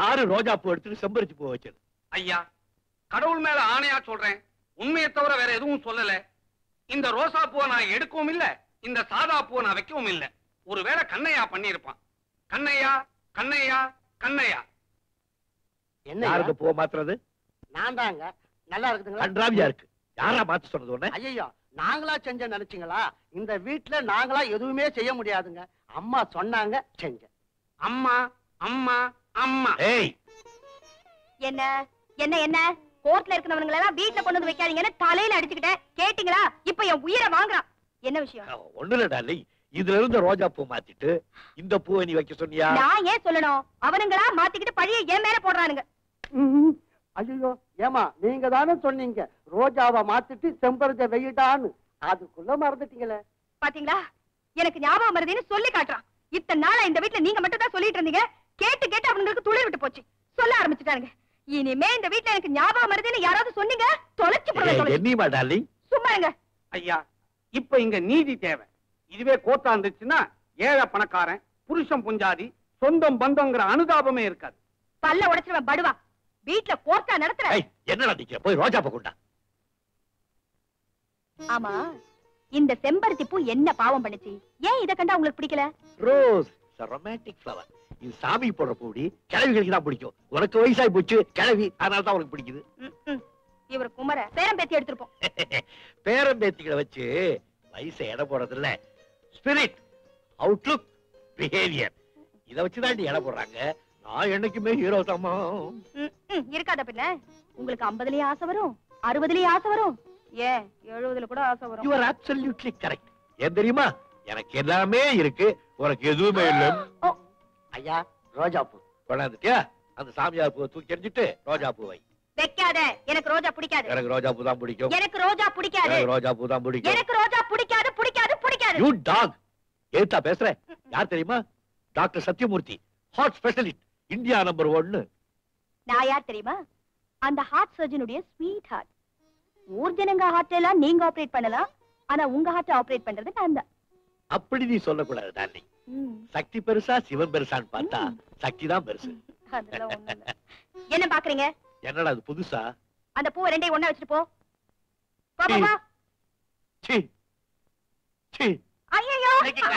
யாரு ரோஜா பூ எடுத்துட்டு செம்பருத்தி பூ வச்சது ஐயா கடவுள் மேல ஆணையா சொல்றேன் உண்மையை தவிர வேற எதுவும் சொல்லல இந்த ரோசா பூவை நான் எடுக்கவும் இல்ல இந்த சாதா பூவை நான் வைக்கவும் இல்ல ஒருவேளை கண்ணையா பண்ணியிருப்பான் கண்ணையா கண்ணையா கண்ணையா என்ன யாருக்கு பூ மாத்துறது நான் தாங்க நல்லா இருக்குதுங்களா கன்றாவியா இருக்கு யாரா மாத்த சொன்னது உடனே ஐயோ நாங்களா செஞ்ச நினைச்சீங்களா இந்த வீட்டுல நாங்களா எதுவுமே செய்ய முடியாதுங்க அம்மா சொன்னாங்க செஞ்சேன் அம்மா அம்மா அம்மா ஏய் என்ன என்ன என்ன கோர்ட்ல இருக்கிறவங்க எல்லாம் வீட்டுல கொண்டு வந்து வைக்காதீங்கன்னு தலையில அடிச்சுக்கிட்டேன் கேட்டீங்களா இப்ப என் உயிரை வாங்குறான் என்ன விஷயம் ஒண்ணு இல்ல டார்லிங் இதுல இருந்து ரோஜா பூ மாத்திட்டு இந்த பூவை நீ வைக்க சொன்னியா நான் ஏன் சொல்லணும் அவனுங்களா மாத்திக்கிட்டு பழிய என் மேல போடுறானுங்க ஐயோ ஏமா நீங்க தானே சொன்னீங்க ரோஜாவை மாத்திட்டு செம்பருத்த வெயிட்டான்னு அதுக்குள்ள மறந்துட்டீங்களே பாத்தீங்களா எனக்கு ஞாபகம் வருதுன்னு சொல்லி காட்டுறான் இத்தனை நாளா இந்த வீட்டுல நீங்க மட்டும் தான் சொல்லிட்டு இருந்தீங்க கேட்டு கேட்டு அவங்களுக்கு துளிர் விட்டு போச்சு சொல்ல ஆரம்பிச்சுட்டானுங்க இனிமே இந்த வீட்டுல எனக்கு ஞாபகம் வருதுன்னு யாராவது சொன்னீங்க தொலைச்சு போடுவேன், ஏய், தொலைச்சு. என்னையுமா டார்லிங் சும்மா இருங்க ஐயா இப்ப இங்க நீதி தேவை இதுவே கோத்தா இருந்துச்சுன்னா ஏழை பணக்காரன் புருஷன் புஞ்சாதி சொந்தம் பந்தங்கிற அனுதாபமே இருக்காது பல்ல உடைச்சிருவேன் படுவா வீட்டுல கோர்ட்டா நடத்துற ஏய், என்னடா நிக்கிற போய் ரோஜா பூ கொண்டா ஆமா இந்த செம்பருத்தி பூ என்ன பாவம் பண்ணுச்சு ஏன் இத கண்டா உங்களுக்கு பிடிக்கல ரோஸ் ரொமான்டிக் ஃப்ளவர் இது சாமி போடுற பூடி கிழவிகளுக்கு தான் பிடிக்கும் உனக்கு வயசாகி போச்சு கிழவி அதனால தான் உனக்கு பிடிக்குது ம், ம். இவர் குமர பேரம் பேத்தி எடுத்திருப்போம் பேரம் பேத்திகளை வச்சு வயசை எடை போடுறது இல்ல ஸ்பிரிட் அவுட்லுக் பிஹேவியர் இத வச்சு தான் எடை போடுறாங்க நான் என்னைக்குமே ஹீரோ தாமா ம், ம், இருக்காத பின்ன உங்களுக்கு ஐம்பதுலயே ஆசை வரும் அறுபதுலயே ஆசை வரும் ஏன் எழுபதுல கூட ஆசை வரும் யூ ஆர் அப்சல்யூட்லி கரெக்ட் ஏன் தெரியுமா எனக்கு எல்லாமே இருக்கு உனக்கு எதுவுமே இல்லை ஐயா ரோஜா பூ கொண்டாந்துட்டியா அந்த சாமியார் பூவை தூக்கி எறிஞ்சிட்டு ரோஜா பூ வை வைக்காத எனக்கு ரோஜா பிடிக்காது எனக்கு ரோஜா பூ தான் பிடிக்கும் எனக்கு ரோஜா பிடிக்காது எனக்கு ரோஜா பூ தான் பிடிக்கும் எனக்கு ரோஜா பிடிக்காது பிடிக்காது பிடிக்காது யூ டாக் ஏத்தா பேசுற யார் தெரியுமா doctor Sathyamoorthy heart specialist India number ஒன்னு நான் யார் தெரியுமா அந்த ஹார்ட் சர்ஜனுடைய ஸ்வீட் ஹார்ட் ஊர் ஜனங்க ஹார்ட் எல்லாம் நீங்க ஆபரேட் பண்ணலாம் ஆனா உங்க ஹார்ட் ஆபரேட் பண்றது நான் தான் அப்படி நீ சொல்லக்கூடாது டார்லிங் சக்தி பெருசா சிவன் பெருசான்னு பார்த்தா சக்தி தான் பெருசு அதெல்லாம் ஒண்ணும் இல்ல. என்ன பாக்குறீங்க என்னடா அது புதுசா அந்த பூவை ரெண்டையும் ஒண்ணா வச்சுட்டு போ போ, போ, போ. சி சி ஐயையோ!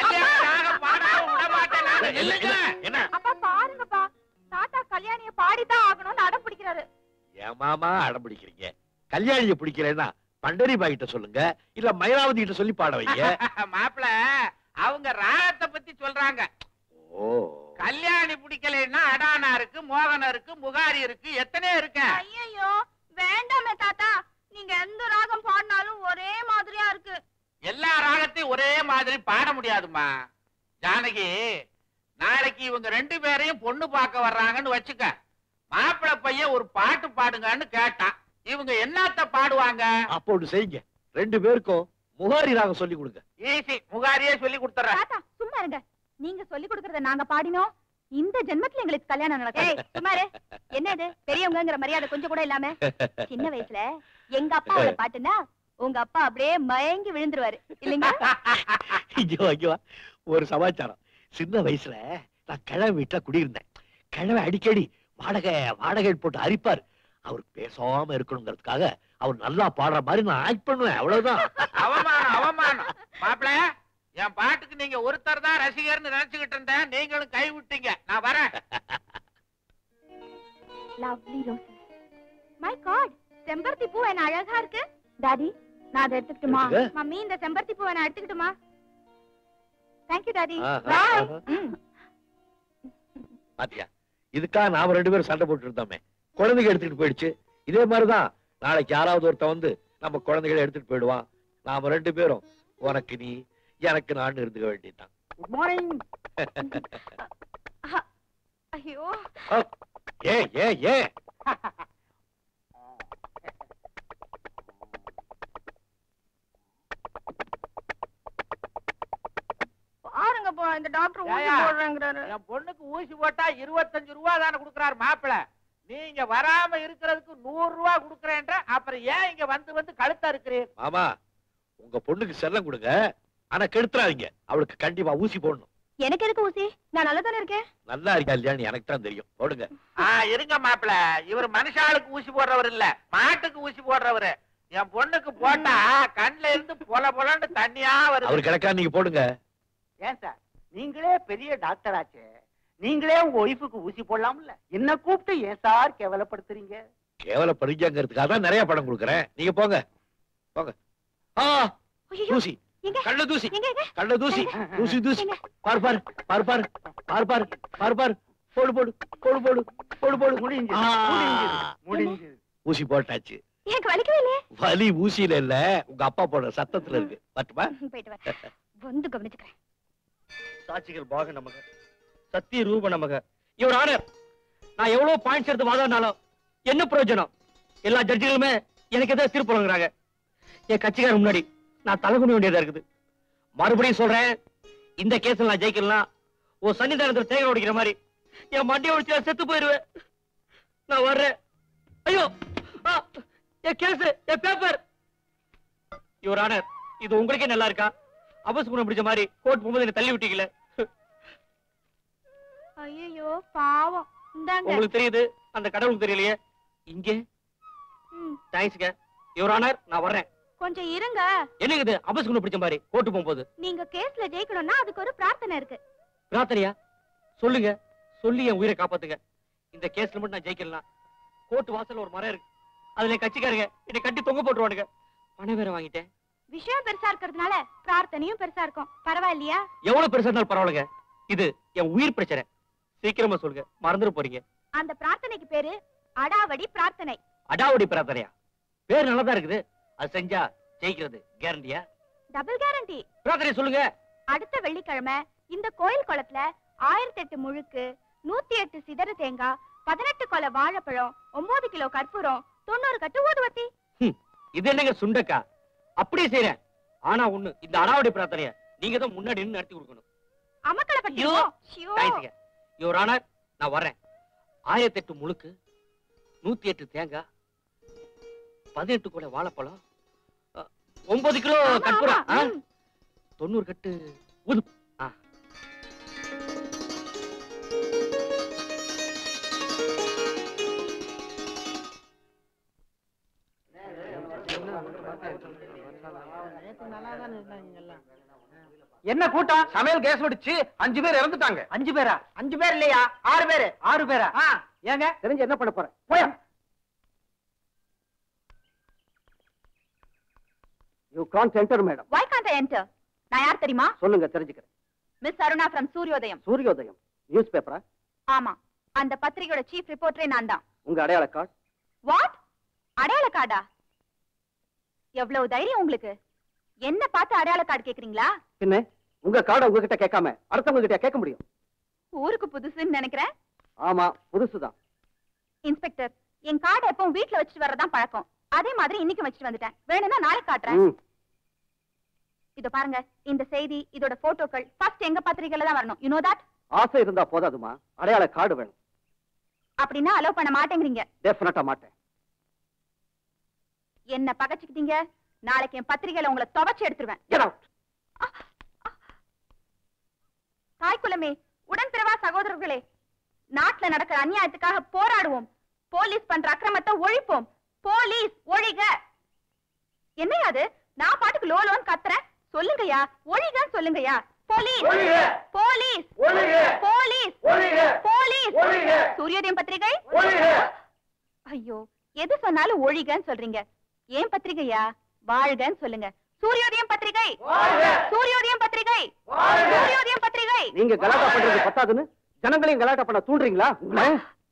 என்ன, என்ன, என்ன அப்பா பாருங்கப்பா தாத்தா கல்யாணிய பாடிதான் ஆகணும்னு அடம் பிடிக்கிறாரு ஏமாமா அடம் பிடிக்கிறீங்க கல்யாணிய பிடிக்கிறேன்னா பண்டரி பாய்கிட்ட சொல்லுங்க இல்ல மயிலாவதி கிட்ட சொல்லி பாட வைங்க மாப்பிள அவங்க ராகத்தை பத்தி சொல்றாங்க ஓ கல்யாணி பிடிக்கலைன்னா அடானா இருக்கு மோகனம் இருக்கு முகாரி இருக்கு எத்தனை இருக்கு ஐயோ வேண்டாமே தாத்தா நீங்க எந்த ராகம் பாடினாலும் ஒரே மாதிரியா இருக்கு எல்லா ராகத்தையும் ஒரே மாதிரி பாட முடியாதும்மா ஜானகி நாளைக்கு இவங்க ரெண்டு பேரையும் பொண்ணு பார்க்க வர்றாங்கன்னு வச்சுக்க மாப்பிள பையன் ஒரு பாட்டு பாடுங்கன்னு கேட்டான் இவங்க என்னத்த பாடுவாங்க அப்போ ஒண்ணு செய்யுங்க ரெண்டு பேருக்கும் முகாரி ராகம் சொல்லி கொடுங்க ஈஸி முகாரியே சொல்லி கொடுத்துறேன் தாத்தா சும்மா இருங்க நீங்க சொல்லி கொடுக்கறத நாங்க பாடினோம் இந்த ஜென்மத்துல எங்களுக்கு கல்யாணம் நடக்கும் சும்மாரு என்ன இது பெரியவங்கங்கிற மரியாதை கொஞ்சம் கூட இல்லாம சின்ன வயசுல எங்க அப்பாவோட பாட்டுன்னா உங்க அப்பா அப்படியே மயங்கி விழுந்துருவாரு இல்லைங்க ஐயோ ஐயோ ஒரு சமாச்சாரம் சின்ன வயசுல நான் கிழமை வீட்டுல குடியிருந்தேன் கிழமை அடிக்கடி வாடகை வாடகை போட்டு அரிப்பார் அவர் பேசாம இருக்கணுங்கிறதுக்காக அவர் நல்லா பாடுற மாதிரி நான் ஆக்ட் பண்ணுவேன் அவ்வளவுதான் அவமானம் அவமானம் மாப்பிள என் பாட்டுக்கு நீங்க ஒருத்தர் தான் ரசிகர்னு நினைச்சுக்கிட்டு இருந்தேன் நீங்களும் கை விட்டீங்க நான் வரேன் லவ்லி ரோஸ் மை காட் செம்பருத்தி பூ என்ன அழகா இருக்கு டாடி நான் அதை எடுத்துக்கிட்டுமா எடுத்துக்க. மம்மி இந்த செம்பருத்தி பூவை நான் எடுத்துக்கிட்டுமா தேங்க்யூ டாடி ஆஹா, பாய் ஆஹா. பாத்தியா இதுக்காக நாம ரெண்டு பேரும் சண்டை போட்டு இருந்தோமே குழந்தைங்க எடுத்துட்டு போயிடுச்சு இதே மாதிரிதான் நாளைக்கு யாராவது ஒருத்தன் வந்து நம்ம குழந்தைகளை எடுத்துட்டு போயிடுவான் நாம ரெண்டு பேரும் உனக்கு நீ எனக்கு நான் இருந்துக்க வேண்டியதுதான் குட் மார்னிங் ஐயோ ஏ ஏ ஏ பாருங்க போ இந்த டாக்டர் ஊசி ஏயா? போடுறேங்கிறாரு என் பொண்ணுக்கு ஊசி போட்டா இருபத்தஞ்சு ரூபா தானே கொடுக்கறாரு மாப்பிள நீங்க வராம இருக்கிறதுக்கு நூறு ரூபா கொடுக்கறேன்ற அப்புறம் ஏன் இங்க வந்து வந்து கழுத்தா இருக்கிறீர் மாமா உங்க பொண்ணுக்கு செல்லம் கொடுங்க ஆனா கெடுத்துறாதீங்க அவளுக்கு கண்டிப்பா ஊசி போடணும் எனக்கு எதுக்கு ஊசி நான் நல்லா தானே இருக்கேன் நல்லா இருக்கா இல்லையான்னு எனக்கு தான் தெரியும் போடுங்க ஆ இருங்க மாப்பிள இவர் மனுஷாளுக்கு ஊசி போடுறவர் இல்ல மாட்டுக்கு ஊசி போடுறவரு என் பொண்ணுக்கு போட்டா கண்ணுல இருந்து பொல பொலன்னு தண்ணியா வருது அவர் கிடக்கா நீங்க போடுங்க ஏன் சார் நீங்களே பெரிய டாக்டர் ஆச்சே நீங்களே உங்க ஒய்ஃபுக்கு ஊசி போடலாம்ல என்ன கூப்பிட்டு ஏன் சார் கேவலப்படுத்துறீங்க கேவலப்படுங்கிறதுக்காக தான் நிறைய படம் கொடுக்குறேன் நீங்க போங்க போங்க ஆ ஐயோ தூசி எங்க கள்ள தூசி எங்க எங்க கள்ள தூசி தூசி தூசி எங்க? பார் பார் பார் பார் பார் பார் பார் பார் போடு போடு போடு போடு போடு போடு முடிஞ்சு ஆ. முடிஞ்சு ஊசி போட்டாச்சு எனக்கு வலிக்கவே இல்லையே வலி ஊசியில இல்ல உங்க அப்பா போடுற சத்தத்துல இருக்கு பட்டுமா போயிட்டு வரேன் வந்து கவனிச்சுக்கிறேன் சாட்சிகள் பாக நமக சத்திய ரூப நமக இவர் ஆனர் நான் எவ்வளவு பாயிண்ட்ஸ் எடுத்து வாதாடினாலும் என்ன பிரயோஜனம் எல்லா ஜட்ஜிகளுமே எனக்கு எதாவது தீர்ப்பு வழங்குறாங்க என் கட்சிக்காரர் முன்னாடி நான் தலை குனிய வேண்டியதா இருக்குது மறுபடியும் சொல்றேன் இந்த கேஸ்ல நான் ஜெயிக்கலாம் ஓ சன்னிதானத்துல தேங்க உடைக்கிற மாதிரி என் மண்டியை ஒடிச்சு நான் செத்து போயிருவேன் நான் வர்றேன் ஐயோ ஆ, என் கேஸ் என் பேப்பர் இவர் ஆனர் இது உங்களுக்கே நல்லா இருக்கா அவசரம் பிடிச்ச மாதிரி கோர்ட் போகும்போது என்ன தள்ளி விட்டீங்களே ஐயோ பாவம் இந்தாங்க உங்களுக்கு தெரியுது அந்த கடவுளுக்கு தெரியலையே இங்கே ம், தேங்க்ஸ்ங்க யுவர் ஆனர் நான் வர்றேன் கொஞ்சம் இருங்க என்னங்க இது அபசுகுணம் பிடிச்ச மாதிரி கோர்ட்டு போகும்போது நீங்க கேஸ்ல ஜெயிக்கணும்னா அதுக்கு ஒரு பிரார்த்தனை இருக்கு பிரார்த்தனையா சொல்லுங்க சொல்லி என் உயிரை காப்பாத்துங்க இந்த கேஸ்ல மட்டும் நான் ஜெயிக்கலாம் கோர்ட் வாசல்ல ஒரு மரம் இருக்கு அதுல என் கட்சிக்காரங்க என்னை கட்டி தொங்க போட்டுருவானுங்க பணம் வேற வாங்கிட்டேன் விஷயம் பெருசா இருக்கிறதுனால பிரார்த்தனையும் பெருசா இருக்கும் பரவாயில்லையா எவ்வளவு பெருசா இருந்தாலும் பரவாயில்லைங்க இது என் உயிர் பிரச்சனை சீக்கிரமா சொல்லுங்க மறந்துட போறீங்க அந்த பிரார்த்தனைக்கு பேரு அடாவடி பிரார்த்தனை அடாவடி பிரார்த்தனையா பேர் நல்லதா இருக்குது அது செஞ்சா ஜெயிக்கிறது கேரண்டியா டபுள் கேரண்டி பிரார்த்தனை சொல்லுங்க அடுத்த வெள்ளிக்கிழமை இந்த கோயில் குளத்துல ஆயிரத்தி எட்டு முழுக்கு நூத்தி எட்டு சிதறு தேங்காய் பதினெட்டு கொலை வாழைப்பழம் ஒன்பது கிலோ கற்பூரம் தொண்ணூறு கட்டு ஊதுவத்தி இது என்னங்க சுண்டக்கா அப்படியே செய்யறேன் ஆனா ஒண்ணு இந்த அடாவடி பிரார்த்தனைய நீங்க தான் முன்னாடி நின்னு நடத்தி கொடுக்கணும் அமக்களை ஐயோ. பற்றி தேங்க்ஸ்ங்க யுவர் ஆனர் நான் வரேன் ஆயிரத்தி எட்டு முழுக்கு நூத்தி எட்டு தேங்காய் பதினெட்டு கூட வாழைப்பழம் அ, ஒன்பது கிலோ கற்பூரம் ஆ? தொண்ணூறு கட்டு ஊது ஆ. என்ன கூட்டம் சமையல் கேஸ் வெடிச்சு அஞ்சு பேர் இறந்துட்டாங்க அஞ்சு பேரா அஞ்சு பேர் இல்லையா ஆறு பேரு ஆறு பேரா ஏங்க தெரிஞ்சு என்ன பண்ண போறேன் போயா you can't enter madam Why can't I enter? நான் யார் தெரியுமா சொல்லுங்க தெரிஞ்சுக்கிறேன் மிஸ் அருணா ஃப்ரம் சூரியோதயம் சூரியோதயம் நியூஸ் பேப்பரா ஆமா அந்த பத்திரிகையோட சீஃப் ரிப்போர்ட்டரே நான் தான் உங்க அடையாள கார்டு வாட் அடையாள கார்டா எவ்வளவு தைரியம் உங்களுக்கு என்ன பார்த்து அடையாள கார்டு கேக்குறீங்களா பின்ன உங்க கார்டை உங்ககிட்ட கேட்காம அடுத்தவங்க கிட்ட கேட்க முடியும் ஊருக்கு புதுசுன்னு நினைக்கிறேன் ஆமா புதுசுதான் இன்ஸ்பெக்டர் என் கார்டை எப்பவும் வீட்ல வச்சுட்டு வரதான் பழக்கம் அதே மாதிரி இன்னைக்கு வச்சுட்டு வந்துட்டேன் வேணும்னா நாளைக்கு காட்டுறேன் ம், இதோ பாருங்க இந்த செய்தி இதோட போட்டோக்கள் ஃபர்ஸ்ட் எங்க பத்திரிகையில தான் வரணும் யூ நோ தட் ஆசை இருந்தா போதாதுமா அடையாள கார்டு வேணும் அப்படின்னா அலோவ் பண்ண மாட்டேங்கிறீங்க டெஃபினட்டா மாட்டேன் என்ன பகச்சுக்கிட்டீங்க நாளைக்கு என் பத்திரிகையில உங்களை துவைச்சு எடுத்துருவேன் Get out. தாய்க்குலமே உடன் பிறவா சகோதரர்களே நாட்டுல நடக்கிற அநியாயத்துக்காக போராடுவோம் போலீஸ் பண்ற அக்கிரமத்தை ஒழிப்போம் போலீஸ் ஒழிக என்னையா அது நான் பாட்டுக்கு லோ லோன் கத்துறேன் சொல்லுங்கய்யா ஒழிகன்னு சொல்லுங்கய்யா போலீஸ் போலீஸ் போலீஸ் போலீஸ் சூரியோதயம் பத்திரிகை ஐயோ எது சொன்னாலும் ஒழிகன்னு சொல்றீங்க ஏன் பத்திரிகையா வாழ்கன்னு சொல்லுங்க சூரியோதயம் பத்திரிகை சூரியோதயம் பத்திரிகை சூரியோதயம் பத்திரிகை நீங்க கலாட்டா பண்றது பத்தாதுன்னு ஜனங்களையும் கலாட்டா பண்ண தூண்டுறீங்களா உங்களை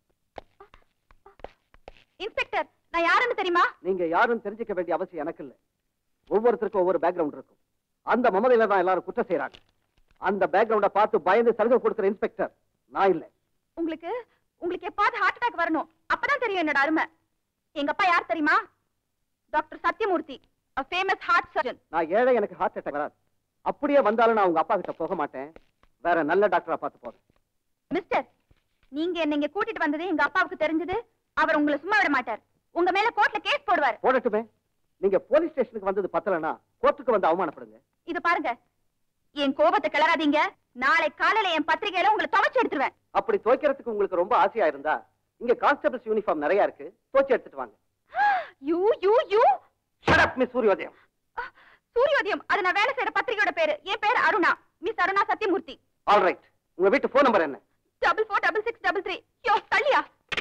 இன்ஸ்பெக்டர் நான் யாருன்னு தெரியுமா நீங்க யாரும் தெரிஞ்சுக்க வேண்டிய அவசியம் எனக்கு இல்ல ஒவ்வொருத்தருக்கும் ஒவ்வொரு பேக்ரவுண்ட் இருக்கும் அந்த மமதையில தான் எல்லாரும் குற்றம் செய்யறாங்க அந்த பேக்ரவுண்ட பார்த்து பயந்து சலுகை கொடுக்கிற இன்ஸ்பெக்டர் நான் இல்ல உங்களுக்கு உங்களுக்கு எப்பாவது ஹார்ட் அட்டாக் வரணும் அப்பதான் தெரியும் என்னோட அருமை எங்க அப்பா யார் தெரியுமா doctor Sathyamoorthy famous heart surgeon நான் ஏழை எனக்கு ஹார்ட் அட்டாக் வராது அப்படியே வந்தாலும் நான் உங்க அப்பா கிட்ட போக மாட்டேன் வேற நல்ல டாக்டரா பார்த்து போறேன் மிஸ்டர் நீங்க என்ன இங்க கூட்டிட்டு வந்தது எங்க அப்பாவுக்கு தெரிஞ்சது அவர் உங்களை சும்மா விட மாட்டார் உங்க மேல கோர்ட்ல கேஸ் போடுவார் போடட்டுமே நீங்க போலீஸ் ஸ்டேஷனுக்கு வந்தது பத்தலனா கோர்ட்டுக்கு வந்து அவமானப்படுங்க இது பாருங்க என் கோபத்தை கிளறாதீங்க நாளை காலையில என் பத்திரிகையில உங்களை துவைச்சு எடுத்துருவேன் அப்படி துவைக்கிறதுக்கு உங்களுக்கு ரொம்ப ஆசையா இருந்தா இங்க கான்ஸ்டபிள்ஸ் யூனிஃபார்ம் நிறைய இருக்கு துவைச்சு எடுத்துட்டு வாங்க you you you Shut up, miss Suryodayam Suryodayam அது நான் வேலை செய்யற பத்திரிகையோட பேரு என் பேரு Aruna miss Aruna Sathyamoorthy all right உங்க வீட்டு போன் நம்பர் என்ன double four double six double three யோ தள்ளியா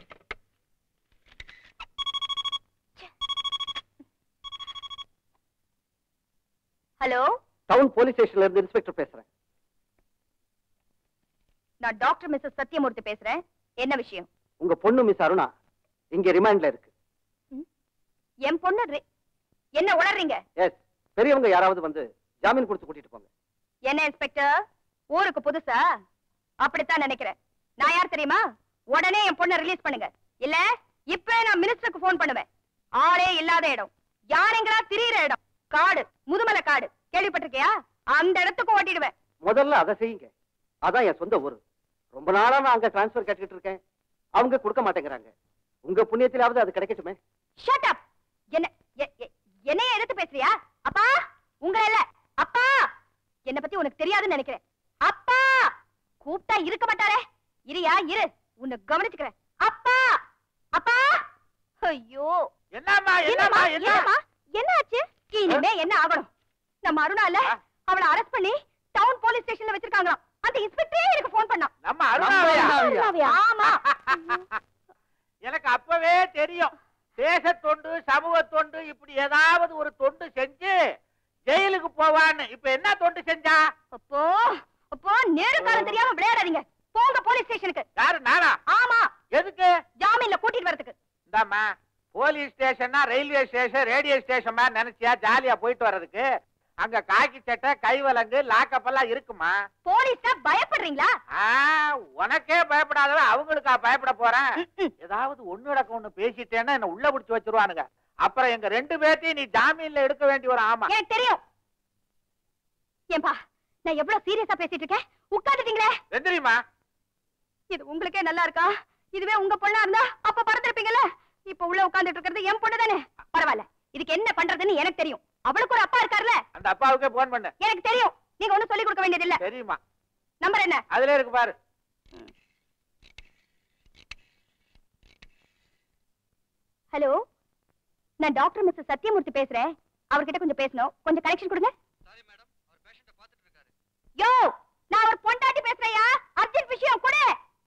ஹலோ டவுன் போலீஸ் ஸ்டேஷன்ல இருந்து இன்ஸ்பெக்டர் பேசுறேன் நான் டாக்டர் மிஸ்ஸஸ் சத்யமூர்த்தி பேசுறேன் என்ன விஷயம் உங்க பொண்ணு மிஸ் அருணா இங்க ரிமாண்ட்ல இருக்கு என் பொண்ணு ரி- என்ன உளறீங்க எஸ் பெரியவங்க யாராவது வந்து ஜாமீன் கொடுத்து கூட்டிட்டு போங்க என்ன இன்ஸ்பெக்டர் ஊருக்கு புதுசா அப்படித்தான் நினைக்கிறேன் நான் யார் தெரியுமா உடனே என் பொண்ணை ரிலீஸ் பண்ணுங்க இல்ல இப்ப நான் மினிஸ்டருக்கு ஃபோன் பண்ணுவேன் ஆளே இல்லாத இடம் யாரெங்களா திரியிற இடம் காடு முதுமலை காடு கேள்விப்பட்டிருக்கியா அந்த இடத்துக்கு ஓட்டிடுவேன் முதல்ல அதை செய்யுங்க அதான் என் சொந்த ஊரு ரொம்ப நாளா நான் அங்க டிரான்ஸ்பர் கேட்டுக்கிட்டு இருக்கேன் அவங்க கொடுக்க மாட்டேங்கிறாங்க உங்க புண்ணியத்திலாவது அது கிடைக்கட்டுமே ஷட் அப் என்ன எ- எ- என்னைய எதிர்த்து பேசுறியா அப்பா உங்களை இல்ல அப்பா என்ன பத்தி உனக்கு தெரியாதுன்னு நினைக்கிறேன் அப்பா கூப்பிட்டா இருக்க மாட்டாரே இரியா இரு உன்னை கவனிச்சுக்கிறேன் அப்பா அப்பா ஐயோ என்னம்மா என்னம்மா என்னம்மா என்ன என்னம்மா என்ன ஆச்சு இனிமே என்ன ஆகணும் நம்ம அருணால அவளை அரெஸ்ட் பண்ணி டவுன் போலீஸ் ஸ்டேஷன்ல வச்சிருக்காங்களாம் அந்த இன்ஸ்பெக்டரே எனக்கு ஃபோன் பண்ணான் நம்ம அருணாவையா அருணாவையா? ஆமா எனக்கு அப்பவே தெரியும் தேச தொண்டு சமூக தொண்டு இப்படி ஏதாவது ஒரு தொண்டு செஞ்சு ஜெயிலுக்கு போவான்னு இப்ப என்ன தொண்டு செஞ்சா அப்போ அப்போ நேரு காலம் தெரியாம விளையாடாதீங்க போங்க போலீஸ் ஸ்டேஷனுக்கு யாரு நானா ஆமா எதுக்கு ஜாமீன்ல கூட்டிட்டு வரதுக்கு இந்தாம்மா போலீஸ் ஸ்டேஷன்னா ரயில்வே ஸ்டேஷன் ரேடியோ ஸ்டேஷன் மாதிரி நினைச்சியா ஜாலியா போயிட்டு வர்றதுக்கு அங்க காக்கி சட்டை கைவலங்கு லாக்கப் எல்லாம் இருக்குமா போலீஸ்னா பயப்படுறீங்களா ஆ, உனக்கே பயப்படாதவ அவங்களுக்கா பயப்பட போறேன் ஏதாவது ஒண்ணு நடக்க ஒண்ணு பேசிட்டேன்னா என்ன உள்ள பிடிச்சு வச்சிருவானுங்க அப்புறம் எங்க ரெண்டு பேர்த்தையும் நீ ஜாமீன்ல எடுக்க வேண்டி வரும் ஆமா எனக்கு தெரியும் ஏன்பா நான் எவ்வளவு சீரியஸா பேசிட்டு இருக்கேன் உட்காந்துட்டீங்களே எந்திரிமா இது உங்களுக்கே நல்லா இருக்கா இதுவே உங்க பொண்ணா இருந்தா அப்ப பறந்துருப்பீங்கல்ல இப்ப உள்ள உட்கார்ந்துட்டு இருக்கிறது என் பொண்ணு தானே பரவாயில்ல இதுக்கு என்ன பண்றதுன்னு எனக்கு தெரியும் அவளுக்கு ஒரு அப்பா இருக்காருல்ல அந்த அப்பாவுக்கே போன் பண்ணு எனக்கு தெரியும் நீங்க ஒண்ணும் சொல்லி கொடுக்க வேண்டியது இல்ல தெரியுமா நம்பர் என்ன அதுல இருக்கு பாரு ஹலோ நான் டாக்டர் மிஸ்டர் சத்யமூர்த்தி பேசுறேன் அவர்கிட்ட கொஞ்சம் பேசணும் கொஞ்சம் கனெக்ஷன் கொடுங்க யோ நான் அவர் பொண்டாட்டி பேசுறேயா அர்ஜென்ட் விஷயம் கொடு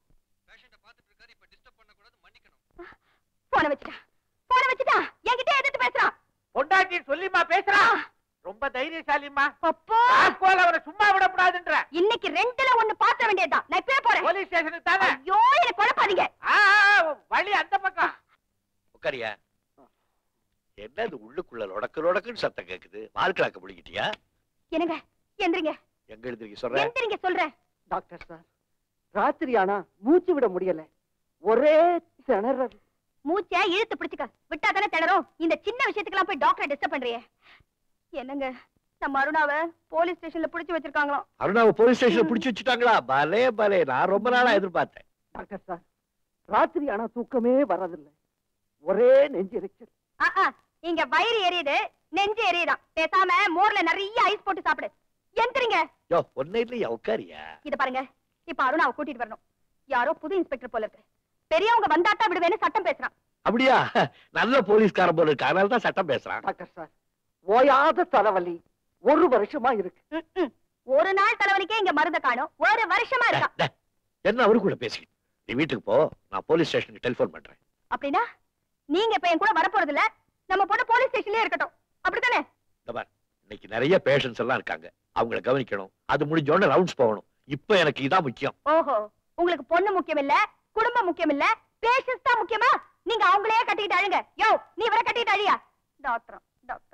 போன வச்சுட்டான் போன வச்சுட்டான் என்கிட்ட எதிர்த்து பேசுறான் பொண்டாட்டி சொல்லிமா பேசுறான் ரொம்ப தைரியசாலிமா அப்போ ராஸ்கோல் அவரை சும்மா விடக்கூடாதுன்ற இன்னைக்கு ரெண்டுல ஒண்ணு பாத்த வேண்டியதுதான் நான் இப்பவே போறேன் போலீஸ் ஸ்டேஷனுக்கு தானே ஐயோ என்ன குழப்பாதீங்க ஆ, ஆ, வழி அந்த பக்கம் உட்காரியா என்னது உள்ளுக்குள்ள லொடக்கு லொடக்குன்னு சத்தம் கேக்குது வாழ்க்கலாக்க முடிக்கிட்டியா என்னங்க எந்திரிங்க எங்க எழுதிருக்க சொல்றேன் எந்திரிங்க சொல்றேன் டாக்டர் சார் ராத்திரி ஆனா மூச்சு விட முடியல ஒரே திணறது மூச்சை இழுத்து பிடிச்சுக்க விட்டா தானே திணறும் இந்த சின்ன விஷயத்துக்கெல்லாம் போய் டாக்டரை டிஸ்டர்ப் பண்றியே என்னங்க நம்ம அருணாவை போலீஸ் ஸ்டேஷன்ல புடிச்சு வச்சிருக்காங்களாம் அருணாவை போலீஸ் ஸ்டேஷன்ல புடிச்சு வச்சுட்டாங்களா பலே பலே நான் ரொம்ப நாளா எதிர்பார்த்தேன் டாக்டர் சார் ராத்திரி ஆனா தூக்கமே வர்றதில்லை ஒரே நெஞ்சு எரிச்சல் ஆ, ஆ, இங்க வயிறு எரியுது நெஞ்சு எரியுதான் பேசாம மோர்ல நிறைய ஐஸ் போட்டு சாப்பிடு எந்திரிங்க யோ ஒன்னே இல்லையா உட்காரியா இத பாருங்க இப்ப அருணாவை கூட்டிட்டு வரணும் யாரோ புது இன்ஸ்பெக்டர் போல இருக்கு பெரியவங்க வந்தாட்டா விடுவேன்னு சட்டம் பேசுறான் அப்படியா நல்ல போலீஸ்காரன் போல இருக்கு அதனால தான் சட்டம் பேசுறான் டாக்டர் சார் ஓயாத தலைவலி ஒரு வருஷமா இருக்கு ம், ம். ஒரு நாள் தலைவலிக்கே இங்க மருந்த காணும் ஒரு வருஷமா டே, இருக்கா டே, என்ன அவரு கூட பேசிக்கிட்டு நீ வீட்டுக்கு போ நான் போலீஸ் ஸ்டேஷனுக்கு டெலிபோன் பண்றேன் அப்படின்னா நீங்க இப்ப என் கூட வரப்போறது இல்ல நம்ம பொண்ணு போலீஸ் ஸ்டேஷன்லயே இருக்கட்டும் அப்படித்தானே இந்த பார் இன்னைக்கு நிறைய பேஷண்ட்ஸ் எல்லாம் இருக்காங்க அவங்கள கவனிக்கணும் அது முடிஞ்ச உடனே ரவுண்ட்ஸ் போகணும் இப்ப எனக்கு இதான் முக்கியம் ஓஹோ உங்களுக்கு பொண்ணு முக்கியம் இல்ல குடும்பம் முக்கியம் இல்ல பேஷன்ஸ் தான் முக்கியமா நீங்க அவங்களே கட்டிக்கிட்டு அழுங்க யோ நீ இவரை கட்டிக்கிட்டு அழியா டாக்டர் டாக்டர்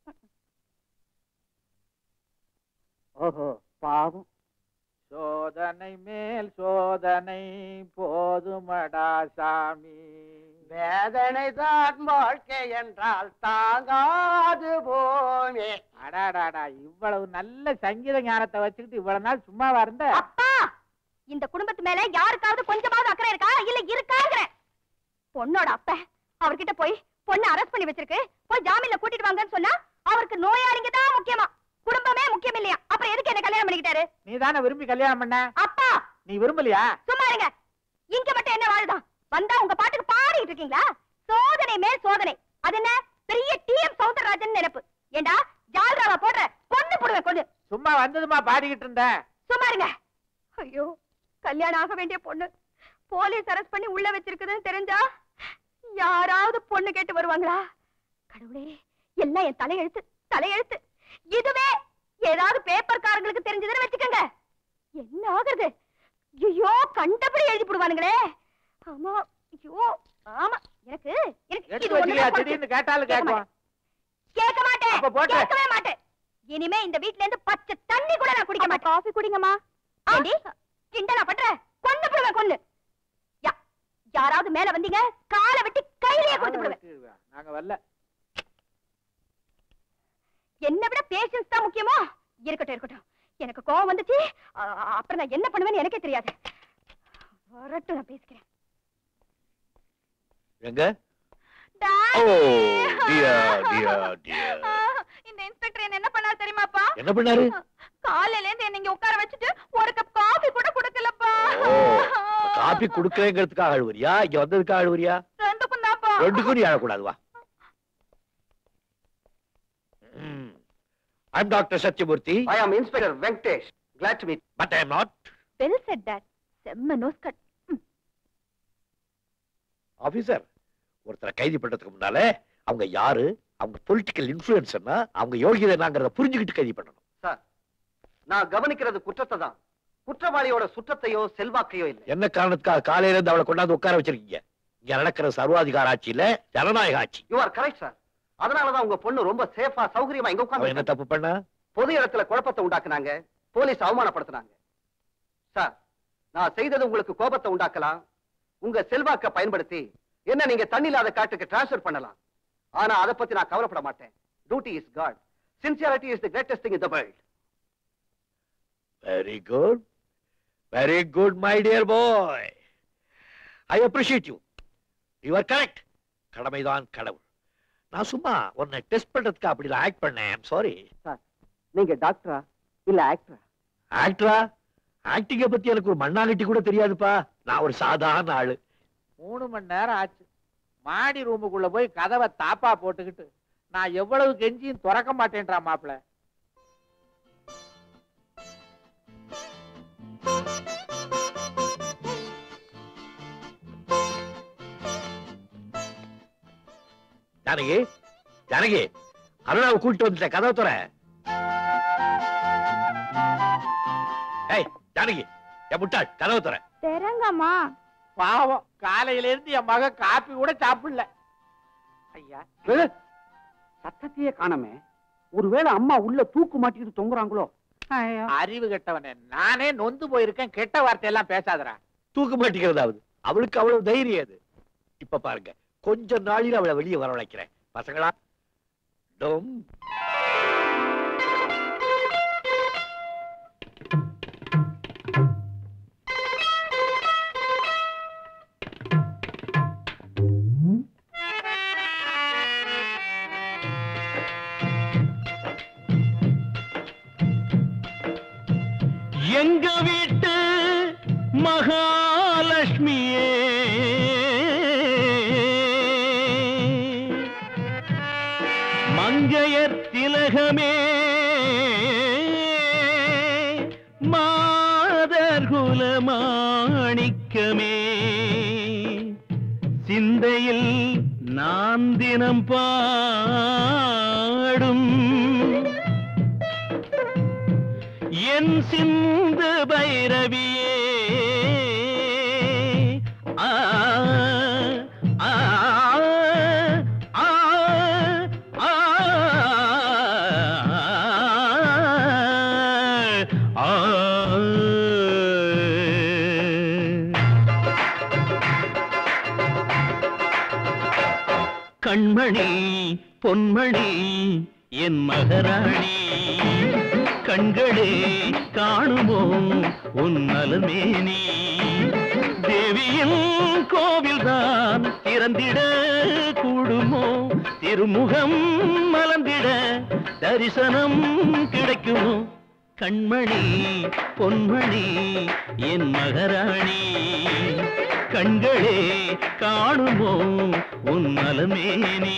ஓஹோ பாவம் சோதனை மேல் சோதனை போதுமடா சாமி வேதனை தான் வாழ்க்கை என்றால் தாங்காது போமே அடாடாடா இவ்வளவு நல்ல சங்கீத ஞானத்தை வச்சுக்கிட்டு இவ்வளவு நாள் சும்மாவா இருந்த அப்பா இந்த குடும்பத்து மேல யாருக்காவது கொஞ்சமாவது அக்கறை இருக்கா இல்ல இருக்காங்கிறேன் பொண்ணோட அப்ப அவர்கிட்ட போய் பொண்ணு அரெஸ்ட் பண்ணி வச்சிருக்கு போய் ஜாமீன்ல கூட்டிட்டு வாங்கன்னு சொன்னா அவருக்கு நோயாளிங்க தான் முக்கியமா குடும்பமே முக்கியம் இல்லையா அப்புறம் எதுக்கு என்ன கல்யாணம் பண்ணிக்கிட்டாரு நீ தானே விரும்பி கல்யாணம் பண்ண அப்பா நீ விரும்பலையா சும்மா இருங்க இங்க மட்டும் என்ன வாழுதான் வந்தா உங்க பாட்டுக்கு பாடிட்டு இருக்கீங்களா சோதனை மேல் சோதனை அது என்ன பெரிய டிஎம் சௌந்தரராஜன் நினைப்பு ஏண்டா ஜால்ராவா போடுற பொண்ணு போடுவேன் கொண்டு சும்மா வந்ததுமா பாடிக்கிட்டு இருந்தேன் சும்மா இருங்க ஐயோ கல்யாணம் ஆக வேண்டிய பொண்ணு போலீஸ் அரெஸ்ட் பண்ணி உள்ள வச்சிருக்குதுன்னு தெரிஞ்சா யாராவது பொண்ணு கேட்டு வருவாங்களா கடவுளே எல்லாம் என் தலையெழுத்து தலையெழுத்து இதுவே ஏதாவது பேப்பர்காரங்களுக்கு தெரிஞ்சதுன்னு வச்சுக்கோங்க என்ன ஆகுறது ஐயோ கண்டபடி எழுதி போடுவானுங்களே ஆமா ஐயோ ஆமா எனக்கு எனக்கு எடுத்து இது ஒண்ணுதான் வச்சுக்கலையா குறைச்சல். திடீர்னு கேட்டாலும் கேட்க கேட்கும் கேட்க மாட்டேன் அப்ப போட்டு. கேட்கவே மாட்டேன் இனிமே இந்த வீட்ல இருந்து பச்சை தண்ணி கூட நான் குடிக்க மாட்டேன் காஃபி குடிங்கம்மா ஆண்டி கிண்டலா பண்ற கொண்டு போடுவேன் கொண்டு யா யாராவது மேல வந்தீங்க காலை வெட்டி கையிலேயே கொடுத்து விடுவேன் நாங்க வரல என்ன விட பேஷன்ஸ் தான் முக்கியமோ இருக்கட்டும் இருக்கட்டும் எனக்கு கோவம் வந்துச்சு அ, அப்புறம் நான் என்ன பண்ணுவேன்னு எனக்கே தெரியாது வரட்டும் நான் பேசிக்கிறேன் எங்க daddy! Oh dear dear dear ஆ, இந்த இன்ஸ்பெக்டர் என்ன என்ன பண்ணாரு தெரியுமாப்பா என்ன பண்ணாரு காலையில இருந்து என்ன இங்க உட்கார வச்சுட்டு ஒரு கப் காபி கூட கொடுக்கலப்பா ஓ காபி குடுக்கறேங்கிறதுக்காக அழுவுறியா இங்க வந்ததுக்காக அழுவுறியா ரெண்டுக்கும் தான்ப்பா ரெண்டுக்கும் நீ அழக்கூடாது வா I'm doctor Sathyamoorthy I am inspector Venkatesh glad to meet but I am not well set that செம்ம நோஸ் கட் ஆபீசர் ஒருத்தரை கைது பண்றதுக்கு முன்னால அவங்க யாரு அவங்க பொலிட்டிக்கல் இன்ஃபுளுன்ஸ்னா அவங்க யோகிதை நாங்கிறத புரிஞ்சுக்கிட்டு கைது பண்ணணும் நான் கவனிக்கிறது குற்றத்தை தான் குற்றவாளியோட சுற்றத்தையோ செல்வாக்கையோ இல்லை என்ன காரணத்துக்காக காலையில இருந்து அவளை கொண்டாந்து உட்கார வச்சிருக்கீங்க இங்க நடக்கிற சர்வாதிகார ஆட்சியில ஜனநாயக ஆட்சி யூ ஆர் கரெக்ட் சார் அதனாலதான் உங்க பொண்ணு ரொம்ப சேஃபா சௌகரியமா இங்க அவன் என்ன உட்கார்ந்து தப்பு பண்ணா பொது இடத்துல குழப்பத்தை உண்டாக்குனாங்க போலீஸ் அவமானப்படுத்தினாங்க சார் நான் செய்தது உங்களுக்கு கோபத்தை உண்டாக்கலாம் உங்க செல்வாக்க பயன்படுத்தி என்ன நீங்க தண்ணி இல்லாத காட்டுக்கு டிரான்ஸ்ஃபர் பண்ணலாம் ஆனா அதை பத்தி நான் கவலைப்பட மாட்டேன் duty is God sincerity is the greatest thing in the world very good very good my dear boy I appreciate you you are correct கடமைதான் கடவுள் நான் சும்மா உன்னை டெஸ்ட் பண்றதுக்கு அப்படி ஆக்ட் பண்ணேன் சாரி நீங்க டாக்டரா இல்ல ஆக்டரா ஆக்டரா ஆக்டிங்க பத்தி எனக்கு ஒரு மண்ணாங்கட்டி கூட தெரியாதுப்பா நான் ஒரு சாதாரண ஆளு மூணு மணி நேரம் ஆச்சு மாடி ரூமுக்குள்ள போய் கதவை தாப்பா போட்டுக்கிட்டு நான் எவ்வளவு கெஞ்சியும் திறக்க மாட்டேன்றா மாப்பிள ஜானகி ஜானகி அருணாவை கூட்டிட்டு வந்துட்டேன் கதவை துற ஏய் ஜானகி என் முட்டாள் கதவை துற தெரங்கம்மா பாவம் காலையில இருந்து என் மக காப்பி கூட சாப்பிடல ஐயா சத்தத்தையே காணமே ஒருவேளை அம்மா உள்ள தூக்கு மாட்டிக்கிட்டு தொங்குறாங்களோ அறிவு கெட்டவனே நானே நொந்து போயிருக்கேன் கெட்ட வார்த்தையெல்லாம் பேசாதடா தூக்க மாட்டேங்கிறதாவது அவளுக்கு அவ்வளவு தைரியம் அது இப்ப பாருங்க கொஞ்ச நாளில் அவளை வெளியே வரவழைக்கிறேன் பசங்களா டும் எங்க வீட்டு மகாலட்சுமியே மங்கையர் திலகமே மாதர் குலமாணிக்கமே சிந்தையில் நான் தினம் பாடும் என் சிந்து பைரவியே ஆ, ஆ, ஆ, ஆ, ஆ. கண்மணி பொன்மணி என் மகராணி கண்களே காணுமோ உன் நலமேனி தேவியின் கோவில்தான் திறந்திட கூடுமோ திருமுகம் மலர்ந்திட தரிசனம் கிடைக்குமோ கண்மணி பொன்மணி என் மகராணி கண்களே காணுமோ உன் நலமேனி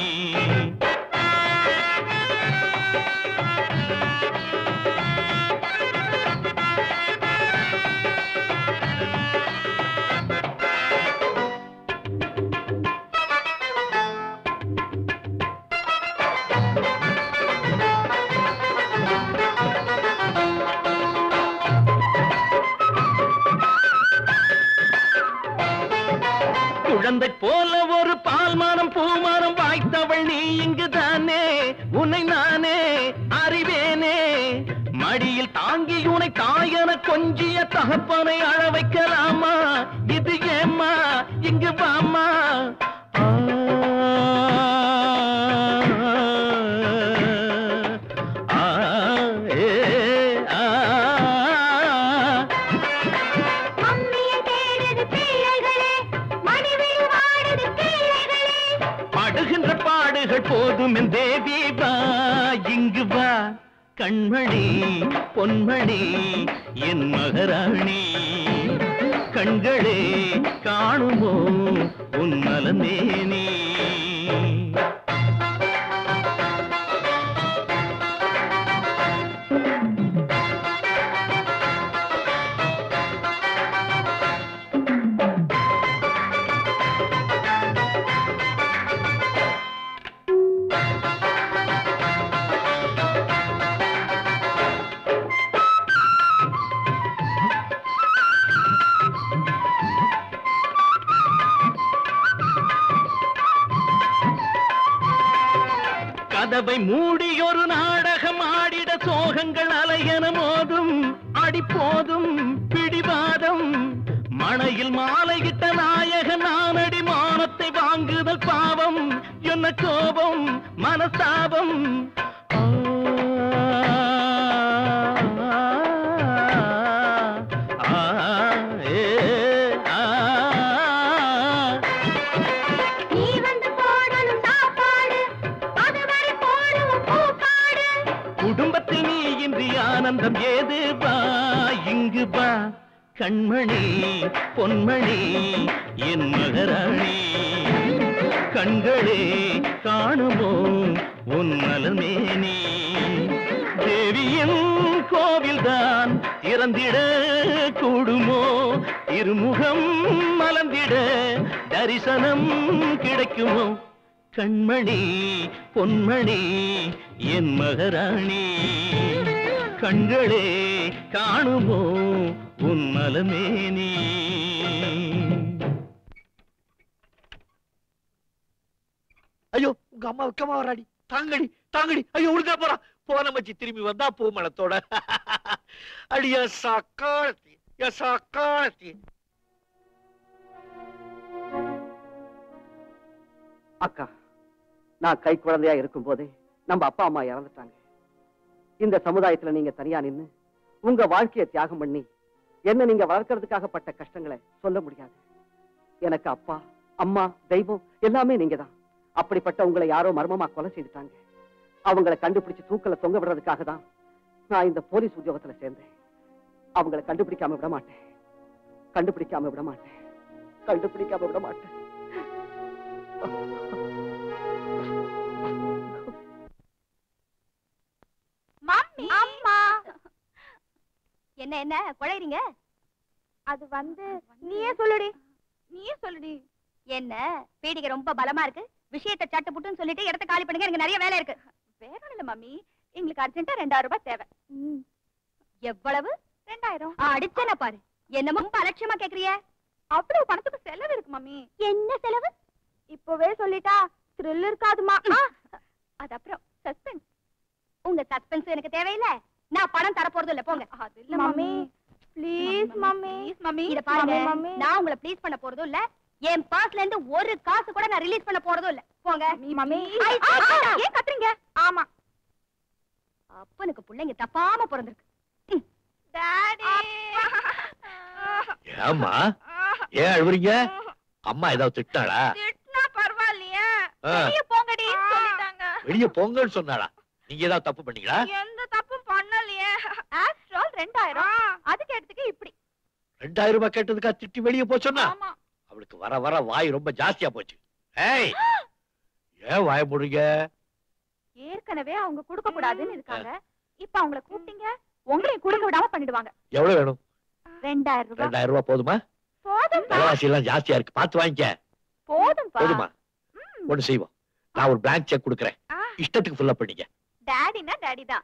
குழந்தை போல ஒரு பால்மானம் பூமானம் வாய்த்தவள் நீ இங்குதானே உன்னை நானே அறிவேனே மடியில் தாங்கி உனை தாயன கொஞ்சிய தகப்பனை அழ வைக்கலாமா இது ஏம்மா இங்கு வாமா ஆ, ஆ, ஏ, ஆ, படுகின்ற பாடுகள் போதும் என் தேவி வா இங்கு வா கண்மணி பொன்மணி என் மகராணி கண்களே காணுமோ உன் நலமேனி கதவை மூடி ஒரு நாடகம் ஆடிட சோகங்கள் அலையன மோதும் அடிப்போதும் பிடிவாதம் மணையில் மாலையிட்ட நாயக நானடி மானத்தை வாங்குதல் பாவம் என்ன கோபம் மனஸ்தாபம் ஆ, ஆ, ஏ, ஆ. குடும்பத்தில் நீ இன்றி ஆனந்தம் ஏது வா இங்கு வா கண்மணி பொன்மணி என் மகராணி கண்களே காணுமோ உன் நலமேனி தேவியின் கோவில்தான் திறந்திட கூடுமோ இருமுகம் மலர்ந்திட தரிசனம் கிடைக்குமோ கண்மணி பொன்மணி என் மகராணி கண்களே காணுமோ உன் மலமேனி ஐயோ உங்க அம்மா வெக்கமா வராடி தாங்கடி தாங்கடி ஐயோ உழுதா போறா போன மச்சி திரும்பி வந்தா பூமலத்தோட அடிய சாக்காளத்தி சாக்காளத்தி அக்கா நான் கை குழந்தையா இருக்கும் போதே நம்ம அப்பா அம்மா இறந்துட்டாங்க இந்த சமுதாயத்துல நீங்க தனியா நின்னு உங்க வாழ்க்கையை தியாகம் பண்ணி என்ன நீங்க வளர்க்கறதுக்காக பட்ட கஷ்டங்களை சொல்ல முடியாது எனக்கு அப்பா அம்மா தெய்வம் எல்லாமே நீங்க தான் அப்படிப்பட்ட உங்களை யாரோ மர்மமா கொலை செய்துட்டாங்க அவங்கள கண்டுபிடிச்சு தூக்கல தொங்க விடுறதுக்காக தான் நான் இந்த போலீஸ் உத்தியோகத்துல சேர்ந்தேன் அவங்கள கண்டுபிடிக்காம விட மாட்டேன் கண்டுபிடிக்காம விட மாட்டேன் கண்டுபிடிக்காம விட மாட்டேன் மம்மி அம்மா என்ன என்ன குழைறீங்க அது வந்து நீயே சொல்லுடி நீயே சொல்லுடி என்ன பீடிகை ரொம்ப பலமா இருக்கு விஷயத்தை சட்டு புட்டுன்னு சொல்லிட்டு இடத்த காலி பண்ணுங்க எனக்கு நிறைய வேலை இருக்கு வேற இல்ல மம்மி எங்களுக்கு அர்ஜென்ட்டா ரெண்டாயிரம் ரூபாய் தேவை எவ்வளவு ரெண்டாயிரம் அடிச்சன பாரு என்னமோ ரொம்ப அலட்சியமா கேக்குறிய அவ்வளவு பணத்துக்கு செலவு இருக்கு மம்மி என்ன செலவு இப்பவே சொல்லிட்டா த்ரில் இருக்காதுமா அது அப்புறம் சஸ்பென்ஸ் உங்க சஸ்பென்ஸ் எனக்கு தேவையில்ல நான் பணம் தர போறது இல்ல போங்க அது இல்ல மம்மி ப்ளீஸ் மம்மி மம்மி இத பாருங்க நான் உங்களை ப்ளீஸ் பண்ண போறதும் இல்ல என் பர்ஸ்ல இருந்து ஒரு காசு கூட நான் ரிலீஸ் பண்ண போறதும் இல்ல போங்க மம்மி ஏன் கத்துறீங்க ஆமா அப்பனுக்கு பிள்ளைங்க தப்பாம பிறந்திருக்கு டாடி ஏம்மா ஏன் அழுவுறீங்க அம்மா ஏதாவது திட்டாளா திட்டினா பரவாயில்லையே ஆ, வெளிய போங்கடி சொல்லிட்டாங்க வெளிய போங்கன்னு சொன்னாளா நீங்க ஏதாவது தப்பு பண்ணீங்களா எந்த தப்பும் பண்ணலையே ரெண்டாயிரம் அதுக்கு எடுத்துக்க இப்படி ரெண்டாயிரம் ரூபாய் கேட்டதுக்கா திட்டி வெளியே போச்சோன்னா ஆமா அவளுக்கு வர வர வாய் ரொம்ப ஜாஸ்தியா போச்சு ஏய் ஏன் வாய போடுறீங்க ஏற்கனவே அவங்க கொடுக்க கூடாதுன்னு இருக்காங்க இப்ப அவங்கள கூப்பிட்டீங்க உங்களையும் கொடுக்க விடாம பண்ணிடுவாங்க எவ்வளவு வேணும் ரெண்டாயிரம் ரூபாய் ரெண்டாயிரம் ரூபாய் போதுமா போதும் விலைவாசி எல்லாம் ஜாஸ்தியா இருக்கு பார்த்து வாங்கிக்க போதும் போதுமா ஒண்ணு செய்வோம் நான் ஒரு பிளாங்க் செக் கொடுக்குறேன் ஆ. இஷ்டத்துக்கு ஃபில்அப் பண்ணிக்க டாடினா டாடி தான்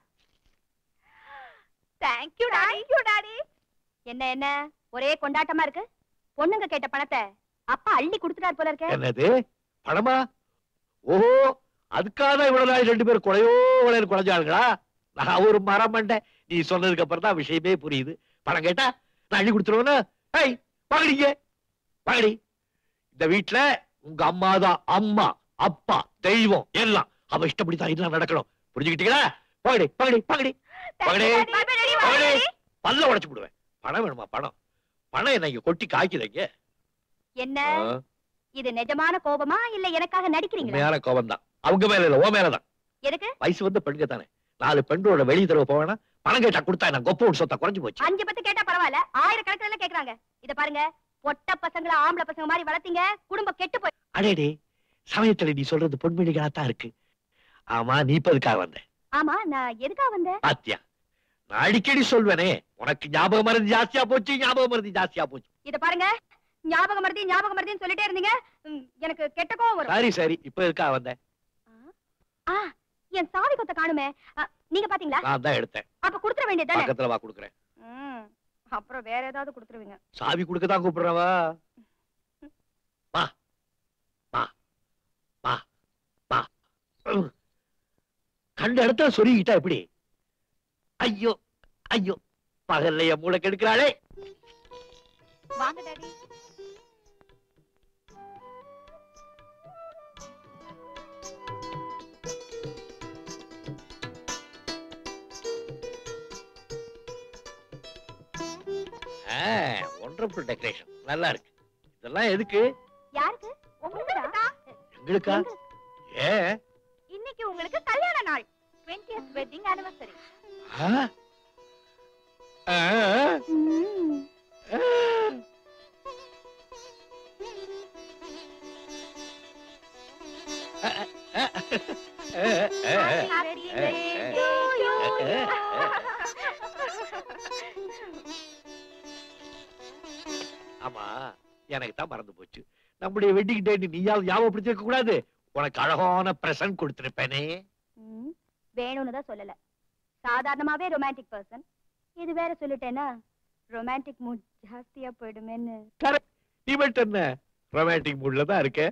தேங்க்யூ தேங்க்யூ டாடி என்ன என்ன ஒரே கொண்டாட்டமா இருக்கு பொண்ணுங்க கேட்ட பணத்தை அப்பா அள்ளி கொடுத்துட்டார் போல இருக்க என்னது பணமா ஓஹோ அதுக்காக தான் இவ்வளவு நாள் ரெண்டு பேரும் குறையோ குறையு குறைஞ்சாளுங்களா நான் ஒரு மரம் மண்டேன் நீ சொன்னதுக்கு அப்புறம் தான் விஷயமே புரியுது பணம் கேட்டா நான் அள்ளி கொடுத்துருவேன்னா ஏய் வாங்கடிங்க வாங்கடி இந்த வீட்டுல உங்க அம்மா தான் அம்மா அப்பா தெய்வம் எல்லாம் அவ இஷ்டப்படி தான் இதெல்லாம் நடக்கணும் புரிஞ்சுக்கிட்டீங்களா பாங்கடி பாங்கடி பாங்கடி மகனே, மகனே. பல்ல உடைச்சு விடுவேன் பணம் வேணுமா பணம் பணம் என்ன இங்க கொட்டி காய்க்குதுங்க என்ன இது நிஜமான கோபமா இல்ல எனக்காக நடிக்கிறீங்களா உண்மையான கோபம் தான் அவங்க மேல இல்ல ஓ மேலதான் எதுக்கு வயசு வந்த பெண்க தானே நாலு பெண்களோட வெளிய தடவை போவேனா பணம் கேட்டா கொடுத்தா என்ன கொப்ப ஒரு சொத்தா குறைஞ்சு போச்சு அஞ்சு பத்து கேட்டா பரவாயில்ல ஆயிரக்கணக்கில் எல்லாம் கேக்குறாங்க இத பாருங்க பொட்ட பசங்களை ஆம்பளை பசங்க மாதிரி வளர்த்தீங்க குடும்பம் கெட்டு போய் அடேடே சமயத்துல நீ சொல்றது பொன்மொழிகளா தான் இருக்கு ஆமா நீ இப்ப எதுக்காக வந்த ஆமா நான் எதுக்காக வந்தேன் பாத்தியா நான் அடிக்கடி சொல்வேனே உனக்கு ஞாபக மருந்து ஜாஸ்தியா போச்சு ஞாபக மருந்து ஜாஸ்தியா போச்சு இத பாருங்க ஞாபகம் மருதி ஞாபகம் மருதின்னு சொல்லிட்டே இருந்தீங்க ம், எனக்கு கெட்ட கோவம் வரும் சரி சரி இப்ப எதுக்காக வந்த ஆ என் சாவி கொத்த காணுமே ஆ, நீங்க பாத்தீங்களா நான் தான் எடுத்தேன் அப்ப குடுத்துற வேண்டியதுதானே பக்கத்துல வா கொடுக்குறேன் ம், அப்புறம் வேற ஏதாவது குடுத்துருவீங்க சாவி கொடுக்க தான் கூப்பிடுறவா வா வா வா வா உம். கண்ட இடத்துல சொருகிட்டா எப்படி ஐயோ ஐயோ பகல்ல என் மூளை கெடுக்கிறாளே வாங்க டாடி ஒண்டர்ஃபுல் டெக்கரேஷன் நல்லா இருக்கு இதெல்லாம் எதுக்கு யாருக்கு உங்களுக்கு எங்களுக்கா ஏன் இன்னைக்கு உங்களுக்கு கல்யாண நாள் 20th வெட்டிங் anniversary ஆ? ஆ? ஆ? Happy birthday to you. ஆமா எனக்கு தான் மறந்து போச்சு நம்முடைய வெட்டிங் டேட் நீயாவது ஞாபகப்படுத்திருக்க கூடாது உனக்கு அழகான பிரசன்ட் கொடுத்திருப்பேனே ம், வேணும்னு தான் சொல்லல சாதாரணமாவே ரொமான்டிக் பர்சன் இது வேற சொல்லிட்டேன்னா ரொமான்டிக் மூட் ஜாஸ்தியா போயிடுமேன்னு நீ மட்டும் என்ன ரொமான்டிக் மூட்ல தான் இருக்க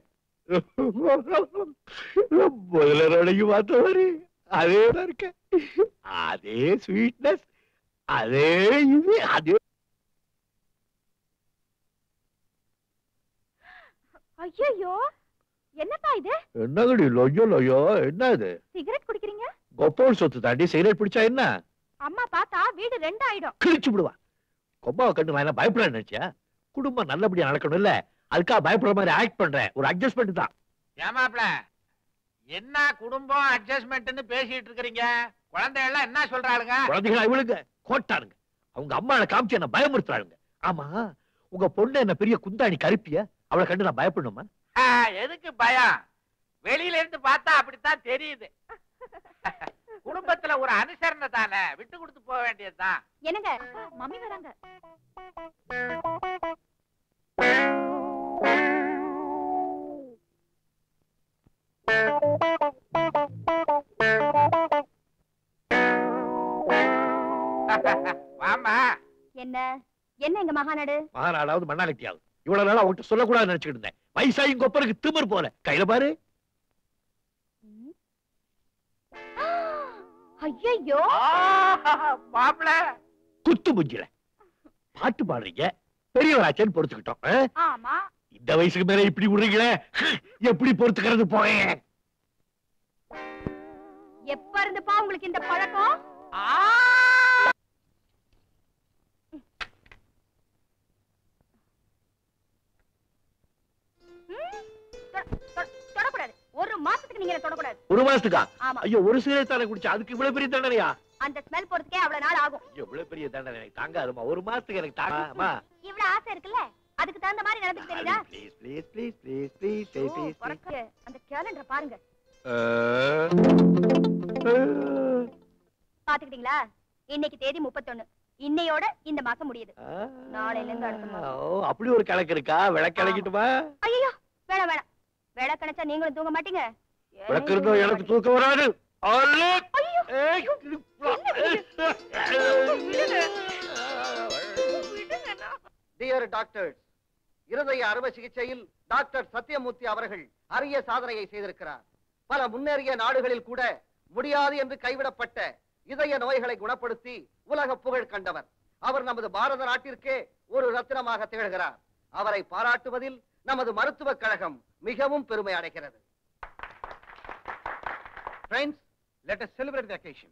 முதல்ல நடைக்கு பார்த்த மாதிரி அதே தான் இருக்க அதே ஸ்வீட்னஸ் அதே இது அதே ஐயோ என்னப்பா இது என்னங்கடி லொய்யோ லொய்யோ என்ன இது சிகரெட் குடிக்கிறீங்க கொப்போல் சொத்து தாண்டி சிகரெட் பிடிச்சா என்ன அம்மா பார்த்தா வீடு ரெண்டு ஆயிடும் கிழிச்சு விடுவா கொப்பாவை கண்டு நான் என்ன பயப்பட நினைச்சியா குடும்பம் நல்லபடியா நடக்கணும் இல்ல அதுக்காக பயப்படுற மாதிரி ஆக்ட் பண்றேன் ஒரு அட்ஜஸ்ட்மெண்ட் தான் ஏமாப்ல என்ன குடும்பம் அட்ஜஸ்ட்மெண்ட்னு பேசிட்டு இருக்கிறீங்க குழந்தை எல்லாம் என்ன சொல்றாளுங்க குழந்தைகள் இவளுங்க கோட்டானுங்க அவங்க அம்மாவை காமிச்சு என்ன பயமுறுத்துறாளுங்க ஆமா உங்க பொண்ணு என்ன பெரிய குந்தாணி கருப்பிய அவளை கண்டு நான் பயப்படணுமா ஆ, எதுக்கு பயம் வெளியில இருந்து பார்த்தா அப்படித்தான் தெரியுது குடும்பத்துல ஒரு அனுசரணை தானே விட்டு கொடுத்து போக வேண்டியதுதான் என்னங்க மம்மி வராங்க வாமா என்ன என்ன எங்க மகாநாடு மகாநாடாவது மண்ணாலட்டியாவது இவ்வளவு நாள் அவங்ககிட்ட சொல்லக்கூடாது நினைச்சுக்கிட்டு இருந்தேன் வயசாயும் கொப்பருக்கு திமிர் போல கையில பாரு ஐயோ மாப்பிள குத்து புஞ்சில பாட்டு பாடுறீங்க பெரியவராச்சேன்னு பொறுத்துக்கிட்டோம் ஆ? ஆமா இந்த வயசுக்கு மேல இப்படி விடுறீங்களே எப்படி பொறுத்துக்கிறது போயேன் எப்ப இருந்துப்பா உங்களுக்கு இந்த பழக்கம் ம், தொட- தொட- தொடக்கூடாது ஒரு மாசத்துக்கு நீங்க என்ன தொடக்கூடாது ஒரு மாசத்துக்கா ஆமா ஐயோ ஒரு சிகரெட் தானே குடிச்சா அதுக்கு இவ்வளவு பெரிய தண்டனையா அந்த ஸ்மெல் போறதுக்கே அவ்வளவு நாள் ஆகும் எவ்வளவு பெரிய தண்டனை எனக்கு தாங்காதுமா ஒரு மாசத்துக்கு எனக்கு தாங்கம்மா இவ்வளவு ஆசை இருக்குல்ல அதுக்கு தகுந்த மாதிரி நடந்துக்கு தெரியுதா please please please please please oh, please பொறக்கு. அந்த கேலண்டர் பாருங்க பாத்துக்கிட்டீங்களா இன்னைக்கு தேதி முப்பத்தொன்னு இன்னையோட இந்த மாசம் முடியுது நாளையில இருந்து அடுத்த மாசம். ஓ அப்படி ஒரு கணக்கு இருக்கா விளக்கணக்கிட்டுமா ஐயோ வேணாம் வேணாம் வேலை கணச்சா நீங்களும் தூங்க மாட்டீங்க விளக்கு இருந்தோ எனக்கு தூக்கம் வராது அல்லு. ஐயோ, ஏய், டியர் டாக்டர்ஸ் இருதய அறுவை சிகிச்சையில் டாக்டர் சத்யமூர்த்தி அவர்கள் அரிய சாதனையை செய்திருக்கிறார் பல முன்னேறிய நாடுகளில் கூட முடியாது என்று கைவிடப்பட்ட இதய நோய்களை குணப்படுத்தி உலக புகழ் கண்டவர் அவர் நமது பாரத நாட்டிற்கே ஒரு ரத்தினமாக திகழ்கிறார் அவரை பாராட்டுவதில் நமது மருத்துவக் கழகம் மிகவும் பெருமை அடைகிறது Friends, let us celebrate the occasion.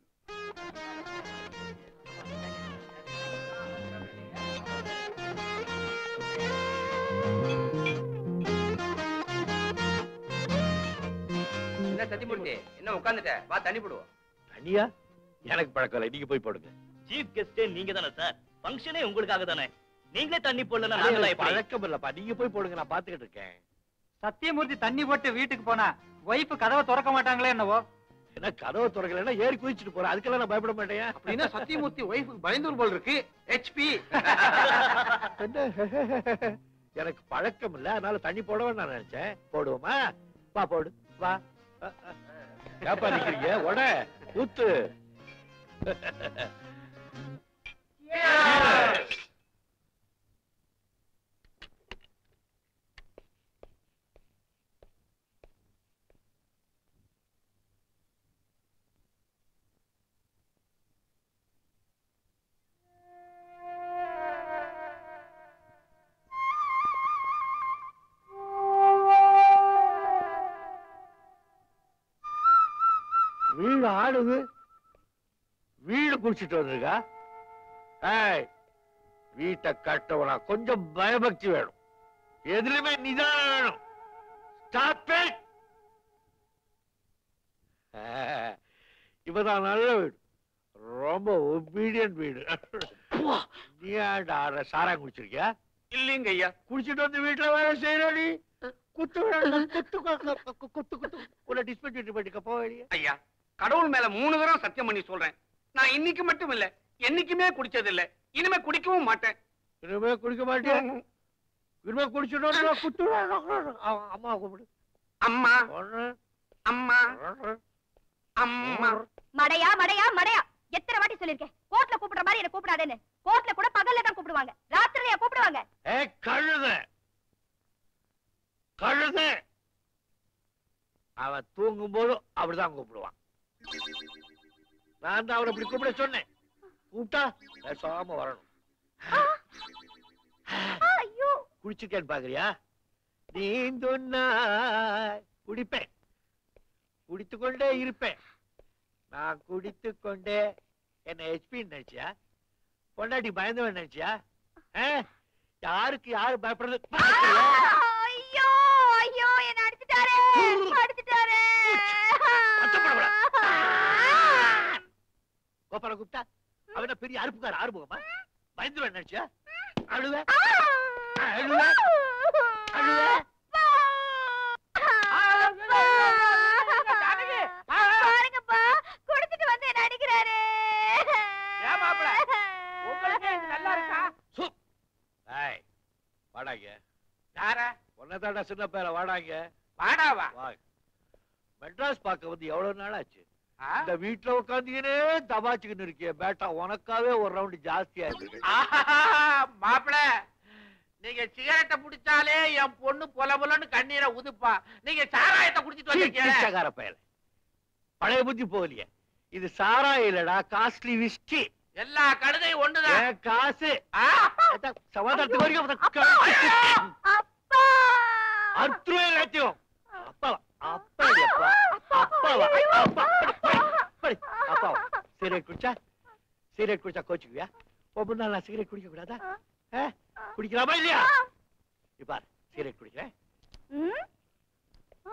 என்ன சத்தியமூர்த்தி என்ன உட்காந்துட்ட வா தண்ணி போடுவோம் தனியா எனக்கு பழக்கம் இல்லை நீங்க போய் போடுங்க சீஃப் கெஸ்டே நீங்க தானே சார் ஃபங்க்ஷனே உங்களுக்காக தானே நீங்களே தண்ணி போடலன்னா எனக்கு நாங்களா எப்படி பழக்கம் இல்லப்பா நீங்க போய் போடுங்க நான் பாத்துக்கிட்டு இருக்கேன் சத்தியமூர்த்தி தண்ணி போட்டு வீட்டுக்கு போனா ஒய்ஃப் கதவை திறக்க மாட்டாங்களே என்னவோ என்ன கதவை திறக்கலைன்னா ஏறி குதிச்சுட்டு போறேன் அதுக்கெல்லாம் நான் பயப்பட மாட்டேன் அப்படின்னா சத்தியமூர்த்தி ஒய்ஃப் பயந்தூர் போல் இருக்கு ஹெச்பி என்ன? எனக்கு பழக்கம் இல்ல அதனால தண்ணி போடவே நான் நினைச்சேன் போடுவோமா வா போடு வா ஏப்பா நிக்கிறீங்க உட ஊத்து வீடு ஆடுது வீடு குடிச்சிட்டு வந்திருக்கா ஏய் வீட்டை கட்டவனா கொஞ்சம் பயபக்தி வேணும் எதுலயுமே நிதானம் வேணும் ஸ்டாப் இட் இப்பதான் நல்ல வீடு ரொம்ப ஒபீடியன்ட் வீடு நீ ஏன்டா ஆடுற சாரா குடிச்சிருக்கியா இல்லைங்க ஐயா குடிச்சிட்டு வந்து வீட்டுல வேலை செய்யற நீ குத்து விட- குத்து குத்து குத்து குத்து உன்னை டிஸ்பென்சரி பண்ணிக்க போக ஐயா கடவுள் மேல மூணு தடவை சத்தியம் பண்ணி சொல்றேன் நான் இன்னைக்கு மட்டும் இல்ல என்னைக்குமே குடிச்சது இல்ல இனிமே குடிக்கவும் மாட்டேன் இனிமே குடிக்க மாட்டேன் இனிமே குடிச்சிட்டோம் குத்து அம்மா கூப்பிடு அம்மா ஒண்ணு, அம்மா ரெண்டு, அம்மா மூணு. மடையா மடையா மடையா எத்தனை வாட்டி சொல்லிருக்கேன் கோர்ட்ல கூப்பிடுற மாதிரி என்ன கூப்பிடாதேன்னு கோர்ட்ல கூட பகல்ல தான் கூப்பிடுவாங்க ராத்திரியா கூப்பிடுவாங்க ஏய் கழுத கழுத அவன் தூங்கும் போதும் அப்படிதான் கூப்பிடுவான் நான் தான் அவனை இப்படி கூப்பிட சொன்னேன் கூப்பிட்டா பேசாம வரணும் ஐயோ குடிச்சிருக்கேன்னு பாக்குறியா நீந்தும் நாய் குடிப்பேன் குடித்துக் கொண்டே இருப்பேன் நான் குடித்துக் கொண்டே என்ன ஹெச்பி நினைச்சியா பொண்டாட்டி பயந்தவன் நினைச்சியா ஆ? யாருக்கு யாரு பயப்படுறது பாக்குறியா? ஐயோ ஐயோ என்ன அடிச்சிட்டாரே அடிச்சிட்டாரே வருத்தப்படக்கூடாது. கோபால கூப்பிட்டா அவன பெரிய அறுப்புக்கார ஆறுமுகமா பயந்துருவேன் நினைச்சியா அழுவ அழுவ அழுவ பாருங்கப்பா குடிச்சிட்டு வந்து என்ன அடிக்கிறாரு ஏன் மாப்பிள? உங்களுக்கே இது நல்லா இருக்கா? சு- ஏய், வாடாங்க யார உன்னதாடா சின்ன பேர வாடாங்க வாடாவா வா மெட்ராஸ் பார்க்க வந்து எவ்வளவு நாள் ஆச்சு ஆ? இந்த வீட்டுல உட்காந்துக்கினே தபாச்சுக்கின்னு இருக்கிய பேட்டா உனக்காவே ஒரு ரவுண்ட் ஜாஸ்தியா இருக்கு ஆஹா, மாப்பிள நீங்க சிகரெட்டை புடிச்சாலே என் பொண்ணு பொல பொலன்னு கண்ணீரை உதுப்பா நீங்க சாராயத்தை குடிச்சிட்டு வந்திருக்கீங்க பிச்சைக்கார பயல பழைய புத்தி போகலையே இது சாரா இல்லடா காஸ்ட்லி விஸ்கி எல்லா கழுதையும் ஒண்ணுதான் என் காசு ஆ? அதான் சமாதானத்துக்கு வரைக்கும் அப்பா அர்த்தம் எல்லாத்தையும் அப்பா அப்பா அப்பா அப்பாவா அப்பா படி, படி, அப்பாவா சிகரெட் குடிச்சா சிகரெட் குடிச்சா கோச்சுக்குவியா ஒவ்வொரு நாள் நான் சிகரெட் குடிக்க கூடாதா ஆ? குடிக்கலாமா இல்லையா இப்ப சிகரெட் குடிக்கிறேன் ம்?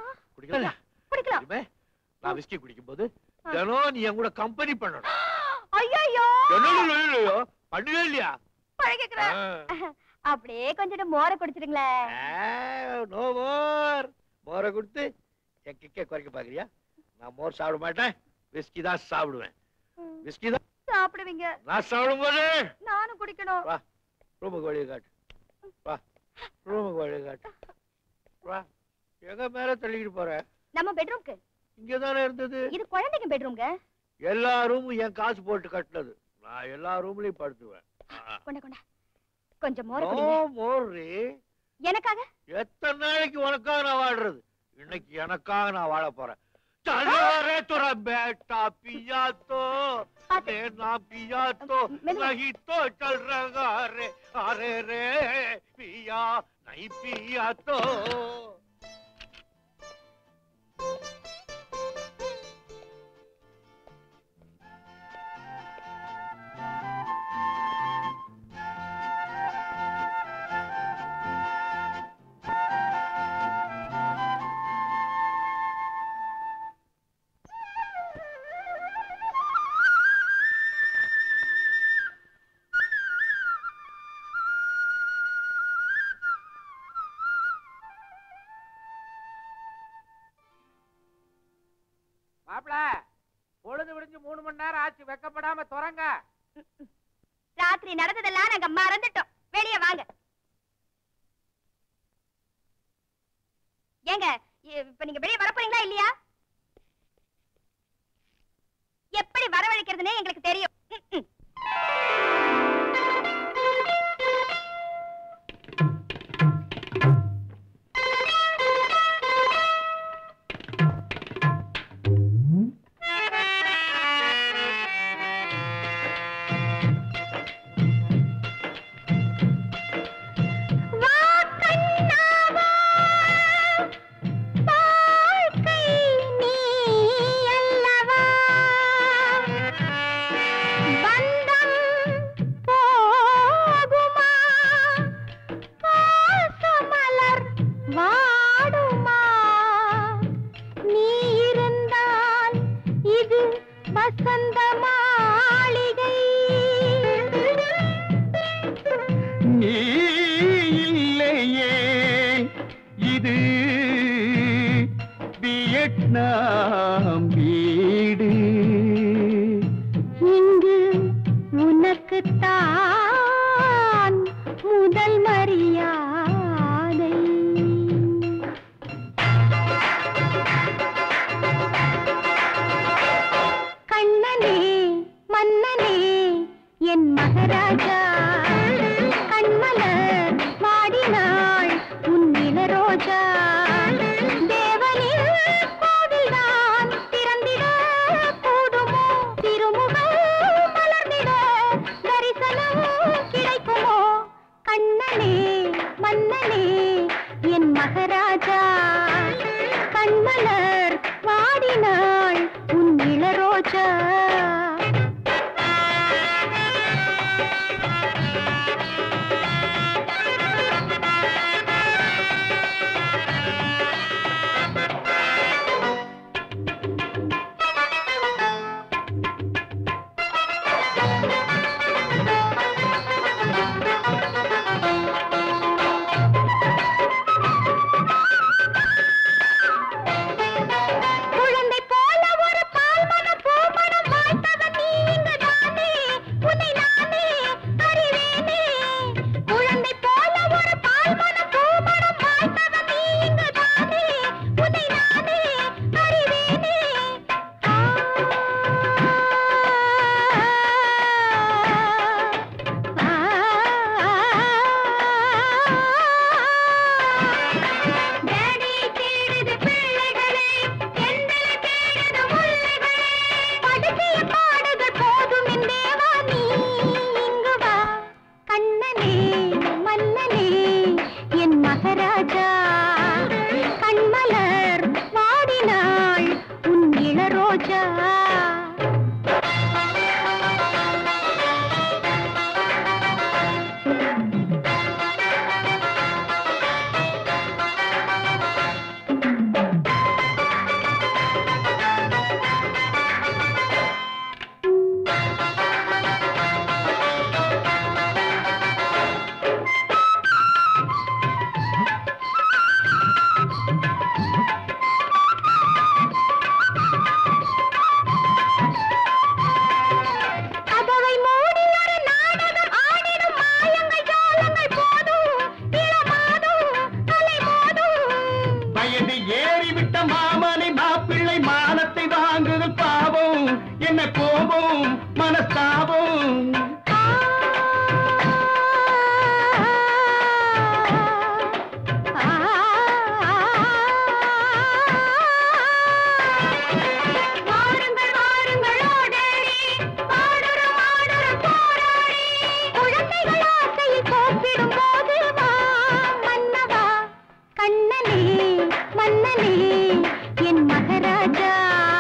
குடிக்கல குடிக்கலாம் இனிமே நான் விஸ்கி குடிக்கும் போது தினம் நீ என் கூட கம்பெனி பண்ணணும் ஐயோ என்ன பண்ணுவே இல்லையா பழகிக்கிறேன் அப்படியே கொஞ்சம் மோர குடிச்சிருங்களேன் நோ மோர் மோரை கொடுத்து என் கிக்கே குறைக்க பாக்குறியா நான் மோர் சாப்பிட மாட்டேன் விஸ்கி தான் சாப்பிடுவேன் விஸ்கி தான் சாப்பிடுவீங்க நான் சாப்பிடும் போது நானும் குடிக்கணும் வா ரூமுக்கு வழியை காட்டு வா ரூமுக்கு வழியை காட்டு வா எங்க மேல தள்ளிக்கிட்டு போற நம்ம பெட்ரூம்க்கு இங்கதானே இருந்தது இது குழந்தைங்க பெட்ரூம்ங்க எல்லா ரூமும் என் காசு போட்டு கட்டினது நான் எல்லா ரூம்லயும் படுத்துவேன் கொண்ட கொண்ட கொஞ்சம் மோர நோ குடிங்க மோர்ரி எனக்காக எத்தனை நாளைக்கு உனக்காக நான் வாழ்றது இன்னைக்கு எனக்காக நான் வாழ போறேன் चलो तोरा बेटा पिया तो देना पिया तो नहीं तो चल रहा रे अरे रे पिया नहीं पिया तो மாப்பிள பொழுது விடிஞ்சு மூணு மணி நேரம் ஆச்சு வெக்கப்படாம துறங்க ராத்திரி நடந்ததெல்லாம் நாங்க மறந்துட்டோம் வெளியே வாங்க ஏங்க இ- இப்ப நீங்க வெளியே வர போறீங்களா இல்லையா எப்படி வரவழைக்கிறதுனே எங்களுக்கு தெரியும் ம், ம். வா கண்ணாவா, வாழ்க்கை நீ அல்லவா. பந்தம் போகுமா, பாசமலர் வாடுமா. நீ இருந்தால் இது வசந்த மாளிகை நீ இல்லையே இது வியட்நாம் வீடு இங்கு உனக்குத்தான் முதல் மரியாதை கண்ணனே மன்னனே என் மகராஜா கண்மலர் வாடினாள் உன் ரோஜா தேவனின் கோவில்தான் திறந்திட கூடுமோ திருமுகம் மலர்ந்திட தரிசனம் கிடைக்குமோ கண்ணனே மன்னனே என் மகராஜா கண்மலர் வாடினாள் உன் இளரோஜா குழந்தை போல ஒரு பால்மனம் பூமணம் என் மகராஜா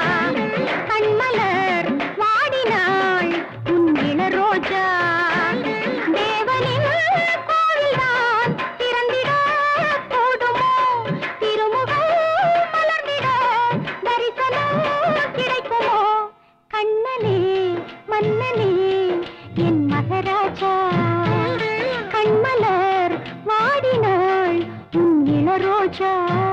கண்மலர் வாடினாள் உன் இளரோஜா தேவனின் கோவில்தான் திறந்திட கூடுமோ திருமுகம் மலர்ந்திட தரிசனம் கிடைக்குமோ கண்ணனே மன்னனே என் மகராஜா கண்மலர் வாடினாள் உன் இளரோஜா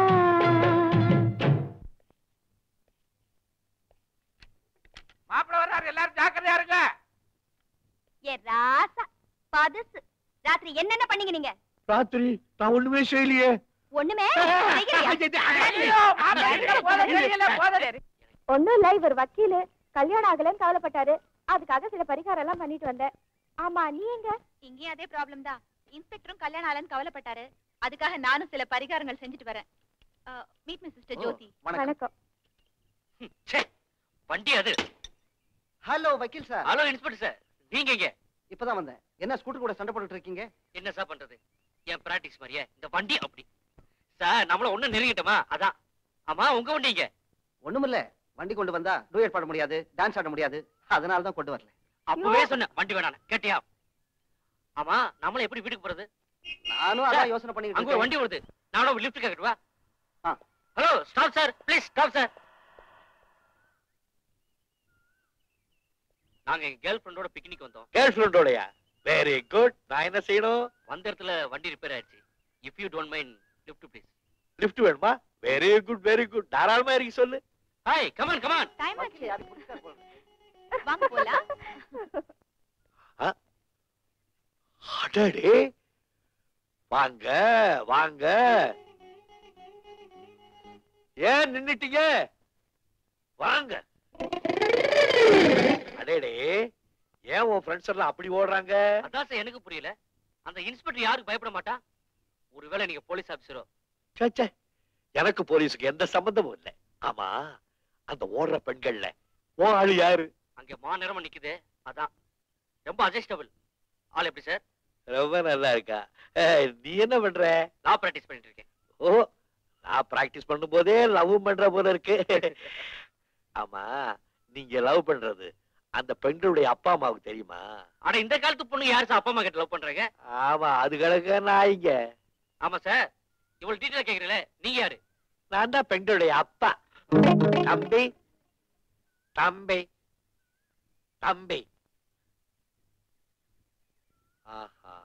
மாப்பிள்ள வர்றாரு எல்லாரும் ஜாக்கிரதையா இருங்க ஏ ராசா பதுசு ராத்திரி என்னென்ன பண்ணீங்க நீங்க ராத்திரி நான் ஒண்ணுமே செய்யலையே ஒண்ணுமே செய்யலையா? ஐயோ, மாப்பிள்ளை எங்க போதோ தெரியல, போதோ தெரியல. ஒண்ணும் இல்ல இவர் வக்கீலு கல்யாணம் ஆகலன்னு கவலைப்பட்டாரு அதுக்காக சில பரிகாரம் எல்லாம் பண்ணிட்டு வந்தேன் ஆமா நீ எங்க இங்கேயும் அதே ப்ராப்ளம் தான் இன்ஸ்பெக்டரும் கல்யாணம் ஆகலன்னு கவலைப்பட்டாரு அதுக்காக நானும் சில பரிகாரங்கள் செஞ்சுட்டு வரேன் மீட் மீ சிஸ்டர் ஜோதி வணக்கம் வணக்கம் ச்சே, வண்டி அது ஹலோ வக்கீல் சார் ஹலோ இன்ஸ்பெக்டர் சார் நீங்க இங்க இப்பதான் வந்தேன் என்ன ஸ்கூட்டர் கூட சண்டை போட்டுட்டு இருக்கீங்க என்ன சார் பண்றது என் பிராக்டிஸ் மாதிரியே இந்த வண்டி அப்படி சார் நம்மள ஒண்ணு நெருங்கிட்டோமா அதான் ஆமா உங்க வண்டிங்க ஒண்ணுமில்ல வண்டி கொண்டு வந்தா டூயட் பாட முடியாது டான்ஸ் ஆட முடியாது அதனால தான் கொண்டு வரல அப்பவே சொன்னேன் வண்டி வேணாம் கேட்டியா ஆமா நம்மள எப்படி வீட்டுக்கு போறது நானும் அதான் யோசனை பண்ணிட்டு அங்க ஒரு இருக்கேன் வண்டி வருது நானும் லிஃப்ட் கேக்கட்டுவா ஆ. Hello stop sir please stop sir நாங்க எங்க கேர்ள் ஃப்ரெண்டோட பிக்னிக் வந்தோம் கேர்ள் ஃப்ரெண்டோடயா வெரி குட் நான் என்ன செய்யணும் வந்த இடத்துல வண்டி ரிப்பேர் ஆயிடுச்சு if you don't mind lift please lift வேணுமா வெரி குட் வெரி குட் தாராளமா இறங்கி சொல்லு ஹாய் கமான் கமான் டைம் ஆச்சு வக்கீல், அது பிடிச்சா போதும். வாங்க போலாம் அடடே வாங்க வாங்க ஏன் நின்னுட்டீங்க வாங்க அடேடே ஏன் உன் ஃப்ரெண்ட்ஸ் எல்லாம் அப்படி ஓடுறாங்க அதான் சார் எனக்கு புரியல அந்த இன்ஸ்பெக்டர் யாருக்கு பயப்பட மாட்டா ஒருவேளை நீங்க போலீஸ் ஆபீசரோ ச்சே, ச்சே. எனக்கு போலீஸுக்கு எந்த சம்பந்தமும் இல்லை ஆமா அந்த ஓடுற பெண்கள்ல ஓ ஆளு யாரு அங்க மா நிறமா நிக்குது அதான் ரொம்ப அட்ஜஸ்டபிள் ஆள் எப்படி சார் ரொம்ப நல்லா இருக்கா ஏய், நீ என்ன பண்ற நான் பிராக்டிஸ் பண்ணிட்டு இருக்கேன் ஓ நான் பிராக்டிஸ் பண்ணும்போதே லவ் பண்ற போல இருக்கு ஆமா நீங்க லவ் பண்றது அந்த பெண்களுடைய அப்பா அம்மாவுக்கு தெரியுமா ஆனா இந்த காலத்து பொண்ணு யாரு சார் அப்பா அம்மா கிட்ட லவ் பண்றாங்க ஆமா அது கிடக்க நாய்ங்க ஆமா சார் இவ்வளவு டீட்டெயிலா கேக்குறீங்களே நீங்க யாரு நான் தான் பெண்களுடைய அப்பா தம்பி தம்பி தம்பி ஆஹா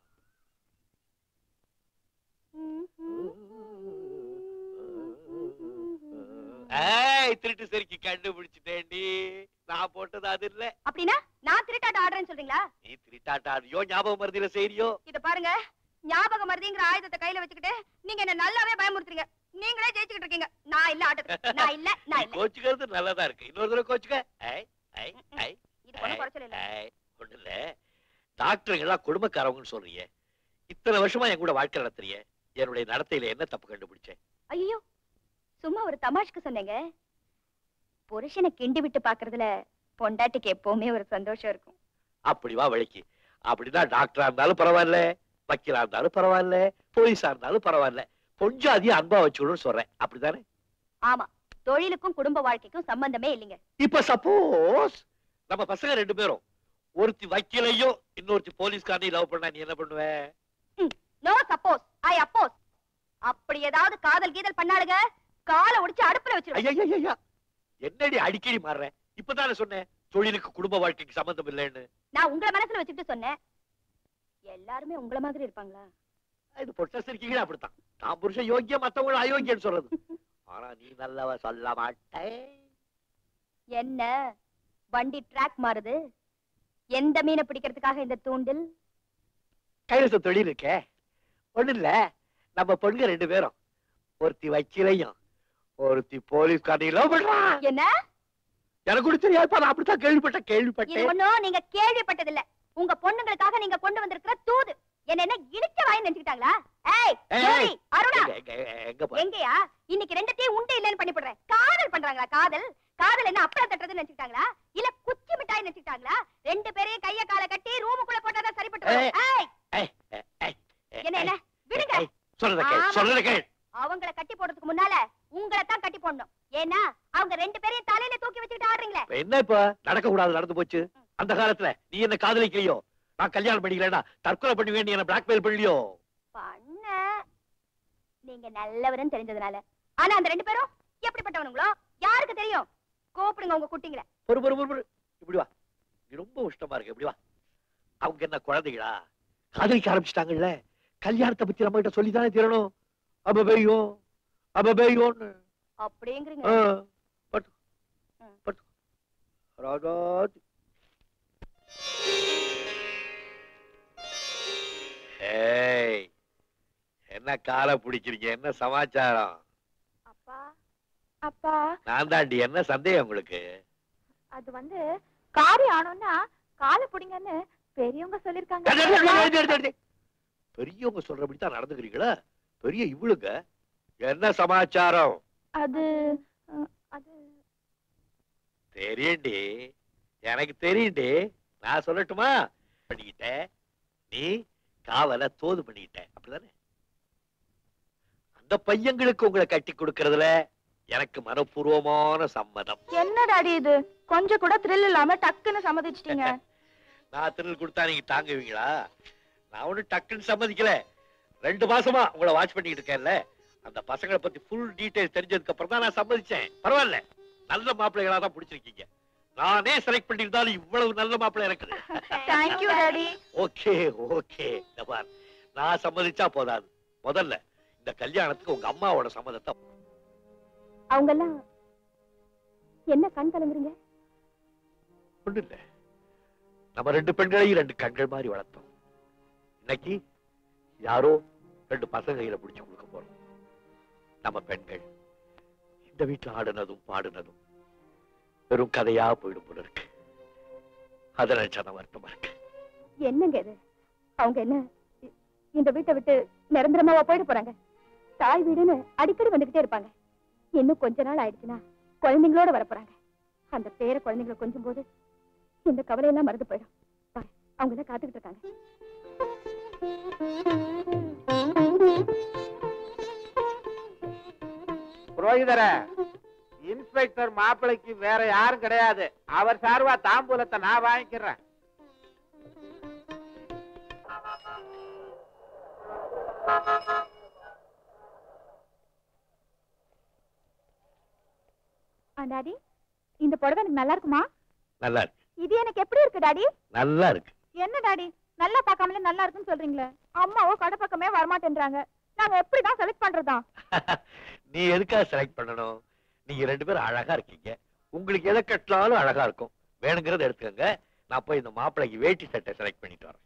ஏய் திருட்டு சரிக்கு கண்டுபிடிச்சிட்டேன்டி நான் போட்டது அது இல்ல அப்படின்னா நான் திருட்டாட்ட ஆடுறேன்னு சொல்றீங்களா நீ திருட்டாட்டாடியோ ஞாபகம் மருதியில செய்றியோ இத பாருங்க ஞாபகம் மருதிங்கிற ஆயுதத்தை கையில வச்சுக்கிட்டு நீங்க என்ன நல்லாவே பயமுறுத்துறீங்க நீங்களே ஜெயிச்சுக்கிட்டு இருக்கீங்க நான் இல்ல ஆட்டத்துக்கு நான் இல்ல நான் இல்ல கோச்சுக்கிறது நல்லதா இருக்கு இன்னொரு தடவை கோச்சுக்க ஐ ஐ ஐ இது ஒண்ணும் குறைச்சல் இல்ல ஐ ஒண்ணு இல்ல டாக்டருங்க எல்லாம் குடும்பக்காரவங்கன்னு சொல்றீங்க இத்தனை வருஷமா என் கூட வாழ்க்கை நடத்துறீங்க என்னுடைய நடத்தையில என்ன தப்பு கண்டுபிடிச்சேன் ஐயோ சும்மா ஒரு தமாஷ்க்கு சொன்னேங்க புருஷனை கிண்டி விட்டு பாக்குறதுல பொண்டாட்டிக்கு எப்பவுமே ஒரு சந்தோஷம் இருக்கும் அப்படி வா வழிக்கு அப்படிதான் டாக்டரா இருந்தாலும் பரவாயில்ல வக்கீலா இருந்தாலும் பரவாயில்ல போலீஸா இருந்தாலும் பரவாயில்ல கொஞ்சம் அதிகம் அன்பா வச்சுக்கணும்னு சொல்றேன் அப்படிதானே ஆமா தொழிலுக்கும் குடும்ப வாழ்க்கைக்கும் சம்பந்தமே இல்லைங்க இப்ப சப்போஸ் நம்ம பசங்க ரெண்டு பேரும் ஒருத்தி வக்கீலையும் இன்னொருத்தி போலீஸ்காரையும் லவ் பண்ணா நீ என்ன பண்ணுவ நோ சப்போஸ் ஐ அப்போஸ் அப்படி ஏதாவது காதல் கீதல் பண்ணாளுங்க காலை ஒடிச்சு அடுப்புல வச்சிருவேன் ஐயா என்னடி அடிக்கடி மாறுற இப்பதானே சொன்னேன் தொழிலுக்கு குடும்ப வாழ்க்கைக்கு சம்பந்தம் இல்லைன்னு நான் உங்களை மனசுல வச்சுட்டு சொன்னேன் எல்லாருமே உங்கள மாதிரி இருப்பாங்களா இது பொட்ட சிரிக்கீங்களா அப்படித்தான் நான் புருஷன் யோக்கியம் மத்தவங்க அயோக்கியன்னு சொல்றது ஆனா நீ நல்லவ சொல்ல மாட்டே என்ன வண்டி ட்ராக் மாறுது எந்த மீனை பிடிக்கிறதுக்காக இந்த தூண்டில் கைரச தொழில் இருக்கே ஒண்ணு இல்ல நம்ம பொண்ணுங்க ரெண்டு பேரும் ஒருத்தி வக்கீலையும் ஒருத்தி போலீஸ்காரையும் லவ் பண்றான் என்ன எனக்கு கூட தெரியாதுப்பா நான் அப்படித்தான் கேள்விப்பட்டேன் இது கேள்விப்பட்டேன் ஒண்ணும் நீங்க கேள்விப்பட்டதில்ல உங்க பொண்ணுங்களுக்காக நீங்க கொண்டு வந்திருக்கிற தூது என்ன என்ன இடிச்ச வாய் நினைச்சுக்கிட்டாங்களா ஏய் ஏய், ஜோதி, அருணா எங்க, எங்க, எங்க போ எங்கயா இன்னைக்கு ரெண்டத்தையும் உண்டு இல்லைன்னு பண்ணி போடுறேன் காதல் பண்றாங்களா காதல் காதல் என்ன அப்பளம் தட்டுறதுன்னு நினைச்சுக்கிட்டாங்களா இல்ல குச்சி மிட்டாய் நினைச்சுக்கிட்டாங்களா ரெண்டு பேரையும் கைய கால கட்டி ரூமுக்குள்ள போட்டாதான் சரிப்பட்டு வரும். ஏய் ஏய், ஏய், ஏய், ஏய், என்ன என்ன விடுங்க ஏய், சொல்றத கேள் ஆமா. சொல்றத கேள் அவங்கள கட்டி போடுறதுக்கு முன்னால உங்களை தான் கட்டி போடணும் ஏன்னா அவங்க ரெண்டு பேரையும் தலையில தூக்கி வச்சுக்கிட்டு ஆடுறீங்களே இப்ப என்ன இப்ப நடக்க கூடாது நடந்து போச்சு அந்த காலத்துல நீ என்ன காதலிக்கலையோ நான் கல்யாணம் பண்ணிக்கலனா தற்கொலை பண்ணுவேன் நீ என்ன பிளாக்மெயில் பண்ணலையோ பண்ண நீங்க நல்லவருன்னு தெரிஞ்சதுனால ஆனா அந்த ரெண்டு பேரும் எப்படிப்பட்டவனுங்களோ யாருக்கு தெரியும் கூப்பிடுங்க உங்க குட்டிங்களை பொறு பொறு பொறு பொறு இப்படி வா நீ ரொம்ப உஷ்டமா இருக்கு இப்படி வா அவங்க என்ன குழந்தைகளா காதலிக்க ஆரம்பிச்சிட்டாங்கல்ல கல்யாணத்தை பத்தி நம்ம கிட்ட சொல்லித்தானே தீரணும் அபபேயோ அபபேயோன்னு அப்படிங்கிறீங்க ஆ, பட்டு ம். பட்டு ராஜாதி ஏய் என்ன காலை பிடிக்கிறீங்க என்ன சமாச்சாரம் அப்பா அப்பா நான் தாண்டி என்ன சந்தேகம் உங்களுக்கு அது வந்து காரியம் ஆனோம்னா காலை புடிங்கன்னு பெரியவங்க டேய், டேய், டேய், டேய், சொல்லிருக்காங்க டேய், டேய், டேய். பெரியவங்க சொல்றபடி தான் நடந்துக்கிறீங்களா பெரிய இவளுங்க என்ன சமாச்சாரம் அது அது தெரியும்டி எனக்கு தெரியும்டி நான் சொல்லட்டுமா பண்ணிக்கிட்ட நீ காவல தோது பண்ணிக்கிட்ட அப்படிதானே அந்த பையங்களுக்கு உங்களை கட்டி கொடுக்கறதுல எனக்கு மனப்பூர்வமான சம்மதம் என்ன டாடி இது கொஞ்சம் கூட த்ரில் இல்லாம டக்குன்னு சம்மதிச்சிட்டீங்க நான் திருள் கொடுத்தா நீங்க தாங்குவீங்களா நான் ஒண்ணு டக்குன்னு சம்மதிக்கல ரெண்டு மாசமா உங்களை வாட்ச் பண்ணிட்டு இருக்கேன்ல அந்த பசங்களை பத்தி ஃபுல் டீடைல்ஸ் தெரிஞ்சதுக்கு அப்புறம் தான் நான் சம்மதிச்சேன் பரவாயில்ல நல்ல மாப்பிள்ளைகளா தான் பிடிச்சிருக்கீங்க நானே செலக்ட் பண்ணியிருந்தாலும் இவ்வளவு நல்ல மாப்பிள்ளை இருக்குது தேங்க்யூ டாடி ஓகே ஓகே இந்த பார் நான் சம்மதிச்சா போதாது முதல்ல இந்த கல்யாணத்துக்கு உங்க அம்மாவோட சம்மதத்தை அவங்க எல்லாம் என்ன கண் கலங்குறீங்க ஒண்ணு இல்ல நம்ம ரெண்டு பெண்களையும் ரெண்டு கண்கள் மாதிரி வளர்த்தோம் இன்னைக்கு யாரோ ரெண்டு பசங்க கையில பிடிச்சு கொடுக்க போறோம் நம்ம பெண்கள் இந்த வீட்டுல ஆடுனதும் பாடுனதும் வெறும் கதையா போயிடும் போல இருக்கு அதை நினைச்சா தான் வருத்தமா இருக்கு என்னங்க இது அவங்க என்ன இ- இந்த வீட்டை விட்டு நிரந்தரமாவா போயிட போறாங்க தாய் வீடுன்னு அடிக்கடி வந்துகிட்டே இருப்பாங்க இன்னும் கொஞ்ச நாள் ஆயிடுச்சுன்னா குழந்தைங்களோட வர போறாங்க அந்த பேர குழந்தைங்களை கொஞ்சம் போது இந்த கவலையெல்லாம் மறந்து போயிடும் பாரு, அவங்க எல்லாம் காத்துக்கிட்டு இருக்காங்க புரோகிதர இன்ஸ்பெக்டர் மாப்பிளைக்கு வேற யாரும் கிடையாது அவர் சார்பா தாம்பூலத்தை நான் வாங்கிக்கிறேன் ஆ, டாடி இந்த புடவை எனக்கு நல்லா இருக்குமா நல்லா இருக்கு இது எனக்கு எப்படி இருக்கு டாடி நல்லா இருக்கு என்ன டாடி நல்லா பார்க்காமலே நல்லா இருக்குன்னு சொல்றீங்களே அம்மாவோ கடை பக்கமே வரமாட்டேன்றாங்க நாங்க எப்படிதான் செலக்ட் பண்றதா நீ எதுக்காக செலக்ட் பண்ணணும் நீங்க ரெண்டு பேரும் அழகா இருக்கீங்க உங்களுக்கு எதை கட்டினாலும் அழகா இருக்கும் வேணுங்கிறத எடுத்துக்கங்க நான் போய் இந்த மாப்பிள்ளைக்கு வேட்டி சட்டை செலக்ட் பண்ணிட்டு வரேன்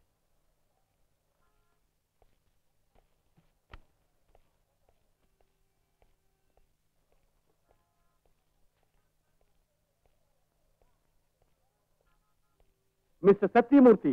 மிஸ்டர் சத்தியமூர்த்தி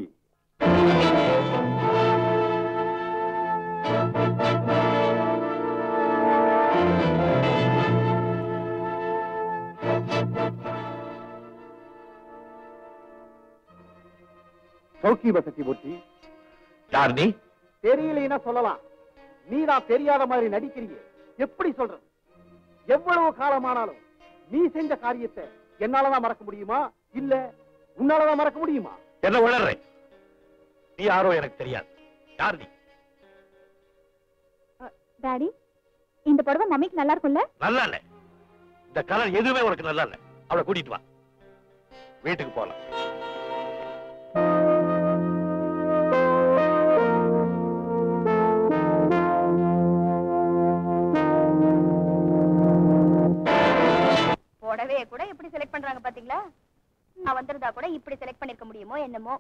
சௌக்கியமா சத்தியமூர்த்தி யார் நீ தெரியலைன்னா சொல்லலாம் நீ தான் தெரியாத மாதிரி நடிக்கிறீங்க எப்படி சொல்றது எவ்வளவு காலமானாலும் நீ செஞ்ச காரியத்தை என்னாலதான் மறக்க முடியுமா இல்ல உன்னாலதான் மறக்க முடியுமா என்ன உளர்ற நீ யாரோ எனக்கு தெரியாது யார் நீ டாடி இந்த புடவை மம்மிக்கு நல்லா இருக்கும்ல நல்லா இல்ல இந்த கலர் எதுவுமே உனக்கு நல்லா இல்ல அவளை கூட்டிட்டு வா வீட்டுக்கு போலாம் புடவைய கூட இப்படி செலக்ட் பண்றாங்க பாத்தீங்களா நான் வந்திருந்தா கூட இப்படி செலக்ட் பண்ணிருக்க முடியுமோ என்னமோ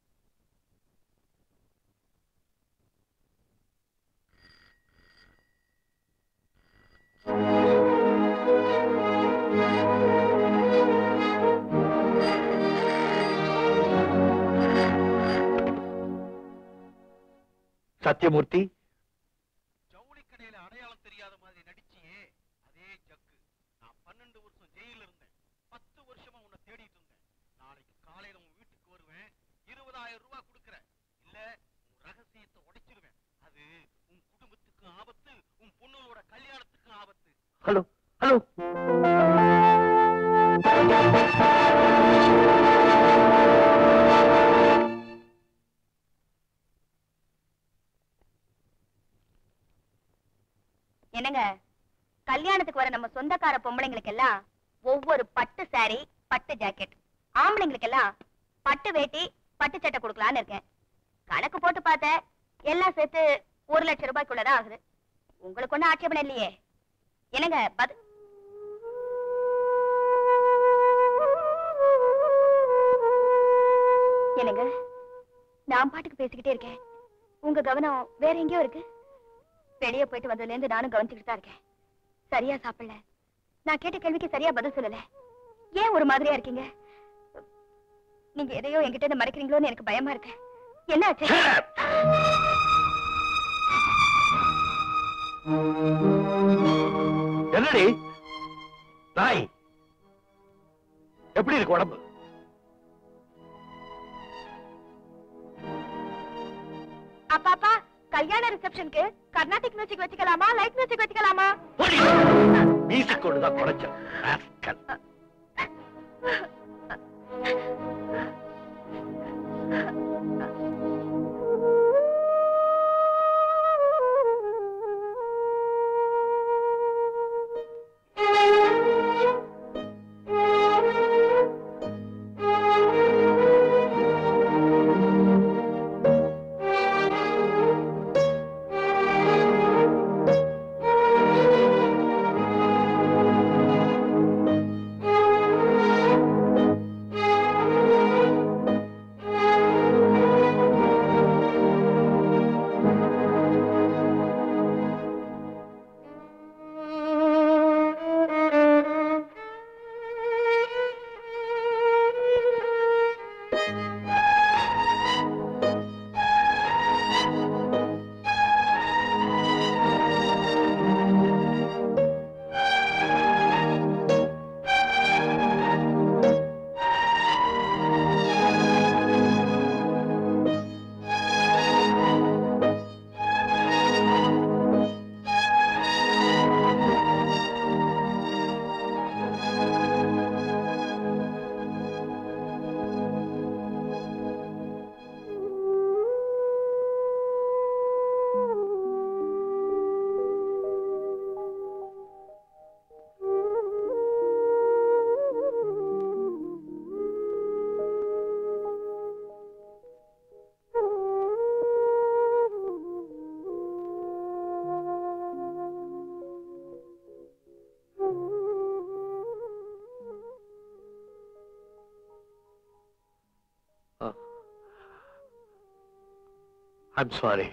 சத்தியமூர்த்தி ஜவுளி கடையில அடையாளம் தெரியாத மாதிரி நடிச்சியே அதே ஜக்கு நான் பன்னெண்டு வருஷம் ஜெயில இருந்தேன் பத்து வருஷமா உன்னை தேடிட்டு இருந்தேன் நாளைக்கு காலையில உன் வீட்டுக்கு வருவேன் இருபதாயிரம் ரூபாய் கொடுக்கறேன் இல்ல உன் ரகசியத்தை உடைச்சிருவேன் அது உன் குடும்பத்துக்கும் ஆபத்து உன் பொண்ணுகளோட கல்யாணத்துக்கும் ஆபத்து ஹலோ ஹலோ என்னங்க கல்யாணத்துக்கு வர நம்ம சொந்தக்கார பொம்பளைங்களுக்கு எல்லாம் ஒவ்வொரு பட்டு saree பட்டு ஜாக்கெட் ஆம்பளைங்களுக்கு எல்லாம் பட்டு வேட்டி பட்டு சட்டை கொடுக்கலான்னு இருக்கேன் கணக்கு போட்டு பார்த்தேன் எல்லாம் சேர்த்து ஒரு லட்சம் ரூபாய்க்குள்ளதான் ஆகுது உங்களுக்கு ஒண்ணும் ஆட்சேபணம் இல்லையே என்னங்க பது என்னங்க நான் பாட்டுக்கு பேசிக்கிட்டே இருக்கேன் உங்க கவனம் வேற எங்கேயோ இருக்கு வெளியே போயிட்டு வந்ததுல இருந்து நானும் கவனிச்சுக்கிட்டு தான் இருக்கேன் சரியா சாப்பிடல நான் கேட்ட கேள்விக்கு சரியா பதில் சொல்லல ஏன் ஒரு மாதிரியா இருக்கீங்க நீங்க எதையோ என்கிட்ட இருந்து மறைக்கிறீங்களோன்னு எனக்கு பயமா இருக்கு என்னாச்சு என்னடி நாய் எப்படி இருக்கு உடம்பு அப்பா அப்பா கல்யாண ரிசப்ஷனுக்கு கர்நாடிக் மியூசிக் வச்சுக்கலாமா லைட் மியூசிக் வச்சுக்கலாமா போடி. மியூசிக் கொண்டுதான் குறைச்ச ராஸ்கல். I'm sorry.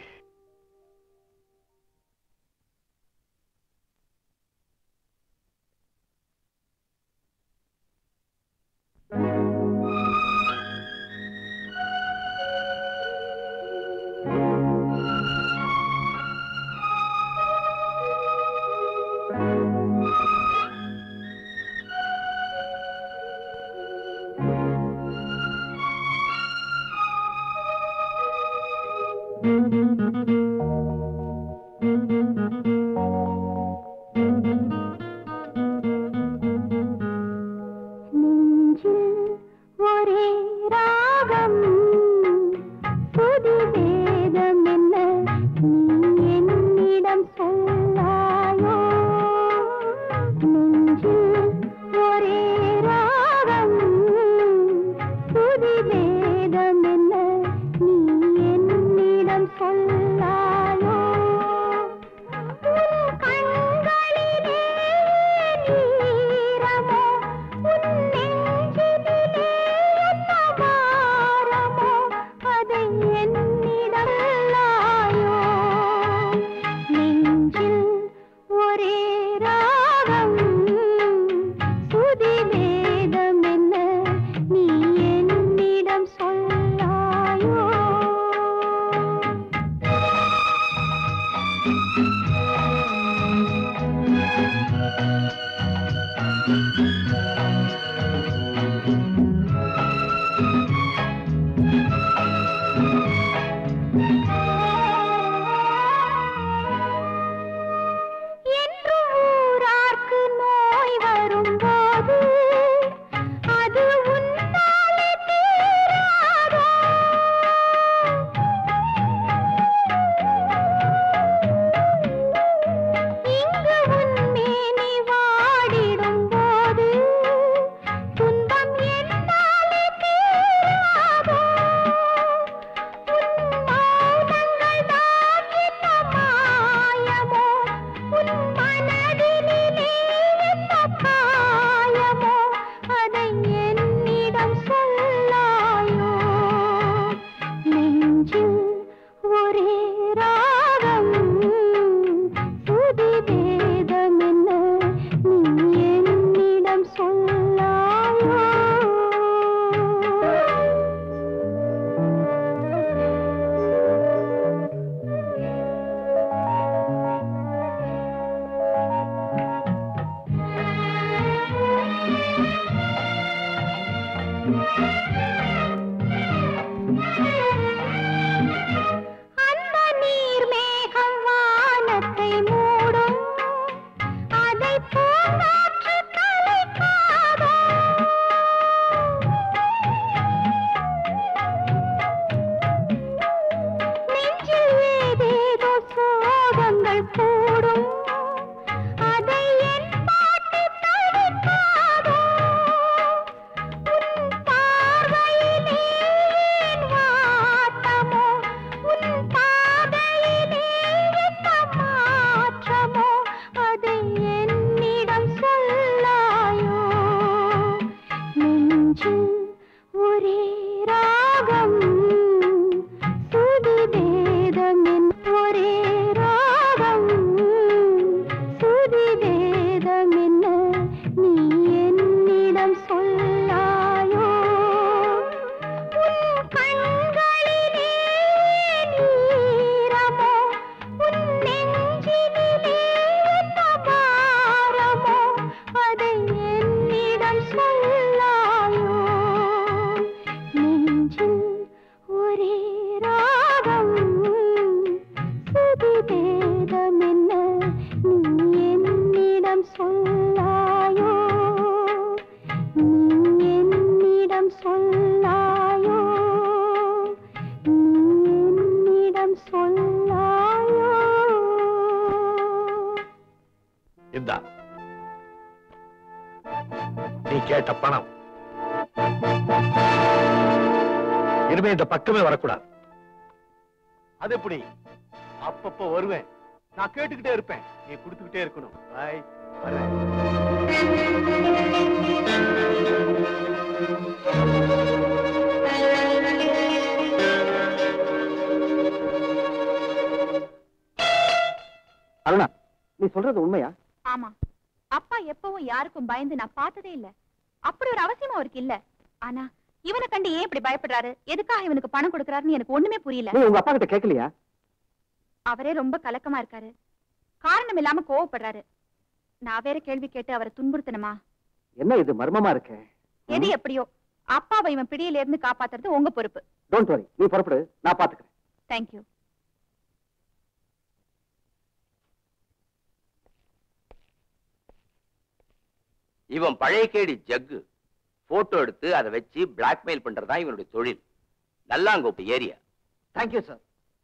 நெஞ்சில் ஒரே ராகம் புது வேதம் என்ன நீ என்னிடம் சொல்லாயோ நெஞ்சில் ஒரே ராகம் புது வேதம் என்ன நீ என்னிடம் சொல்லாயோ உன் கண்களிலே நீரமோ உன் நெஞ்சினிலே என்ன பாரமோ அதை என்னிடம் சொல்லாயோ நெஞ்சில் ஒரே ராகம் சுதி வேதம் என்ன நீ என்னிடம் சொல்லாயோ என்று ஊரார்க்கு நோய் நீ கேட்ட பணம் இனிமே இந்த பக்கமே வரக்கூடாது அது எப்படி அப்பப்போ வருவேன் நான் கேட்டுக்கிட்டே இருப்பேன் நீ கொடுத்துக்கிட்டே இருக்கணும் பாய் வரேன் அருணா நீ சொல்றது உண்மையா ஆமா அப்பா எப்பவும் யாருக்கும் பயந்து நான் பார்த்ததே இல்ல அப்படி ஒரு அவசியம் அவருக்கு இல்ல ஆனா இவனை கண்டு ஏன் இப்படி பயப்படுறாரு எதுக்காக இவனுக்கு பணம் கொடுக்கறாருன்னு எனக்கு ஒண்ணுமே புரியல நீ உங்க அப்பா கிட்ட கேட்கலையா அவரே ரொம்ப கலக்கமா இருக்காரு காரணம் இல்லாம கோவப்படுறாரு நான் வேற கேள்வி கேட்டு அவரை துன்புறுத்தணுமா என்ன இது மர்மமா இருக்கே எது எப்படியோ அப்பாவை இவன் பிடியில இருந்து காப்பாத்துறது உங்க பொறுப்பு டோன்ட் வரி நீ புறப்படு நான் பாத்துக்கிறேன் தேங்க்யூ இவன் பழைய கேடி ஜக்கு போட்டோ எடுத்து அதை வச்சு பிளாக்மெயில் பண்றதா இவனுடைய தொழில் நல்லாங்கோப்பு ஏரியா தேங்க்யூ சார்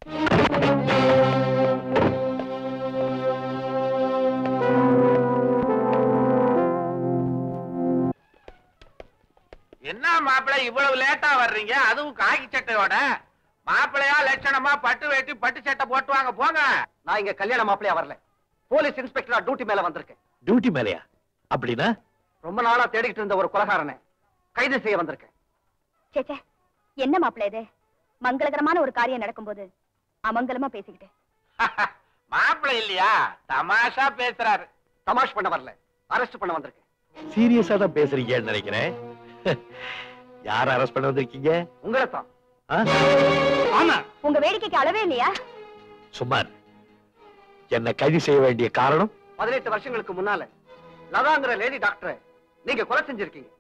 என்ன மாப்பிள்ளை இவ்வளவு லேட்டா வர்றீங்க அதுவும் காக்கி சட்டையோட மாப்பிள்ளையா லட்சணமா பட்டு வேட்டி பட்டு சட்டை போட்டு வாங்க போங்க நான் இங்க கல்யாண மாப்பிளையா வரல போலீஸ் இன்ஸ்பெக்டரா டியூட்டி மேல வந்திருக்கேன் டியூட்டி மேலையா அப்படின்னா ரொம்ப நாளா தேடிக்கிட்டு இருந்த ஒரு கொலகாரனை கைது செய்ய வந்திருக்கேன் சேச்சே என்ன மாப்பிள்ளை இது மங்களகரமான ஒரு காரியம் நடக்கும்போது அமங்கலமா பேசிக்கிட்டு மாப்பிள்ளை இல்லையா தமாஷா பேசுறாரு தமாஷ் பண்ண வரல அரெஸ்ட் பண்ண வந்திருக்கேன் சீரியஸா தான் பேசுறீங்கன்னு நினைக்கிறேன் யார அரெஸ்ட் பண்ண வந்திருக்கீங்க உங்களை தான் ஆ? ஆமா உங்க வேடிக்கைக்கு அளவே இல்லையா சுமார் என்ன கைது செய்ய வேண்டிய காரணம் பதினெட்டு வருஷங்களுக்கு முன்னால லதாங்கிற லேடி டாக்டரை நீங்க கொலை செஞ்சிருக்கீங்க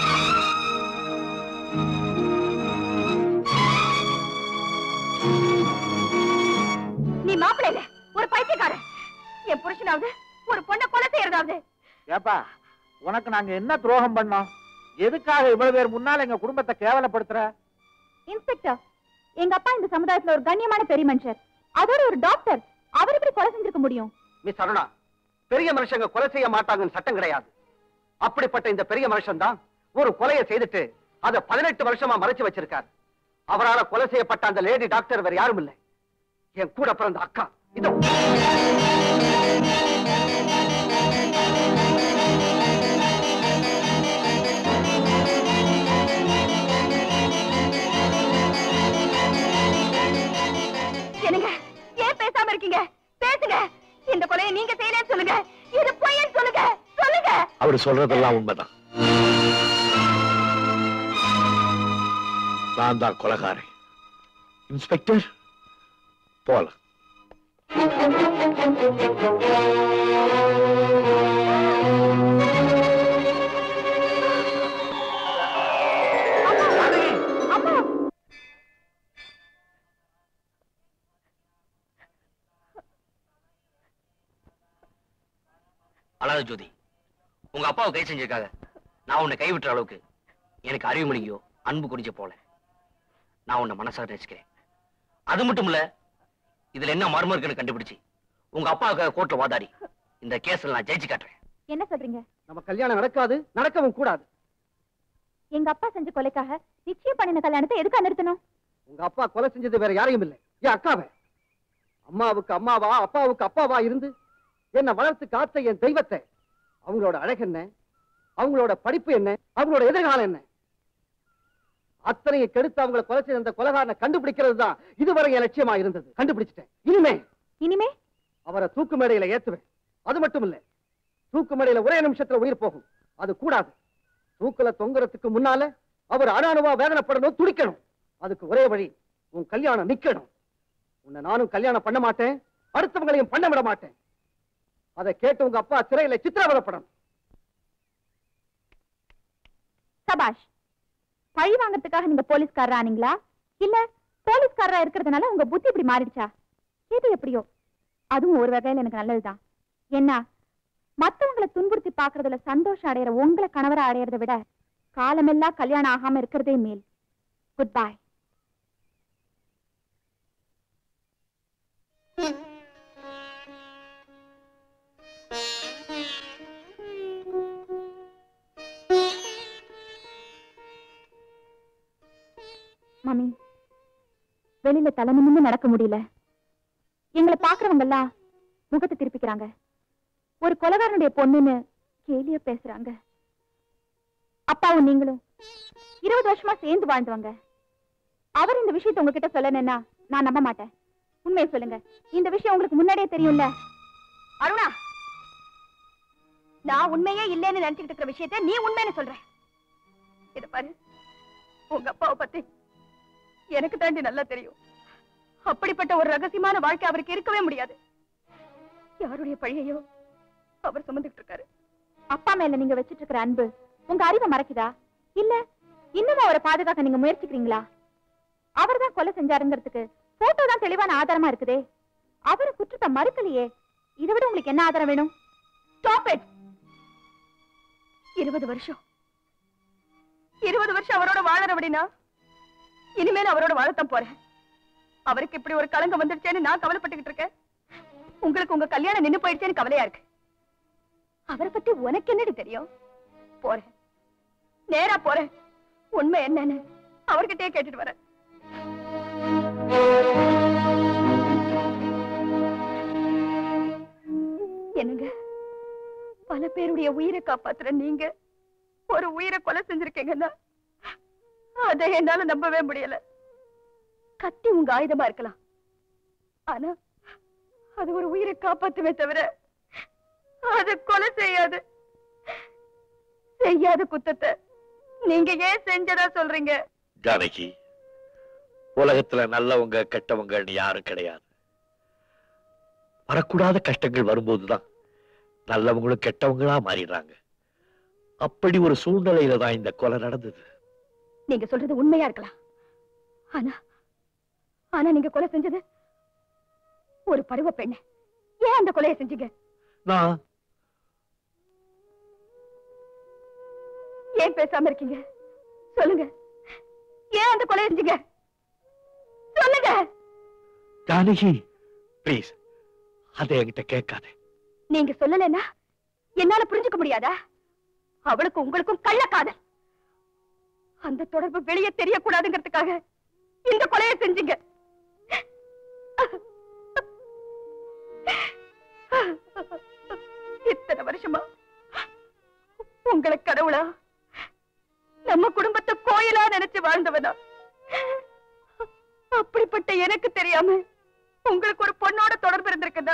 நீ மாப்பிள்ளை இல்ல ஒரு பைத்தியக்காரன் என் புருஷனாவது ஒரு பொண்ணை கொலை செய்யறதாவது ஏப்பா உனக்கு நாங்க என்ன துரோகம் பண்ணோம் எதுக்காக இவ்வளவு பேர் முன்னால எங்க குடும்பத்தை கேவலப்படுத்துற இன்ஸ்பெக்டர் எங்க அப்பா இந்த சமுதாயத்துல ஒரு கண்ணியமான பெரிய மனுஷர் அதோட ஒரு டாக்டர் அவர் இப்படி கொலை செஞ்சிருக்க முடியும் மிஸ் அருணா பெரிய மனுஷங்க கொலை செய்ய மாட்டாங்கன்னு சட்டம் கிடையாது அப்படிப்பட்ட இந்த பெரிய மனுஷன் தான் ஒரு கொலையை செய்துட்டு அதை பதினெட்டு வருஷமா மறைச்சு வச்சிருக்காரு அவரால கொலை செய்யப்பட்ட அந்த லேடி டாக்டர் வேற யாரும் இல்லை என் கூட பிறந்த அக்கா இதோ என்னங்க ஏன் பேசாம இருக்கீங்க பேசுங்க இந்த கொலையை நீங்க செய்யலன்னு சொல்லுங்க இது பொய்ன்னு சொல்லுங்க சொல்லுங்க அவர் சொல்றதெல்லாம் உண்மைதான் நான் தான் கொலகாரன் இன்ஸ்பெக்டர் போலாம் அம்மா அழாத ஜோதி உங்க அப்பாவை கை செஞ்சிருக்காங்க நான் உன்னை கைவிட்டுற அளவுக்கு எனக்கு அறிவு மொழியோ அன்பு குறிஞ்ச போல நான் உன்னை மனசார நேசிக்கிறேன் அது மட்டும் இல்ல இதுல என்ன மர்மம் இருக்குன்னு கண்டுபிடிச்சு உங்க அப்பாவுக்காக கோர்ட்ல வாதாடி இந்த கேஸ்ல நான் ஜெயிச்சு காட்டுறேன் என்ன சொல்றீங்க நம்ம கல்யாணம் நடக்காது நடக்கவும் கூடாது எங்க அப்பா செஞ்ச கொலைக்காக நிச்சயம் பண்ணின கல்யாணத்தை எதுக்கு நிறுத்தணும் உங்க அப்பா கொலை செஞ்சது வேற யாரையும் இல்லை என் அக்காவை அம்மாவுக்கு அம்மாவா அப்பாவுக்கு அப்பாவா இருந்து என்ன வளர்த்து காத்த என் தெய்வத்தை அவங்களோட அழகு என்ன அவங்களோட படிப்பு என்ன அவங்களோட எதிர்காலம் என்ன அத்தனையை கெடுத்து அவங்களை கொலை செய்த அந்த கொலைகாரனை கண்டுபிடிக்கிறது தான் இதுவரை என் லட்சியமா இருந்தது கண்டுபிடிச்சிட்டேன் இனிமே இனிமே அவரை தூக்கு மேடையில ஏத்துவேன் அது மட்டும் இல்ல தூக்கு மேடையில ஒரே நிமிஷத்துல உயிர் போகும் அது கூடாது தூக்குல தொங்குறதுக்கு முன்னால அவர் அணு வேதனைப்படணும் துடிக்கணும் அதுக்கு ஒரே வழி உன் கல்யாணம் நிக்கணும் உன்னை நானும் கல்யாணம் பண்ண மாட்டேன் அடுத்தவங்களையும் பண்ண விட மாட்டேன் அதை கேட்டு உங்க அப்பா சிறையில சித்திரவதப்படணும் சபாஷ் பழி வாங்கறதுக்காக நீங்க போலீஸ்காரரா ஆனீங்களா இல்ல போலீஸ்காரரா இருக்கிறதுனால உங்க புத்தி இப்படி மாறிடுச்சா எது எப்படியோ அதுவும் ஒரு வகையில எனக்கு நல்லதுதான் என்ன மத்தவங்களை துன்புறுத்தி பாக்குறதுல சந்தோஷம் அடையிற உங்களை கணவரா அடையறதை விட காலமெல்லாம் கல்யாணம் ஆகாம இருக்கிறதே மேல் குட் பை மாமி வெளியில தலை நிமிர்ந்து நடக்க முடியல எங்களை பாக்குறவங்க எல்லாம் முகத்தை திருப்பிக்கிறாங்க ஒரு கொலகாரனுடைய பொண்ணுன்னு கேலிய பேசுறாங்க அப்பாவும் நீங்களும் இருபது வருஷமா சேர்ந்து வாழ்ந்தவங்க அவர் இந்த விஷயத்தை உங்ககிட்ட சொல்லணும்னா நான் நம்ப மாட்டேன் உண்மையை சொல்லுங்க இந்த விஷயம் உங்களுக்கு முன்னாடியே தெரியும்ல அருணா நான் உண்மையே இல்லைன்னு நினைச்சுக்கிட்டு இருக்கிற விஷயத்த நீ உண்மைன்னு சொல்ற இது பாரு உங்க அப்பாவை பத்தி எனக்கு தாண்டி நல்லா தெரியும் அப்படிப்பட்ட ஒரு ரகசியமான வாழ்க்கை அவருக்கு இருக்கவே முடியாது யாருடைய பழியையோ அவர் சுமந்துட்டு இருக்காரு அப்பா மேல நீங்க வச்சிட்டு இருக்கிற அன்பு உங்க அறிவை மறைக்குதா இல்ல இன்னும் அவரை பாதுகாக்க நீங்க முயற்சிக்கிறீங்களா அவர் தான் கொலை செஞ்சாருங்கிறதுக்கு போட்டோ தான் தெளிவான ஆதாரமா இருக்குதே அவரு குற்றத்தை மறுக்கலையே இதை விட உங்களுக்கு என்ன ஆதாரம் வேணும் ஸ்டாப் இட் இருபது வருஷம் இருபது வருஷம் அவரோட வாழற அப்படின்னா இனிமேல் அவரோட வாழத்தான் போறேன் அவருக்கு இப்படி ஒரு கலங்கம் வந்துடுச்சேன்னு நான் கவலைப்பட்டுக்கிட்டு இருக்கேன் உங்களுக்கு உங்க கல்யாணம் நின்னு போயிடுச்சேன்னு கவலையா இருக்கு அவரை பத்தி உனக்கு என்னடி தெரியும் போறேன் நேரா போறேன் உண்மை என்னன்னு அவர்கிட்டயே கேட்டுட்டு வரேன் என்னங்க பல பேருடைய உயிரை காப்பாத்துற நீங்க ஒரு உயிரை கொலை செஞ்சிருக்கீங்கன்னா அதை என்னால நம்பவே முடியல கத்தி உங்க ஆயுதமா இருக்கலாம் ஆனா அது ஒரு உயிரை காப்பாத்துமே தவிர அது கொலை செய்யாது செய்யாத குத்தத்தை நீங்க ஏன் செஞ்சதா சொல்றீங்க ஜானகி உலகத்துல நல்லவங்க கெட்டவங்கன்னு யாரும் கிடையாது வரக்கூடாத கஷ்டங்கள் வரும்போதுதான் நல்லவங்களும் கெட்டவங்களா மாறிடுறாங்க அப்படி ஒரு சூழ்நிலையில தான் இந்த கொலை நடந்தது நீங்க சொல்றது உண்மையா இருக்கலாம் ஆனா ஆனா நீங்க கொலை செஞ்சது ஒரு பருவ பெண்ண ஏன் அந்த கொலையை செஞ்சீங்க நான் ஏன் பேசாம இருக்கீங்க சொல்லுங்க ஏன் அந்த கொலையை செஞ்சீங்க சொல்லுங்க ஜானகி ப்ளீஸ் அதை என்கிட்ட கேட்காத நீங்க சொல்லலைன்னா என்னால புரிஞ்சுக்க முடியாதா அவளுக்கும் உங்களுக்கும் கள்ளக்காதல் அந்த தொடர்பு வெளியே தெரியக்கூடாதுங்கிறதுக்காக இந்த கொலையை செஞ்சீங்க இத்தனை வருஷமா உங்களை கடவுளா நம்ம குடும்பத்தை கோயிலா நினைச்சு வாழ்ந்தவனா அப்படிப்பட்ட எனக்கு தெரியாம உங்களுக்கு ஒரு பொண்ணோட தொடர்பு இருந்திருக்குதா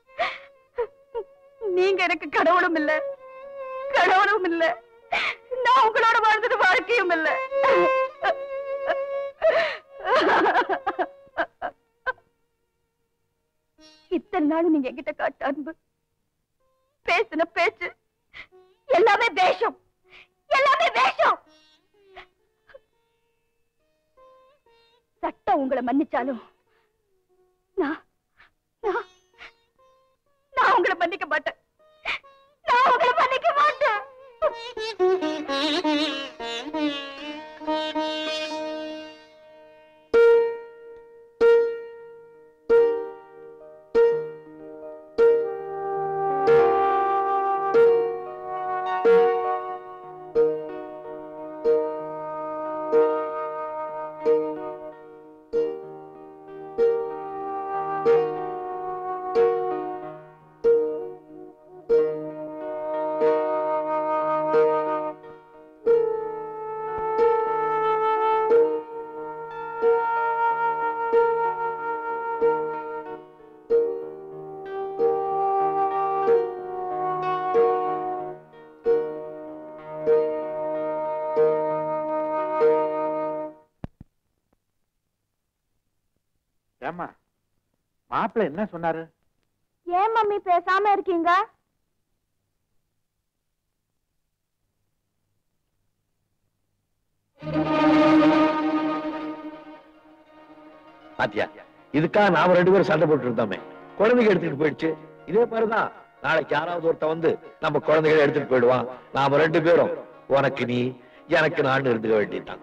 நீங்க எனக்கு கடவுளும் இல்ல கடவுளும் இல்ல நான் உங்களோட வாழ்ந்தது வாழ்க்கையும் இல்ல இத்தனை நாள் நீங்க என்கிட்ட காட்ட அன்பு பேசின பேச்சு எல்லாமே வேஷம் எல்லாமே வேஷம் சட்டம் உங்களை மன்னிச்சாலும் நான் நான் நான் உங்களை மன்னிக்க மாட்டேன் நான் உங்களை மன்னிக்க மாட்டேன் ஏம்மா மாப்பிள்ளை என்ன சொன்னாரு ஏன் மம்மி பேசாம இருக்கீங்க பாத்தியா இதுக்காக நாம ரெண்டு பேரும் சண்டை போட்டு இருந்தோமே குழந்தைங்க எடுத்துட்டு போயிடுச்சு இதே மாதிரிதான் நாளைக்கு யாராவது ஒருத்தன் வந்து நம்ம குழந்தைகளை எடுத்துட்டு போயிடுவான் நாம ரெண்டு பேரும் உனக்கு நீ எனக்கு நான் இருந்துக்க வேண்டியதுதான்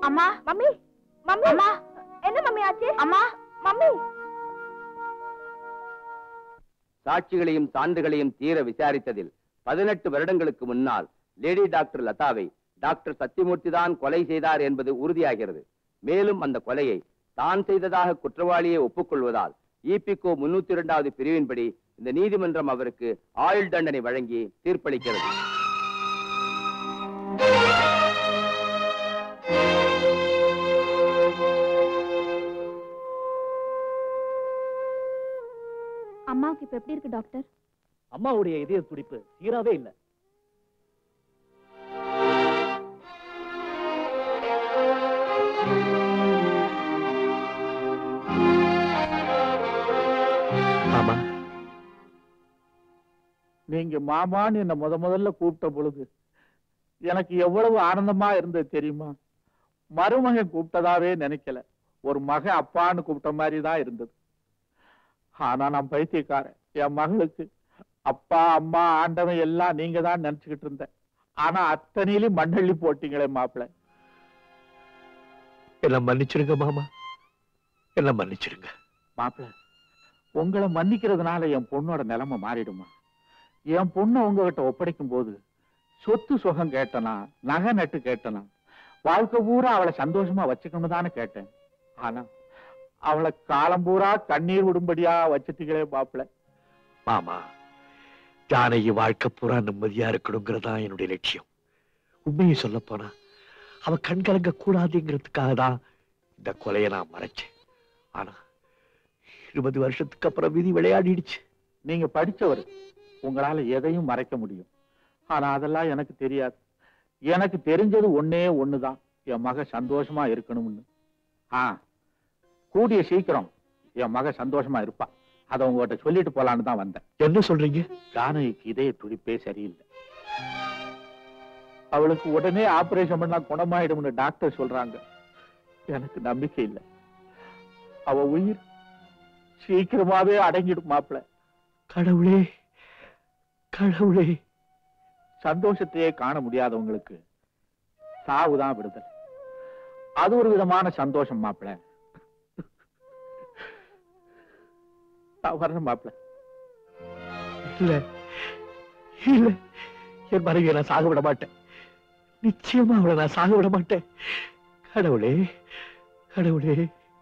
அம்மா மம்மி மம்மி அம்மா என்ன மம்மி ஆச்சு அம்மா மம்மி சாட்சிகளையும் சான்றுகளையும் தீர விசாரித்ததில் பதினெட்டு வருடங்களுக்கு முன்னால் லேடி டாக்டர் லதாவை டாக்டர் சத்தியமூர்த்தி தான் கொலை செய்தார் என்பது உறுதியாகிறது மேலும் அந்த கொலையை தான் செய்ததாக குற்றவாளியை ஒப்புக்கொள்வதால் இபிகோ முன்னூத்தி இரண்டாவது பிரிவின்படி இந்த நீதிமன்றம் அவருக்கு ஆயுள் தண்டனை வழங்கி தீர்ப்பளிக்கிறது அம்மாவுக்கு இப்ப எப்படி இருக்கு டாக்டர் அம்மாவுடைய இதய துடிப்பு சீராவே இல்ல ஆமா நீங்க மாமான்னு என்ன முத முதல்ல கூப்பிட்ட பொழுது எனக்கு எவ்வளவு ஆனந்தமா இருந்தது தெரியுமா மருமகன் கூப்பிட்டதாவே நினைக்கல ஒரு மகன் அப்பான்னு கூப்பிட்ட மாதிரி தான் இருந்தது ஆனா நான் பைத்தியக்காரன் என் மகளுக்கு அப்பா அம்மா ஆண்டவன் எல்லாம் நீங்க தான் நினைச்சுக்கிட்டு இருந்தேன் ஆனா அத்தனையிலும் மண்ணள்ளி போட்டீங்களே மாப்பிள்ளை என்ன மன்னிச்சிருங்க மாமா என்ன மன்னிச்சிருங்க மாப்பிள்ள உங்களை மன்னிக்கிறதுனால என் பொண்ணோட நிலைமை மாறிடுமா என் பொண்ணை உங்ககிட்ட ஒப்படைக்கும் போது சொத்து சுகம் கேட்டனா நகை நட்டு கேட்டனா வாழ்க்கை பூரா அவளை சந்தோஷமா வச்சுக்கணும் தானே கேட்டேன் ஆனா அவளை காலம் பூரா கண்ணீர் விடும்படியா வச்சுட்டீங்களே மாப்பிள்ள மாமா ஜானகி வாழ்க்கை பூரா நிம்மதியா இருக்கணுங்கிறதா என்னுடைய லட்சியம் உண்மையை சொல்ல போனா அவ கண் கலங்க கூடாதுங்கிறதுக்காக தான் இந்த கொலையை நான் மறைச்சேன் ஆனா இருபது வருஷத்துக்கு அப்புறம் விதி விளையாடிடுச்சு நீங்க படிச்சவர் உங்களால எதையும் மறைக்க முடியும் ஆனா அதெல்லாம் எனக்கு தெரியாது எனக்கு தெரிஞ்சது ஒண்ணே ஒண்ணுதான் என் மக சந்தோஷமா இருக்கணும்னு ஆ கூடிய சீக்கிரம் என் மக சந்தோஷமா இருப்பா அதை உங்ககிட்ட சொல்லிட்டு போலான்னு தான் வந்தேன் என்ன சொல்றீங்க ஜானகிக்கு இதய துடிப்பே சரியில்லை அவளுக்கு உடனே ஆபரேஷன் பண்ணா குணமாயிடும்னு டாக்டர் சொல்றாங்க எனக்கு நம்பிக்கை இல்லை அவ உயிர் சீக்கிரமாவே அடங்கிடும் மாப்பிள்ள கடவுளே கடவுளே சந்தோஷத்தையே காண முடியாதவங்களுக்கு சாவுதான் விடுதல் அது ஒரு விதமான சந்தோஷம் மாப்பிள்ள நான் வர்றேன் மாப்பிள்ள இல்ல இல்ல என் மனைவியை நான் சாக விட மாட்டேன் நிச்சயமா அவளை நான் சாக விட மாட்டேன் கடவுளே கடவுளே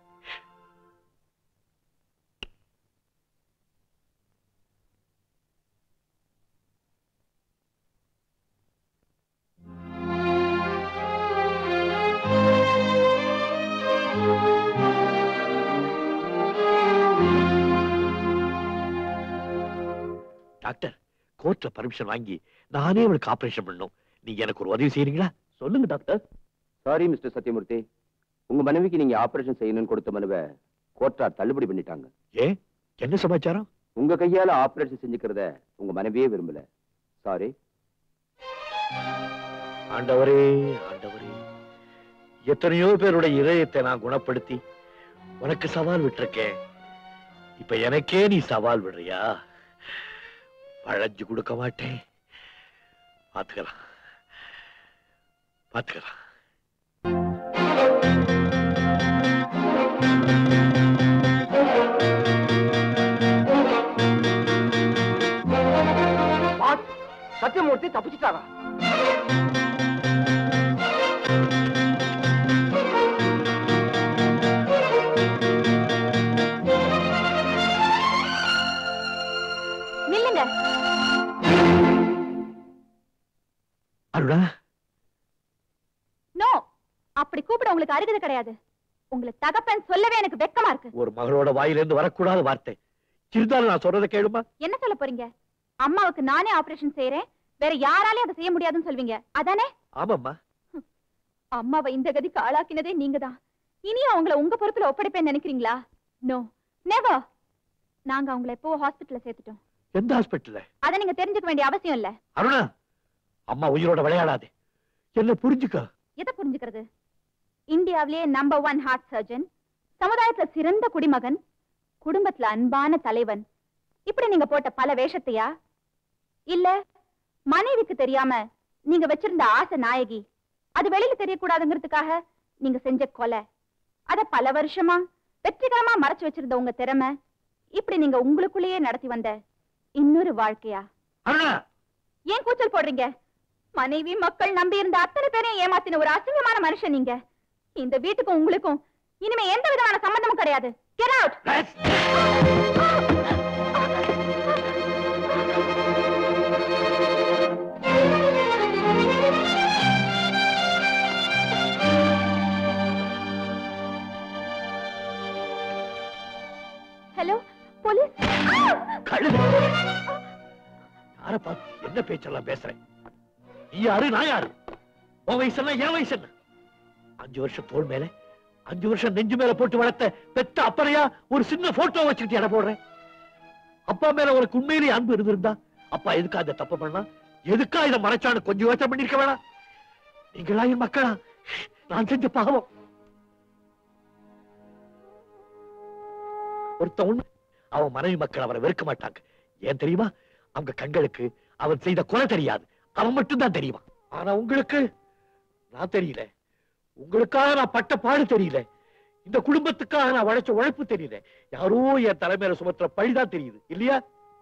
டாக்டர் கோர்ட்ல பர்மிஷன் வாங்கி நானே அவளுக்கு ஆபரேஷன் பண்ணணும் நீங்க எனக்கு ஒரு உதவி செய்யறீங்களா சொல்லுங்க டாக்டர் சாரி மிஸ்டர் சத்யமூர்த்தி உங்க மனைவிக்கு நீங்க ஆபரேஷன் செய்யணும்னு கொடுத்த மனுவை கோர்ட்டார் தள்ளுபடி பண்ணிட்டாங்க ஏன் என்ன சமாச்சாரம் உங்க கையால ஆபரேஷன் செஞ்சுக்கிறத உங்க மனைவியே விரும்பல சாரி ஆண்டவரே ஆண்டவரே எத்தனையோ பேருடைய இதயத்தை நான் குணப்படுத்தி உனக்கு சவால் விட்டிருக்கேன் இப்ப எனக்கே நீ சவால் விடுறியா வளைஞ்சு கொடுக்க மாட்டேன் பாத்துக்கலாம் பாத்துக்கலாம் வாட் சத்தியமூர்த்தி தப்பிச்சிட்டாரா நில்லுங்க அருணா நோ அப்படி கூப்பிட உங்களுக்கு அருகதை கிடையாது உங்களுக்கு தகப்பன் சொல்லவே எனக்கு வெக்கமா இருக்கு ஒரு மகளோட வாயிலிருந்து வரக்கூடாத வார்த்தை இருந்தாலும் நான் சொல்றதை கேளுமா என்ன சொல்ல போறீங்க அம்மாவுக்கு நானே ஆபரேஷன் செய்யறேன் வேற யாராலையும் அதை செய்ய முடியாதுன்னு சொல்வீங்க அதானே ஆமாம்மா அம்மாவை இந்த கதிக்கு ஆளாக்கினதே நீங்கதான் இனியும் அவங்கள உங்க பொறுப்புல ஒப்படைப்பேன்னு நினைக்கிறீங்களா நோ நெவர் நாங்க அவங்கள எப்போ ஹாஸ்பிட்டல்ல சேர்த்துட்டோம் எந்த ஹாஸ்பிட்டல்ல அதை நீங்க தெரிஞ்சுக்க வேண்டிய அவசியம் இல்ல அருணா அம்மா உயிரோட விளையாடாதே என்ன புரிஞ்சுக்க எதை புரிஞ்சுக்கிறது இந்தியாவிலேயே நம்பர் ஒன் ஹார்ட் சர்ஜன் சமுதாயத்துல சிறந்த குடிமகன் குடும்பத்துல அன்பான தலைவன் இப்படி நீங்க போட்ட பல வேஷத்தையா இல்ல மனைவிக்கு தெரியாம நீங்க வச்சிருந்த ஆசை நாயகி அது வெளியில தெரியக்கூடாதுங்கிறதுக்காக நீங்க செஞ்ச கொலை அத பல வருஷமா வெற்றிகரமா மறைச்சு வச்சிருந்த உங்க திறமை இப்படி நீங்க உங்களுக்குள்ளேயே நடத்தி வந்த இன்னொரு வாழ்க்கையா அருணா ஏன் கூச்சல் போடுறீங்க மனைவி மக்கள் நம்பி இருந்த அத்தனை பேரையும் ஏமாத்தின ஒரு அசிங்கமான மனுஷன் நீங்க இந்த வீட்டுக்கும் உங்களுக்கும் இனிமே எந்த விதமான சம்பந்தமும் கிடையாது Get out! ஹலோ போலீஸ் கழுது யார பார்த்து என்ன பேச்செல்லாம் பேசுறேன் நீ யாரு நான் யாரு உன் வயசு என்ன என் வயசு என்ன அஞ்சு வருஷம் தோல் மேல அஞ்சு வருஷம் நெஞ்சு மேல போட்டு வளர்த்த பெத்த அப்பறையா ஒரு சின்ன போட்டோ வச்சுக்கிட்டு எடை போடுறேன் அப்பா மேல உனக்கு உண்மையிலேயே அன்பு இருந்திருந்தா அப்பா எதுக்கா இந்த தப்பு பண்ணா எதுக்கா இதை மறைச்சான்னு கொஞ்சம் யோசனை பண்ணிருக்க வேணாம் நீங்களா என் மக்களா நான் செஞ்ச பாவம் ஒருத்த உண்மை அவன் மனைவி மக்கள் அவரை வெறுக்க மாட்டாங்க ஏன் தெரியுமா அவங்க கண்களுக்கு அவன் செய்த கொலை தெரியாது அவன் மட்டும்தான் தெரியுமா ஆனா உங்களுக்கு நான் தெரியல உங்களுக்காக நான் பட்ட பாடு தெரியல இந்த குடும்பத்துக்காக நான் உழைச்ச உழைப்பு தெரியல யாரோ என் தலைமையில சுமத்துற பழிதான் தெரியுது இல்லையா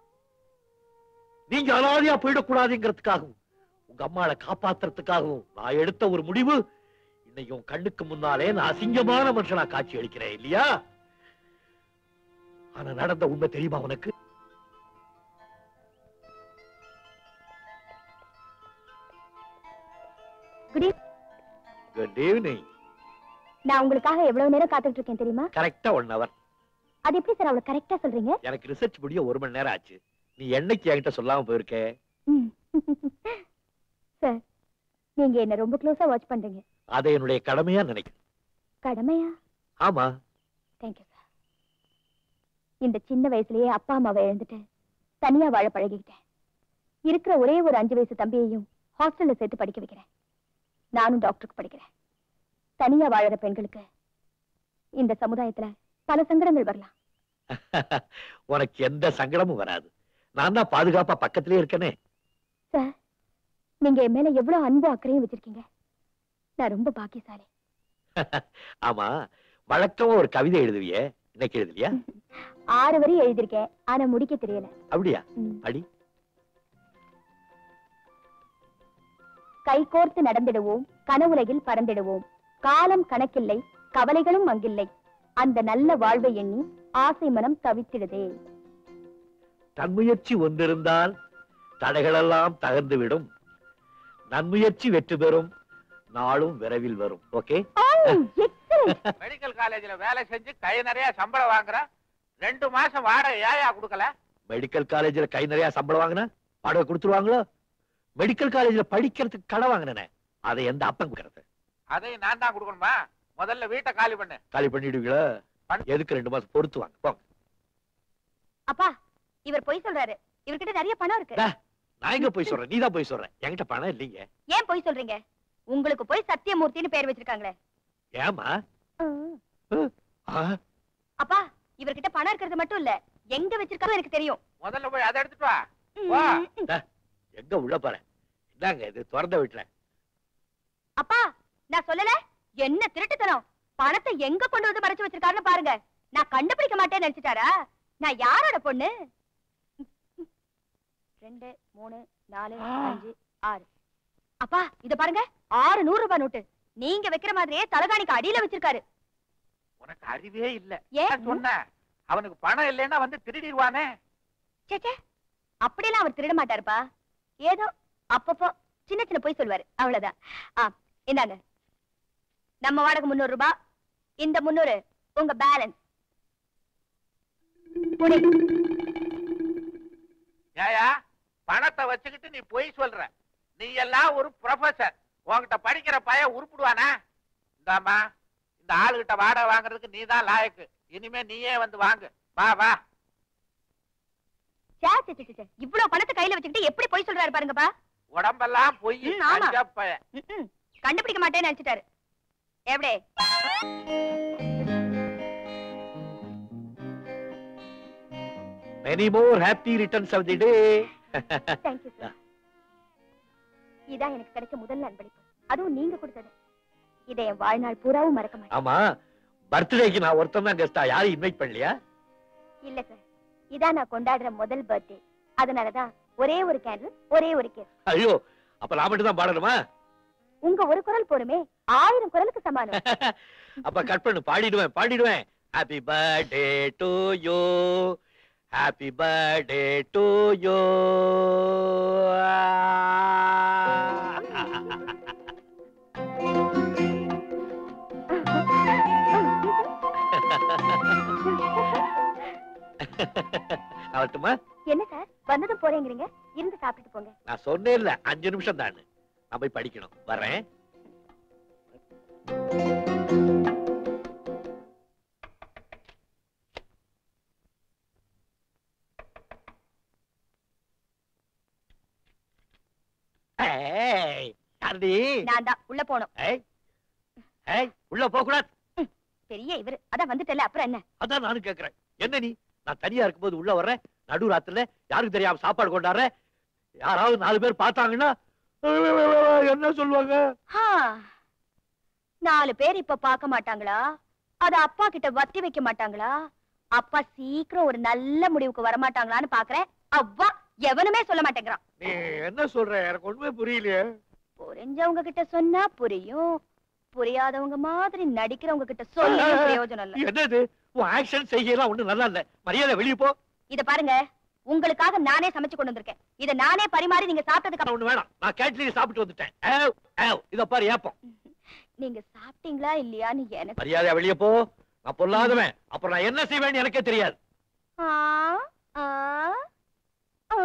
நீங்க அனாதையா போயிடக்கூடாதுங்கிறதுக்காகவும் உங்க அம்மாளை காப்பாத்துறதுக்காகவும் நான் எடுத்த ஒரு முடிவு இன்னைக்கும் கண்ணுக்கு முன்னாலே நான் அசிங்கமான மனுஷனா காட்சி அளிக்கிறேன் இல்லையா ஆனா நடந்த உண்மை தெரியுமா உனக்கு Good evening. குட் ஈவினிங் நான் உங்களுக்காக எவ்வளவு நேரம் காத்துட்டு இருக்கேன் தெரியுமா கரெக்டா ஒன் ஹவர் அது எப்படி சார் அவ்வளவு கரெக்டா சொல்றீங்க எனக்கு ரிசர்ச் முடிய ஒரு மணி நேரம் ஆச்சு நீ என்னைக்கு என்கிட்ட சொல்லாம போயிருக்க சார் நீங்க என்ன ரொம்ப க்ளோஸா வாட்ச் பண்றீங்க அதை என்னுடைய கடமையா நினைக்கிறேன் கடமையா ஆமா தேங்க்யூ சார் இந்த சின்ன வயசுலயே அப்பா அம்மாவை இழந்துட்டு தனியா வாழ பழகிக்கிட்டேன் இருக்கிற ஒரே ஒரு அஞ்சு வயசு தம்பியையும் ஹாஸ்டல்ல சேர்த்து படிக்க வைக்கிறேன் நானும் டாக்டருக்கு படிக்கிறேன் தனியா வாழற பெண்களுக்கு இந்த சமுதாயத்துல பல சங்கடங்கள் வரலாம் உனக்கு எந்த சங்கடமும் வராது நான் தான் பாதுகாப்பா பக்கத்திலே இருக்கனே சார் நீங்க என் மேல எவ்வளவு அன்பு அக்கறையும் வச்சிருக்கீங்க நான் ரொம்ப பாக்கியசாலி ஆமா வழக்கமா ஒரு கவிதை எழுதுவியே இன்னைக்கு எழுதலையா ஆறு வரி எழுதியிருக்கேன் ஆனா முடிக்க தெரியல அப்படியா ம். அடி கைகோர்த்து நடந்திடுவோம் கனவுலகில் பறந்திடுவோம் காலம் கணக்கில்லை கவலைகளும் அங்கில்லை அந்த நல்ல வாழ்வை எண்ணி ஆசை மனம் தவித்திடுதே தன்முயற்சி ஒன்றிருந்தால் தடைகளெல்லாம் தகர்ந்துவிடும் நன்முயற்சி வெற்றி பெறும் நாளும் விரைவில் வரும் ஓகே மெடிக்கல் காலேஜ்ல வேலை செஞ்சு கை நிறைய சம்பளம் வாங்குற ரெண்டு மாசம் வாடகை ஏயா கொடுக்கல மெடிக்கல் காலேஜ்ல கை நிறைய சம்பளம் வாங்கினா வாடகை கொடுத்துருவாங்களோ மெடிக்கல் காலேஜ்ல படிக்கிறதுக்கு கடை வாங்கினேனே அதை எந்த அப்பன் கொடுக்கறது அதையும் நான் தான் கொடுக்கணுமா முதல்ல வீட்டை காலி பண்ணு காலி பண்ணிடுவீங்களா எதுக்கு ரெண்டு மாசம் பொறுத்து வாங்க போங்க அப்பா இவர் பொய் சொல்றாரு இவர்கிட்ட நிறைய பணம் இருக்கு டா. நான் எங்க போய் சொல்றேன் நீதான் போய் சொல்றேன் என்கிட்ட பணம் இல்லைங்க ஏன் பொய் சொல்றீங்க உங்களுக்கு போய் சத்தியமூர்த்தின்னு பேர் வச்சிருக்காங்களே ஏமா அப்பா இவர்கிட்ட பணம் இருக்கிறது மட்டும் இல்ல எங்க வச்சிருக்காரோ எனக்கு தெரியும் முதல்ல போய் அதை எடுத்துட்டு வா வா. எங்க உள்ள போறேன் இந்தாங்க இது திறந்த வீட்டுல அப்பா நான் சொல்லல என்ன திருட்டுத்தனம் பணத்தை எங்க கொண்டு வந்து மறைச்சு வச்சிருக்காருன்னு பாருங்க நான் கண்டுபிடிக்க மாட்டேன்னு நினைச்சிட்டாரா நான் யாரோட பொண்ணு ரெண்டு மூணு நாலு அஞ்சு ஆறு அப்பா இத பாருங்க ஆறு நூறு ரூபாய் நோட்டு நீங்க வைக்கிற மாதிரியே தலகாணிக்கு அடியில வச்சிருக்காரு உனக்கு அறிவே இல்ல ஏன்? நான் சொன்னேன் அவனுக்கு பணம் இல்லைன்னா வந்து திருடிடுவானே சேச்சே அப்படியெல்லாம் அவர் திருட மாட்டாருப்பா ஏதோ அப்பப்போ சின்ன சின்ன போய் சொல்லுவாரு அவ்வளவுதான் ஆ இந்தாங்க நம்ம வாடகை முன்னூறு ரூபாய் இந்த முன்னூறு உங்க பேலன்ஸ் ஏயா பணத்தை வச்சுக்கிட்டு நீ பொய் சொல்ற நீ எல்லாம் ஒரு ப்ரொஃபசர் உன்கிட்ட படிக்கிற பையன் உருப்பிடுவானா இந்தாம்மா இந்த ஆளுகிட்ட வாடகை வாங்குறதுக்கு நீ தான் லாயக்கு இனிமே நீயே வந்து வாங்கு வா வா சே, சே, சே, சே, சே. இவ்வளவு பணத்தை கையில வச்சுக்கிட்டு எப்படி போய் சொல்றாரு பாருங்கப்பா உடம்பெல்லாம் பொய் ம், ஆமா. அஞ்சா பையன் ம்ம். கண்டுபிடிக்க மாட்டேன்னு நினைச்சிட்டாரு எப்படி many more happy returns of the day thank you sir இதான் எனக்கு கிடைச்ச முதல் அன்பளிப்பு அதுவும் நீங்க கொடுத்தது இதை என் வாழ்நாள் பூராவும் மறக்க மாட்டேன் ஆமா பர்த்டேக்கு நான் ஒருத்தன் தான் கெஸ்டா யாரும் இன்வைட் பண்ணலையா இல்ல சார் இதான் நான் கொண்டாடுற முதல் பர்த்டே அதனாலதான் ஒரே ஒரு கேண்டில் ஒரே ஒரு கேஸ் ஐயோ அப்ப நான் மட்டும் தான் பாடணுமா உங்க ஒரு குரல் போருமே ஆயிரம் குரலுக்கு சமானம் அப்ப கட் பண்ணு பாடிடுவேன் பாடிடுவேன் happy birthday to you happy birthday to you வரட்டுமா என்ன சார் வந்ததும் போறேங்கிறீங்க இருந்து சாப்பிட்டுட்டு போங்க நான் சொன்னேன் இல்ல அஞ்சு நிமிஷம் தான் நான் போய் படிக்கணும் வரேன் ஏய், யாருடி நான் தான் உள்ள போனோம் ஏய், ஏய், உள்ள போக கூடாது பெரிய இவரு அதான் வந்துட்டல அப்புறம் என்ன அதான் நானும் கேக்குறேன் என்ன நீ நான் தனியா இருக்கும்போது உள்ள வர்றேன் நடு ராத்திரில யாருக்கு தெரியாம சாப்பாடு கொண்டாடுறேன் யாராவது நாலு பேர் பார்த்தாங்கன்னா என்ன சொல்லுவாங்க ஹா. நாலு பேர் இப்ப பார்க்க மாட்டாங்களா அத அப்பா கிட்ட வத்தி வைக்க மாட்டாங்களா அப்பா சீக்கிரம் ஒரு நல்ல முடிவுக்கு வர மாட்டாங்களான்னு பாக்குறேன் அவ்வா எவனுமே சொல்ல மாட்டேங்கிறான் நீ என்ன சொல்ற எனக்கு ஒண்ணுமே புரியலையே புரிஞ்சவங்க கிட்ட சொன்னா புரியும் புரியாதவங்க மாதிரி நடிக்கிறவங்க கிட்ட சொல்லி பிரயோஜனம் இல்ல என்னது உன் ஆக்ஷன் செய்கையெல்லாம் ஒண்ணு நல்லா இல்ல மரியாதை வெளிய போ இத பாருங்க உங்களுக்காக நானே சமைச்சு கொண்டு வந்திருக்கேன் இத நானே பரிமாறி நீங்க சாப்பிட்டதுக்கு நான் ஒண்ணு வேணாம் நான் கேட்லயே சாப்பிட்டு வந்துட்டேன் ஏவ், ஏவ், இத பாரு ஏப்பம் அப்புறம் நீங்க சாப்பிட்டீங்களா இல்லையான்னு எனக்கு மரியாதை வெளிய போ நான் பொல்லாதவன் அப்புறம் நான் என்ன செய்வேன்னு எனக்கே தெரியாது ஆ, ஆ, ஆ.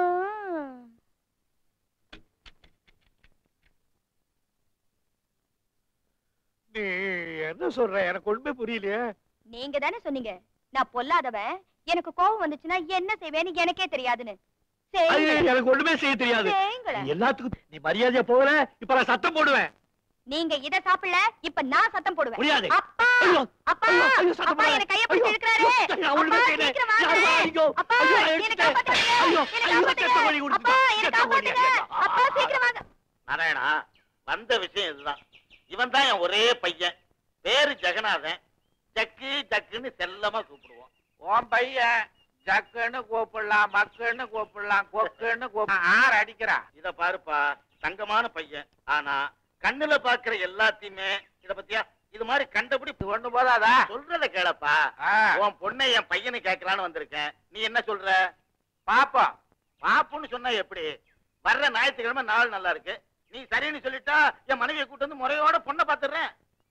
நீ என்ன சொல்ற எனக்கு ஒண்ணுமே புரியலையே நீங்க தானே சொன்னீங்க நான் பொல்லாதவன் எனக்கு கோபம் வந்துச்சுன்னா என்ன செய்வேன்னு எனக்கே தெரியாதுன்னு ஐயோ, செய்யுங்களேன். எனக்கு ஒண்ணுமே செய்ய தெரியாது செய்யுங்களேன். நீ எல்லாத்துக்கும் நீ மரியாதையா போகல இப்ப நான் சத்தம் போடுவேன் நீங்க இத சாப்பிடல இப்ப நான் சத்தம் போடுவேன் முடியாது. அப்பா ஐயோ, அப்பா ஐயோ, ஐயோ, சத்தம் அப்பா போடாத. என்ன கைய பிடிச்சு ஐயோ, இழுக்கறாரு ஐயோ, நான் ஒண்ணுமே அப்பா, செய்யல. சீக்கிரம் வாங்க. யாரும்மா, ஐயோ, அப்பா ஐயோ, என்ன எடுத்துட்டேன். காப்பாத்துங்க ஐயோ, என்ன ஐயோ, காப்பாத்துங்க செத்த கோழி அப்பா கொடுத்துட்டா. என்ன செத்த கோழி. காப்பாத்துங்க அப்பா சீக்கிரம் வாங்க நாராயணா வந்த விஷயம் இதுதான் இவன் தான் என் ஒரே பையன் பேரு ஜெகநாதன் ஜக்கு ஜக்குன்னு செல்லமா கூப்பிடுவோம் உன் பையன் ஜக்குன்னு கூப்பிடலாம் மக்குன்னு கூப்பிடலாம் கொக்குன்னு கூப்பிடலாம் ஆறு அடிக்கிறா இத பாருப்பா தங்கமான பையன் ஆனா கண்ணுல பாக்குற எல்லாத்தையுமே இத பத்தியா இது மாதிரி கண்டபடி ஒண்ணு போதாதா சொல்றத கேளப்பா ஆ, உன் பொண்ணை என் பையனை கேட்கலான்னு வந்திருக்கேன் நீ என்ன சொல்ற பாப்போம் பாப்புன்னு சொன்னா எப்படி வர்ற ஞாயிற்றுக்கிழமை நாள் நல்லா இருக்கு நீ சரின்னு சொல்லிட்டா என் மனைவியை கூட்டு வந்து முறையோட பொண்ணை பாத்துறேன்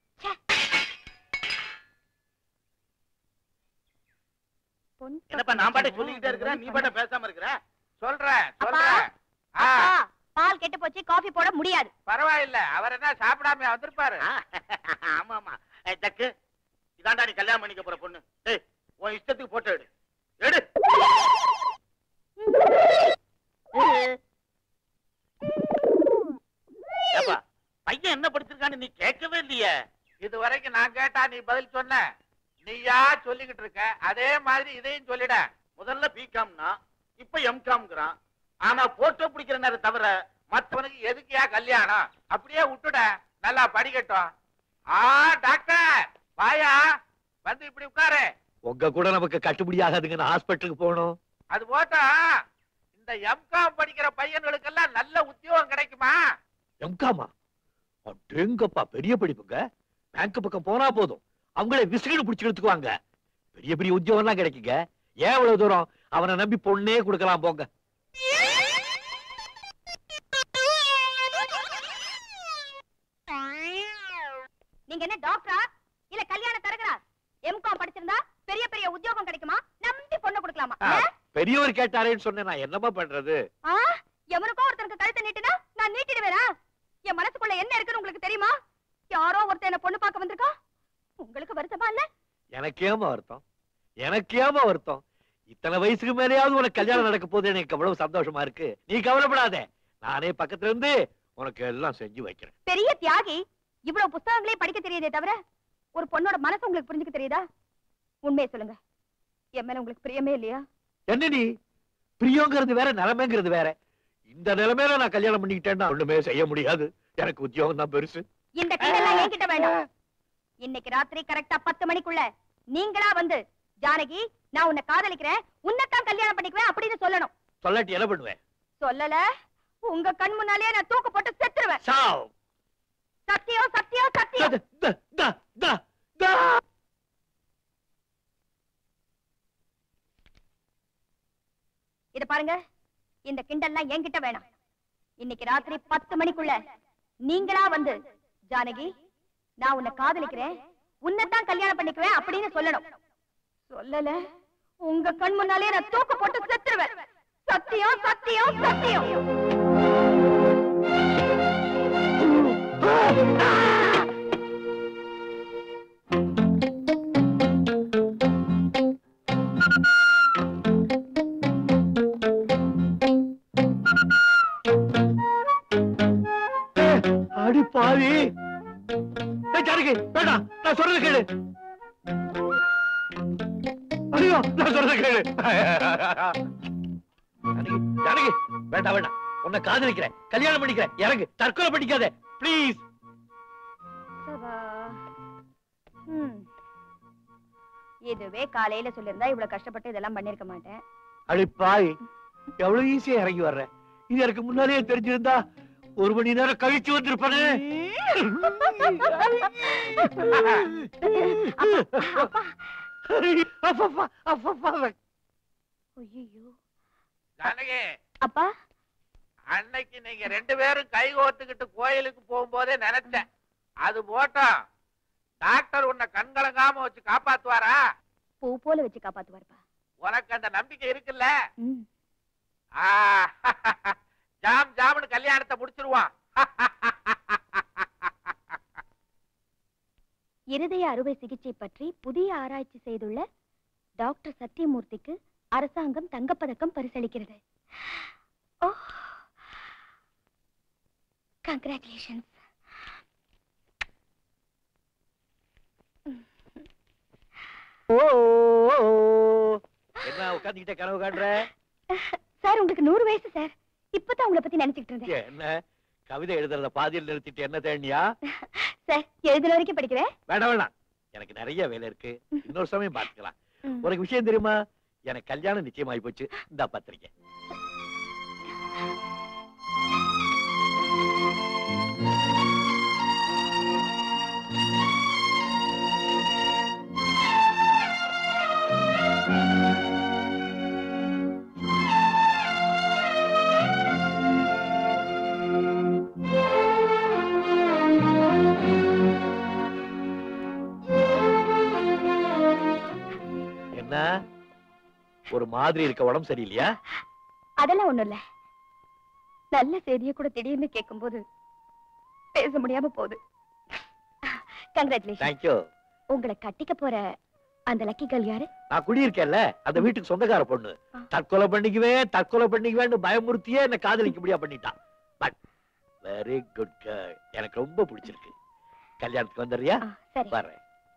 பொன் என்னப்பா நான் பாட்டை சொல்லிக்கிட்டே இருக்கிறேன் நீ பாட்ட பேசாம இருக்கிற சொல்றேன் அப்பா சொல்றேன் ஆ, அப்பா பால் கெட்டு போச்சு காஃபி போட முடியாது பரவாயில்ல அவர் என்ன சாப்பிடாம வந்திருப்பாரு ஆ, ஆமா ஆமா ஏய், ஜக்கு இதாண்டா நீ கல்யாணம் பண்ணிக்க போற பொண்ணு டேய் உன் இஷ்டத்துக்கு போட்டோ எடு எடு ஏப்பா பையன் என்ன படிச்சிருக்கான்னு நீ கேட்கவே இல்லையே இது வரைக்கும் நான் கேட்டா நீ பதில் சொன்ன நீயா சொல்லிக்கிட்டு இருக்க அதே மாதிரி இதையும் சொல்லிட முதல்ல பிகாம்னா இப்ப எம்காம்ங்கிறான் ஆனா போட்டோ பிடிக்கிற நேரம் தவிர மத்தவனுக்கு எதுக்குயா கல்யாணம் அப்படியே விட்டுட நல்லா படிக்கட்டும் ஆ டாக்டர் வாயா வந்து இப்படி உட்காரு உங்க கூட நமக்கு கட்டுப்படி ஆகாதுங்க நான் ஹாஸ்பிட்டலுக்கு போகணும் அது போட்டா இந்த எம்காம் படிக்கிற பையன்களுக்கெல்லாம் நல்ல உத்தியோகம் கிடைக்குமா எம்காமா அடேங்கப்பா பெரிய படிப்புங்க பேங்க் பக்கம் போனா போதும் அவங்களே விசிகடு பிடிச்சு எடுத்துக்குவாங்க பெரிய பெரிய உத்தியோகம்லாம் கிடைக்குங்க ஏன் இவ்வளவு தூரம் அவனை நம்பி பொண்ணே கொடுக்கலாம் போங்க நீங்க என்ன டாக்டரா இல்ல கல்யாண தரகரா எம்காம் படிச்சிருந்தா பெரிய பெரிய உத்தியோகம் கிடைக்குமா நம்பி பொண்ணு கொடுக்கலாமா ஆ, இல்ல? பெரியவர் கேட்டாரேன்னு சொன்னேன் நான் என்னமா பண்றது ஆ, எவனுக்கோ ஒருத்தருக்கு கழுத்தை நீட்டுனா நான் நீட்டிடுவேனா என் மனசுக்குள்ள என்ன இருக்குன்னு உங்களுக்கு தெரியுமா யாரோ ஒருத்தன் என்ன பொண்ணு பார்க்க வந்திருக்கா உங்களுக்கு வருத்தமா இல்ல எனக்கு ஏமா வருத்தம் எனக்கு ஏமா வருத்தம் இத்தனை வயசுக்கு மேலேயாவது உனக்கு கல்யாணம் நடக்க போது எனக்கு எவ்வளவு சந்தோஷமா இருக்கு நீ கவலைப்படாத நானே பக்கத்துல இருந்து உனக்கு எல்லாம் செஞ்சு வைக்கிறேன் பெரிய தியாகி இவ்வளவு புஸ்தகங்களே படிக்க தெரியுதே தவிர ஒரு பொண்ணோட மனசு உங்களுக்கு புரிஞ்சுக்க தெரியுதா உண்மையை சொல்லுங்க என் மேல உங்களுக்கு பிரியமே இல்லையா என்ன நீ பிரியங்கிறது வேற நிலைமைங்கிறது வேற இந்த நிலைமையில நான் கல்யாணம் பண்ணிக்கிட்டேன்னா ஒண்ணுமே செய்ய முடியாது எனக்கு உத்தியோகம் தான் பெருசு இந்த கிண்டெல்லாம் என்கிட்ட வேண்டாம் இன்னைக்கு ராத்திரி கரெக்டா பத்து மணிக்குள்ள நீங்களா வந்து ஜானகி நான் உன்னை காதலிக்கிறேன் உன்னைத்தான் கல்யாணம் பண்ணிக்குவேன் அப்படின்னு சொல்லணும் சொல்லாட்டி என்ன பண்ணுவேன் சொல்லல உங்க கண் முன்னாலேயே நான் தூக்கு போட்டு செத்துருவேன் சாவ் சத்தியம் சத்தியம் சத்தியம் த, த, த, த. இத பாருங்க இந்த கிண்டல்லாம் என்கிட்ட வேணாம் இன்னைக்கு ராத்திரி பத்து மணிக்குள்ள நீங்களா வந்து ஜானகி நான் உன்னை காதலிக்கிறேன் உன்னைத்தான் கல்யாணம் பண்ணிக்குவேன் அப்படின்னு சொல்லணும் சொல்லல உங்க கண் முன்னாலே நான் தூக்கு போட்டு செத்துருவேன் சத்தியம் சத்தியம் சத்தியம் அடி பாவி ஏய், ஜானகி வேண்டாம் நான் சொல்றது கேளு ஐயோ நான் சொல்றது கேளு ஜானகி ஜானகி வேண்டாம் வேண்டாம் உன்னை காதலிக்கிறேன் கல்யாணம் பண்ணிக்கிறேன் எனக்கு தற்கொலை பண்ணிக்காத ப்ளீஸ் சபா. ம். இதுவே காலையில சொல்லிருந்தா இவ்வளவு கஷ்டப்பட்டு இதெல்லாம் பண்ணிருக்க மாட்டேன் அடி பாய் எவ்வளவு ஈஸியா இறங்கி வர்றேன் இது எனக்கு முன்னாலேயே தெரிஞ்சிருந்தா ஒரு மணி நேரம் கழிச்சு வந்திருப்பானே அப்பப்பா, அப்பப்பா. ஐயையோ. ஜானகி அப்பா அன்னைக்கு நீங்க ரெண்டு பேரும் கை கோத்துக்கிட்டு கோயிலுக்கு போகும்போதே நினைச்சேன் அது போட்டோம் டாக்டர் உன்னை கண்கலங்காம வச்சு காப்பாத்துவாரா பூ போல வச்சு காப்பாத்துவாருப்பா உனக்கு அந்த நம்பிக்கை இருக்குல்ல ம். ஆ, ஜாம் ஜாம்னு கல்யாணத்தை முடிச்சிருவான் இருதய அறுவை சிகிச்சை பற்றி புதிய ஆராய்ச்சி செய்துள்ள டாக்டர் சத்யமூர்த்திக்கு அரசாங்கம் தங்கப்பதக்கம் பரிசளிக்கிறது ஓ கங்க்ராச்சுலேஷன்ஸ் ஓ, ஓ, ஓ. என்ன உட்காந்துக்கிட்ட கனவு காண்ற சார் உங்களுக்கு நூறு வயசு சார் இப்பதான் உங்களை பத்தி நினைச்சிட்டு இருந்தேன் என்ன கவிதை எழுதுறத பாதியில் நிறுத்திட்டு என்ன தேடியா சார் எழுதுற வரைக்கும் படிக்கிறேன் வேண்டாம் வேண்டாம் எனக்கு நிறைய வேலை இருக்கு இன்னொரு சமயம் பார்த்துக்கலாம் ம். உனக்கு விஷயம் தெரியுமா எனக்கு கல்யாணம் நிச்சயமாயி போச்சு இந்த பத்திரிக்கை என்ன ஒரு மாதிரி இருக்க உடம்பு சரியில்லையா அதெல்லாம் ஒண்ணும் இல்ல நல்ல செய்தியை கூட திடீர்னு கேட்கும்போது பேச முடியாம போகுது கங்க்ராச்சுலேஷன் தேங்க்யூ உங்களை கட்டிக்க போற அந்த லக்கி கேர்ள் யாரு நான் குடியிருக்கேன்ல அந்த வீட்டுக்கு சொந்தக்கார பொண்ணு ஆ. தற்கொலை பண்ணிக்குவேன் தற்கொலை பண்ணிக்குவேன்னு பயமுறுத்தியே என்ன காதலிக்க முடியா பண்ணிட்டான் பட் வெரி குட் கேர்ள் எனக்கு ரொம்ப பிடிச்சிருக்கு கல்யாணத்துக்கு வந்துடுறியா ஆ, சரி வர்றேன்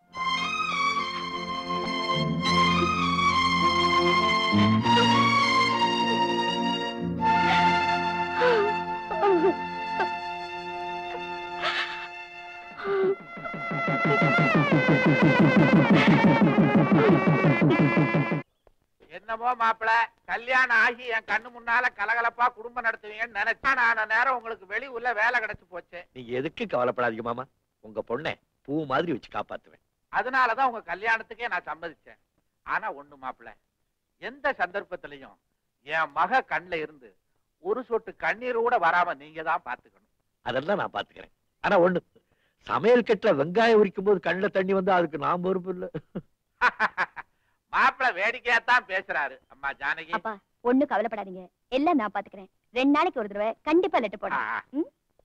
என்னமோ மாப்பிள கல்யாணம் ஆகி என் கண்ணு முன்னால கலகலப்பா குடும்பம் நடத்துவீங்கன்னு நினைச்சேன் ஆன நேரம் உங்களுக்கு வெளியூர்ல வேலை கிடைச்சு போச்சு நீங்க எதுக்கு கவலைப்படாதீங்க மாமா உங்க பொண்ணை பூ மாதிரி வச்சு காப்பாத்துவேன் அதனாலதான் உங்க கல்யாணத்துக்கே நான் சம்மதிச்சேன் ஆனா ஒண்ணு மாப்பிள எந்த சந்தர்ப்பத்திலையும் என் மக கண்ணுல இருந்து ஒரு சொட்டு கண்ணீர் கூட வராம நீங்க தான் பாத்துக்கணும் அதெல்லாம் நான் பாத்துக்கிறேன் ஆனா ஒண்ணு சமையல் கட்டுல வெங்காயம் உரிக்கும் போது கண்ணுல தண்ணி வந்தா அதுக்கு நான் பொறுப்பு இல்ல மாப்பிள வேடிக்கையா தான் பேசுறாரு அம்மா ஜானகி அப்பா ஒண்ணு கவலைப்படாதீங்க எல்லாம் நான் பாத்துக்கிறேன் ரெண்டு நாளைக்கு ஒரு தடவை கண்டிப்பா லெட்டர் ஆ, போடுறேன் ஆ.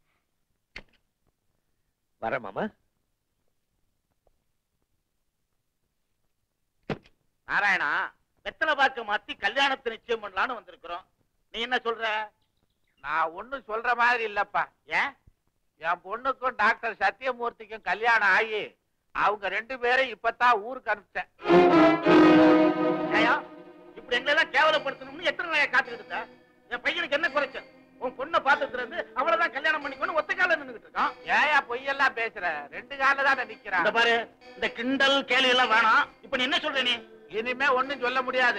வரேன் மாமா நாராயணா வெத்தலை பாக்க மாத்தி கல்யாணத்தை நிச்சயம் பண்ணலாம்னு வந்திருக்கிறோம் நீ என்ன சொல்ற நான் ஒண்ணும் சொல்ற மாதிரி இல்லப்பா ஏன் என் பொண்ணுக்கும் டாக்டர் சத்தியமூர்த்திக்கும் கல்யாணம் ஆகி அவங்க ரெண்டு பேரும் இப்பதான் ஊருக்கு அனுப்பிச்சேன் ஏயா, இப்படி எங்களெல்லாம் கேவலப்படுத்தணும்னு எத்தனை நாளையா காத்துக்கிட்டு இருக்க என் பையனுக்கு என்ன குறைச்சல் உன் பொண்ணை பார்த்துட்டு இருந்து அவ்வளவுதான் கல்யாணம் பண்ணிக்கணும் ஒத்த கால நின்னுகிட்டு இருக்கான் ஏயா பொய்யெல்லாம் எல்லாம் பேசுற ரெண்டு கால தானே நிக்கிறான் இந்த பாரு இந்த கிண்டல் கேள்வி எல்லாம் வேணாம் இப்ப நீ என்ன சொல்ற நீ இனிமே ஒண்ணும் சொல்ல முடியாது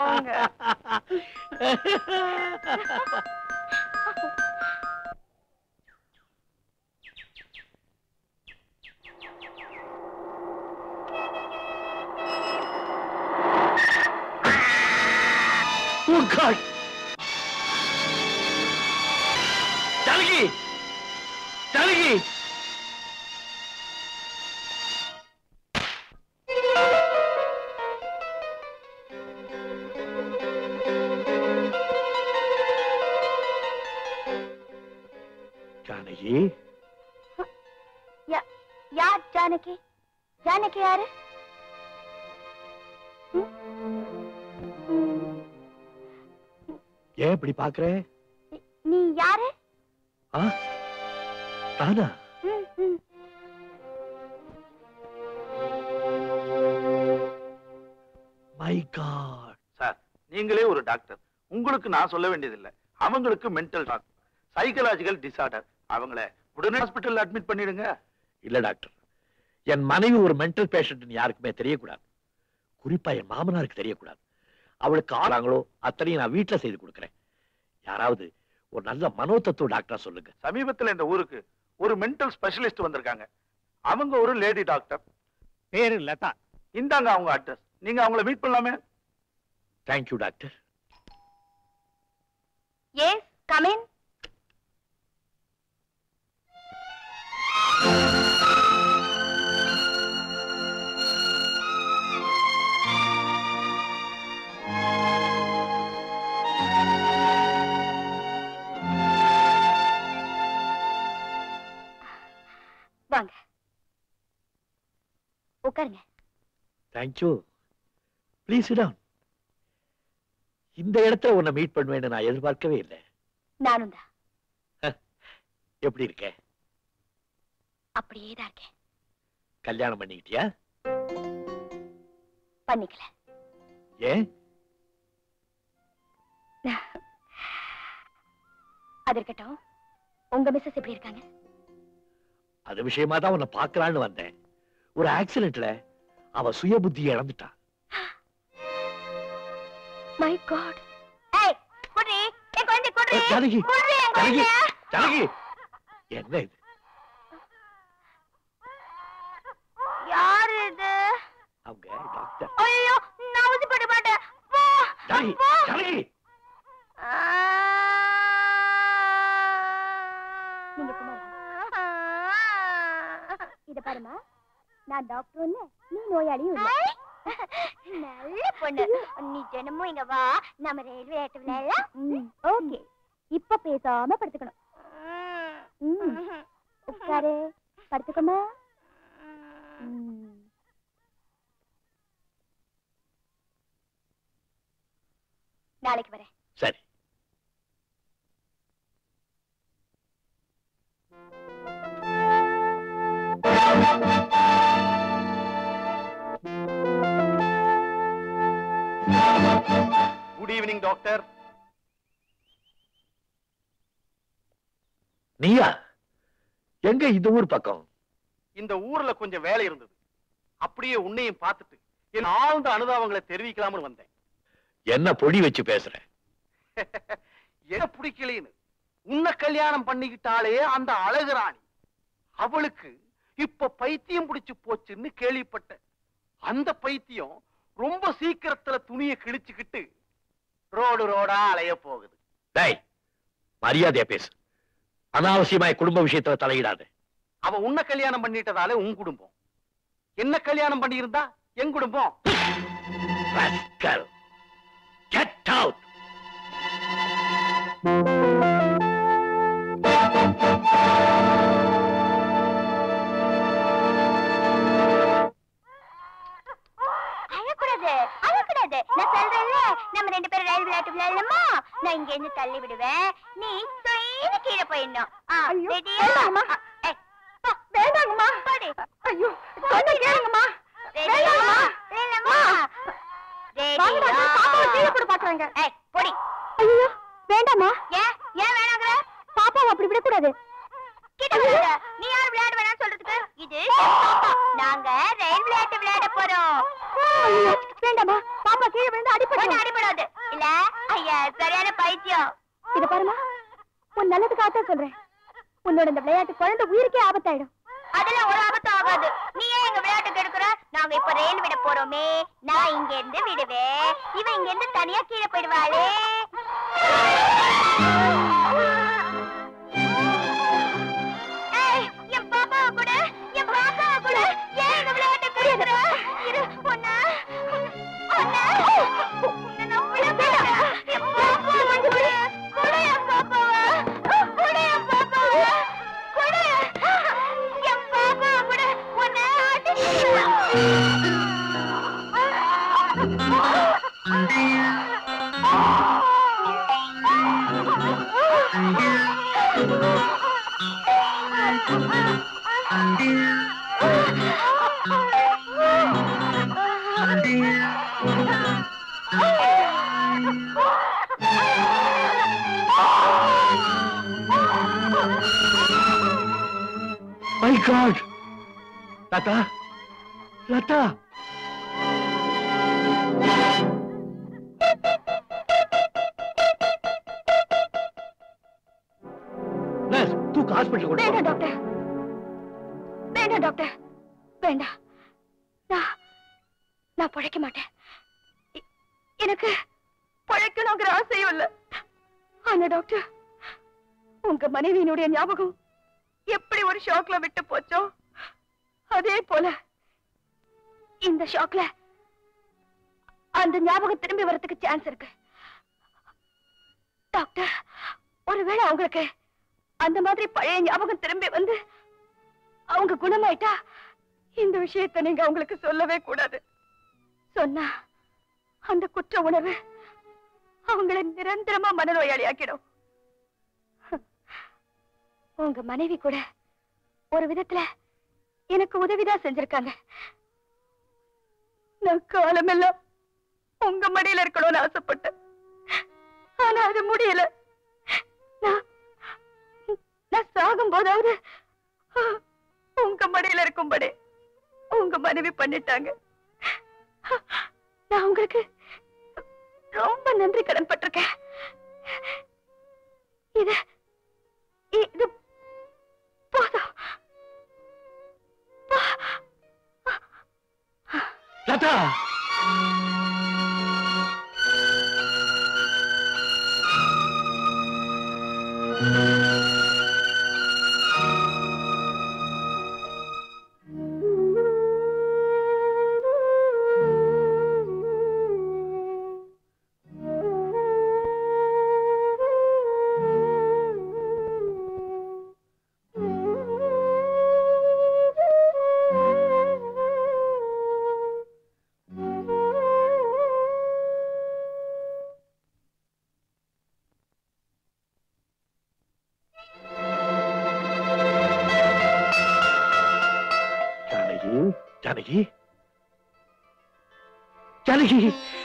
Oh God! ஜானகி ஜானகி ஜானகி யார் ஜானகி ஜானகி யாரு ஏன் இப்படி பாக்குற நீ யாரு ஆ நானா ம், ம். மை காட் சார் நீங்களே ஒரு டாக்டர் உங்களுக்கு நான் சொல்ல வேண்டியதில்லை அவங்களுக்கு மென்டல் டாக் சைக்கலாஜிக்கல் டிசார்டர் அவங்கள உடனே ஹாஸ்பிட்டல் அட்மிட் பண்ணிடுங்க இல்ல டாக்டர் என் மனைவி ஒரு மென்டல் பேஷண்ட் யாருக்குமே தெரியக்கூடாது குறிப்பா என் மாமனாருக்கு தெரியக்கூடாது அவளுக்கு ஆளாங்களோ அத்தனையும் நான் வீட்டுல செய்து கொடுக்கிறேன் யாராவது ஒரு நல்ல மனோதத்துவ டாக்டரா சொல்லுங்க சமீபத்துல இந்த ஊருக்கு ஒரு மென்டல் ஸ்பெஷலிஸ்ட் வந்திருக்காங்க அவங்க ஒரு லேடி டாக்டர் பேரு லதா இந்தாங்க அவங்க அட்ரஸ் நீங்க அவங்கள மீட் பண்ணலாமே தேங்க்யூ டாக்டர் எஸ் கமின் வாங்க உட்காருங்க தேங்க்யூ ப்ளீஸ் டவுன் இந்த இடத்துல உன்னை மீட் பண்ணுவேன்னு நான் எதிர்பார்க்கவே இல்லை நானும் தான் எப்படி இருக்க அப்படியே தான் இருக்கேன் கல்யாணம் பண்ணிக்கிட்டியா பண்ணிக்கல ஏன் அது இருக்கட்டும் உங்க மிஸ்ஸஸ் எப்படி இருக்காங்க அது விஷயமா தான் உன்னை பார்க்கலான்னு வந்தேன் ஒரு ஆக்சிடென்ட்ல அவ சுய புத்தியை இழந்துட்டான் மை காட் ஏய் குடி ஏய் குழந்தை குடி ஏய், ஜானகி, குடி என் ஜானகி, குழந்தை. ஜானகி என்ன இது யாரு இது அவங்க டாக்டர் ஐயோ நான் ஊசிப்பட மாட்டேன் போ ஜானகி போ. ஜானகி நீங்க சும்மா இருங்க. இத பாருமா நான் டாக்டர் இல்ல நீ நோயாளியும் இல்ல நல்ல பொண்ணு நீ தினமும் இங்க வா நம்ம ரயில்வே ஆட்டோல ஓகே இப்ப பேசாம படுத்துக்கணும் ம். உட்காரு படுத்துக்கோமா ம். நாளைக்கு வரேன் சரி குட் ஈவினிங் டாக்டர் நீயா எங்க இந்த ஊர் பக்கம் இந்த ஊர்ல கொஞ்சம் வேலை இருந்தது அப்படியே உன்னையும் பார்த்துட்டு என் ஆழ்ந்த அனுதாபங்களை தெரிவிக்கலாம்னு வந்தேன் என்ன பொடி வச்சு பேசுற என்ன பிடிக்கலைன்னு உன்னை கல்யாணம் பண்ணிக்கிட்டாலே அந்த அழகு ராணி அவளுக்கு இப்ப பைத்தியம் பிடிச்சு போச்சுன்னு கேள்விப்பட்டேன் அந்த பைத்தியம் ரொம்ப சீக்கிரத்துல துணியை கிழிச்சுக்கிட்டு ரோடு ரோடா அலைய போகுது டேய் மரியாதையா பேசு அனாவசியமாய் குடும்ப விஷயத்துல தலையிடாத அவ உன்னை கல்யாணம் பண்ணிட்டதால உன் குடும்பம் என்ன கல்யாணம் பண்ணியிருந்தா என் குடும்பம் Rascal. Get out! அழக்கூடாது அழக்கூடாது நான் சொல்றேன்ல நம்ம ரெண்டு பேரும் ரயில் விளையாட்டு விளையாடலாமா நான் இங்க இருந்து தள்ளி விடுவேன் நீ தொய்னு கீழே போயிடணும் ரெடியா வேண்டாங்கம்மா போடி ஐயோ சொன்ன கேளுங்கம்மா வேண்டாங்கம்மா வேண்டாம்மா ஏய் போடி ஐயோ வேண்டாமா ஏன் ஏன் வேணாங்கற பாப்பாவை அப்படி விடக்கூடாது கிட்ட வராத. நீ யார் விளையாட வேணாம்னு சொல்றதுக்கு இது பாப்பா. நாங்க ரயில் விளையாட்டு விளையாட போறோம் வேண்டாமா பாப்பா கீழே விழுந்து அடிபடும் அடிபடாது இல்ல ஐயா சரியான பைத்தியம் இத பாருமா உன் நல்லதுக்காக சொல்றேன் உன்னோட இந்த விளையாட்டு குழந்தை உயிருக்கே ஆபத்தாயிடும் அதெல்லாம் ஒரு ஆபத்தும் ஆகாது நீ ஏன் எங்க விளையாட்டு கெடுக்கிற நாங்க இப்ப ரயில் விட போறோமே நான் இங்க இருந்து விடுவேன் இவன் இங்க இருந்து தனியா கீழே போயிடுவாளே ஏய், என் பாப்பாவை கொடு, என் பாப்பாவை கொடு. ஏன் இந்த விளையாட்டை கெடுக்கிற? இரு, உன்னை, உன்னை, உன்னை நான் விட மாட்டேன். என் பாப்பாவை கொடு. கொடு என் பாப்பாவை. கொடு என் பாப்பாவை. கொடு. என் பாப்பாவை கொடு. உன்னை my god Latha Latha nurse தூக்கு ஹாஸ்பிட்டல் கொண்டு வேண்டாம் போ. டாக்டர் வேண்டாம் டாக்டர் வேண்டாம் நான் நான் பழைக்க மாட்டேன் எ- எனக்கு பழைக்கணுங்கிற ஆசையும் இல்ல ஆனா டாக்டர் உங்க மனைவியினுடைய ஞாபகம் எப்படி ஒரு ஷாக்ல விட்டு போச்சோ அதே போல இந்த ஷாக்ல அந்த ஞாபகம் திரும்பி வரதுக்கு சான்ஸ் இருக்கு டாக்டர் ஒருவேளை அவங்களுக்கு அந்த மாதிரி பழைய ஞாபகம் திரும்பி வந்து அவங்க குணமாயிட்டா இந்த விஷயத்தை நீங்க அவங்களுக்கு சொல்லவே கூடாது சொன்னா அந்த குற்ற உணர்வு அவங்கள நிரந்தரமா மனநோயாளியாக்கிடும் உங்க மனைவி கூட ஒரு விதத்துல எனக்கு உதவிதான் செஞ்சிருக்காங்க நான் காலமெல்லாம் உங்க மடியில இருக்கணும்னு ஆசைப்பட்டேன் ஆனா அது முடியல நான் நான் சாகும் போதாவது உங்க மடியில இருக்கும்படி உங்க மனைவி பண்ணிட்டாங்க நான் உங்களுக்கு ரொம்ப நன்றி கடன் பட்டிருக்கேன் இது இது போதும் லதா ஜானகி ஜானகி ஜானகி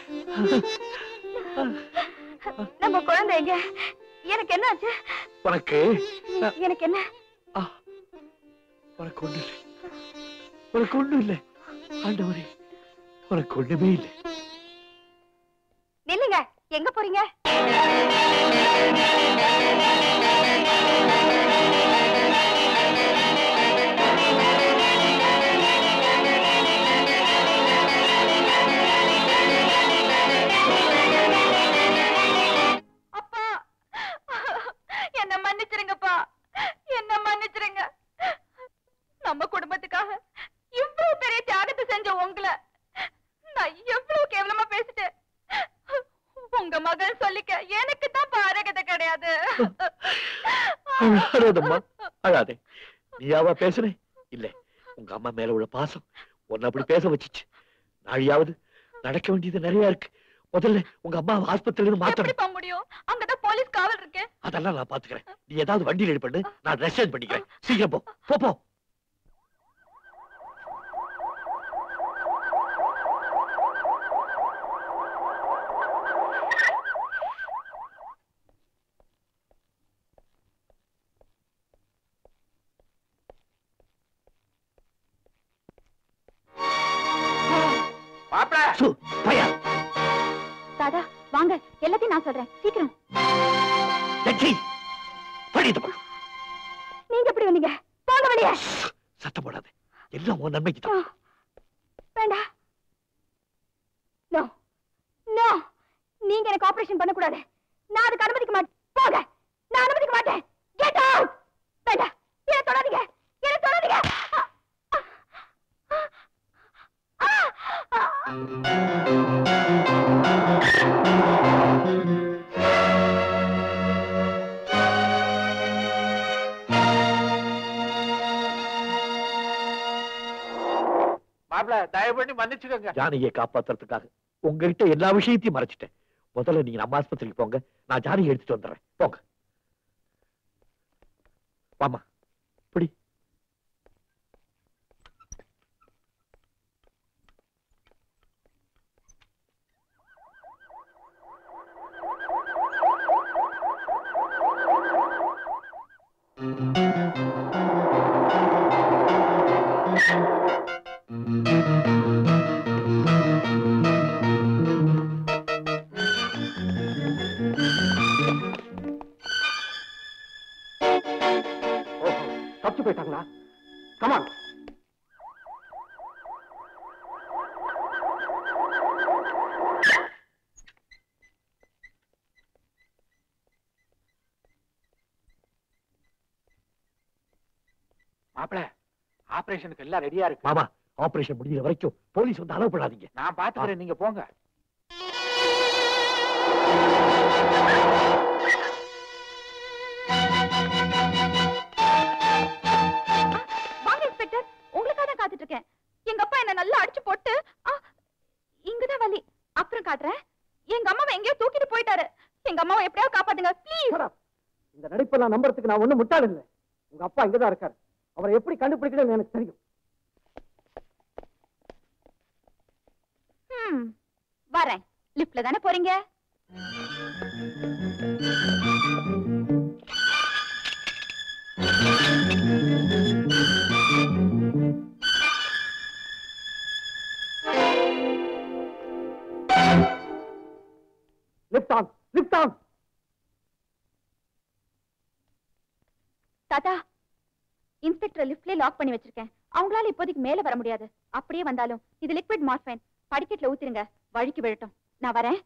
நம்ம குழந்தைங்க எனக்கு என்ன ஆச்சு உனக்கு எனக்கு என்ன ஆ, உனக்கு ஒண்ணு இல்லை உனக்கு ஒண்ணும் இல்லை ஆண்டவரே உனக்கு ஒண்ணுமே இல்லை நில்லுங்க எங்க போறீங்க அப்பா என்ன மன்னிச்சிருங்கப்பா என்ன மன்னிச்சிருங்க நம்ம குடும்பத்துக்காக இவ்வளவு பெரிய தியாகத்தை செஞ்ச உங்களை நான் எவ்வளவு கேவலமா பேசிட்டேன் உங்க மகள் சொல்லிக்க எனக்கு தான் பாரகதை கிடையாது அழாதம்மா அழாதே நீயாவா பேசுனே இல்ல உங்க அம்மா மேல உள்ள பாசம் உன்னை அப்படி பேச வச்சுச்சு நாழியாவது நடக்க வேண்டியது நிறைய இருக்கு முதல்ல உங்க அம்மா ஆஸ்பத்திரியில இருந்து மாத்தணும் எப்படி போக முடியும் அங்கதான் போலீஸ் காவல் இருக்கு அதெல்லாம் நான் பாத்துக்கிறேன் நீ ஏதாவது வண்டி ரெடி பண்ணு நான் ட்ரெஸ் சேஞ்ச் பண்ணிக்கிறேன் சீக்கிரம் போ போ போ சு, பையா தாதா வாங்க எல்லாத்தையும் நான் சொல்றேன் சீக்கிரம் ஜட்ஜி படி இந்த பக்கம் நீங்க எப்படி வந்தீங்க போங்க வெளியே சத்தம் போடாத எல்லாம் உன் நன்மைக்கு தான் வேண்டாம் நோ நோ நீங்க எனக்கு ஆபரேஷன் பண்ண கூடாது நான் அதுக்கு அனுமதிக்க மாட்டேன் போங்க நான் அனுமதிக்க மாட்டேன் கெட் அவுட் வேண்டாம் என்ன தொடாதீங்க என்ன தொடாதீங்க ஆ! ஆ! ஆ! மாப்பிள தயவு பண்ணி மன்னிச்சுக்கோங்க ஜானகியை காப்பாத்துறதுக்காக உங்ககிட்ட எல்லா விஷயத்தையும் மறைச்சிட்டேன் முதல்ல நீங்க நம்ம ஆஸ்பத்திரிக்கு போங்க நான் ஜானகி எடுத்துட்டு வந்துடுறேன் போங்க வாமா பிடி ஓஹோ தப்பிச்சு போயிட்டாங்களா கமான் மாப்பிள ஆபரேஷனுக்கு எல்லாம் ரெடியா இருக்கு மாமா ஆபரேஷன் முடிகிற வரைக்கும் போலீஸ் வந்து அலோவ் பண்ணாதீங்க நான் பாத்துக்கிறேன் நீங்க போங்க வாங்க இன்ஸ்பெக்டர் உங்களுக்காக தான் காத்துட்டு இருக்கேன் எங்க அப்பா என்ன நல்லா அடிச்சு போட்டு ஆ, இங்கதான் வலி அப்புறம் காட்டுறேன் எங்க அம்மாவை எங்கேயோ தூக்கிட்டு போயிட்டாரு எங்க அம்மாவை எப்படியாவது காப்பாத்துங்க ப்ளீஸ் இந்த நடிப்பெல்லாம் நம்புறதுக்கு நான் ஒண்ணும் முட்டாள் இல்லை உங்க அப்பா இங்கதான் இருக்காரு அவரை எப்படி கண்டுபிடிக்கணும்னு எனக்கு தெரியும் ம் வரேன் லிஃப்ட்ல தானே போறீங்க லிப்ட் ஆன் லிப்ட் ஆன் தாத்தா இன்ஸ்பெக்டர் லிஃப்ட்லயே லாக் பண்ணி வச்சிருக்கேன் அவங்களால இப்போதைக்கு மேல வர முடியாது அப்படியே வந்தாலும் இது லிக்விட் மார்ஃபைன் படிக்கட்டுல ஊத்திருங்க வழிக்கு விழட்டும் நான் வரேன்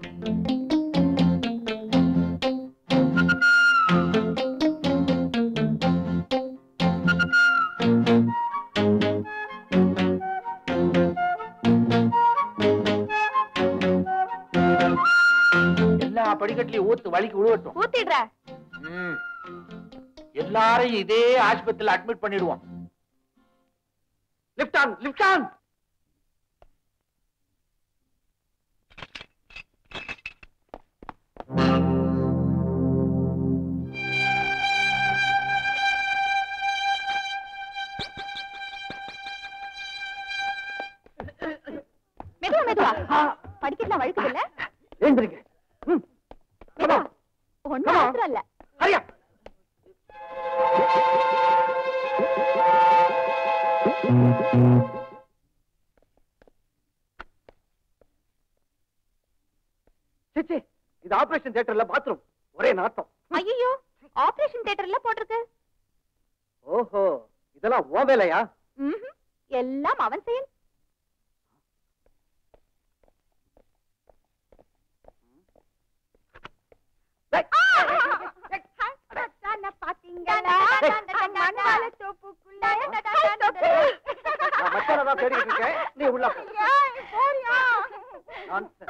எல்லா படிக்கட்டுலயும் ஊத்து வலிக்கு விழுவட்டும் ஊத்திடுற ம். எல்லாரையும் இதே ஆஸ்பத்திரியில அட்மிட் பண்ணிடுவோம் லிப்ட் ஆன் லிப்ட் ஆன் மெதுவா மெதுவா படிக்கட்டுலாம் வழுக்குது இல்ல எழுந்திருங்க ம் மெதுவா ஒண்ணும் அவசரம் இல்ல ஹரியா சிச்சி இது ஆபரேஷன் தியேட்டர்ல பாத்ரூம் ஒரே நாட்டம் ஐயோ ஆபரேஷன் தியேட்டர்ல போட்டிருக்கு ஓஹோ இதெல்லாம் ஓ வேலையா ம்ஹும். எல்லாம் அவன் செயல் டேய், நான் மச்சானை தான் தேடிக்கிட்டு இருக்கேன் நீ உள்ள போ. Nonsense.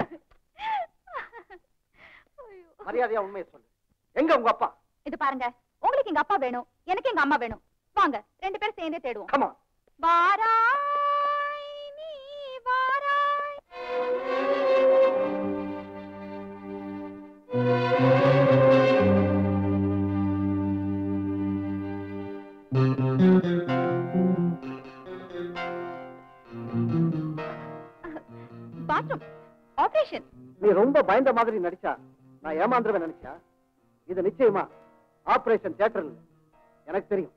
மரியாதையா உண்மையை சொல்லு எங்க உங்க அப்பா இது பாருங்க உங்களுக்கு எங்க அப்பா வேணும் எனக்கு எங்க அம்மா வேணும் வாங்க ரெண்டு பேரும் சேர்ந்தே தேடுவோம் கமா வாராய் நீ வாராய் பாத்ரூம் ஆபரேஷன் நீ ரொம்ப பயந்த மாதிரி நடிச்சா நான் ஏமாந்துருவேன் நினைச்சா இது நிச்சயமா ஆபரேஷன் தியேட்டர் இல்ல எனக்கு தெரியும்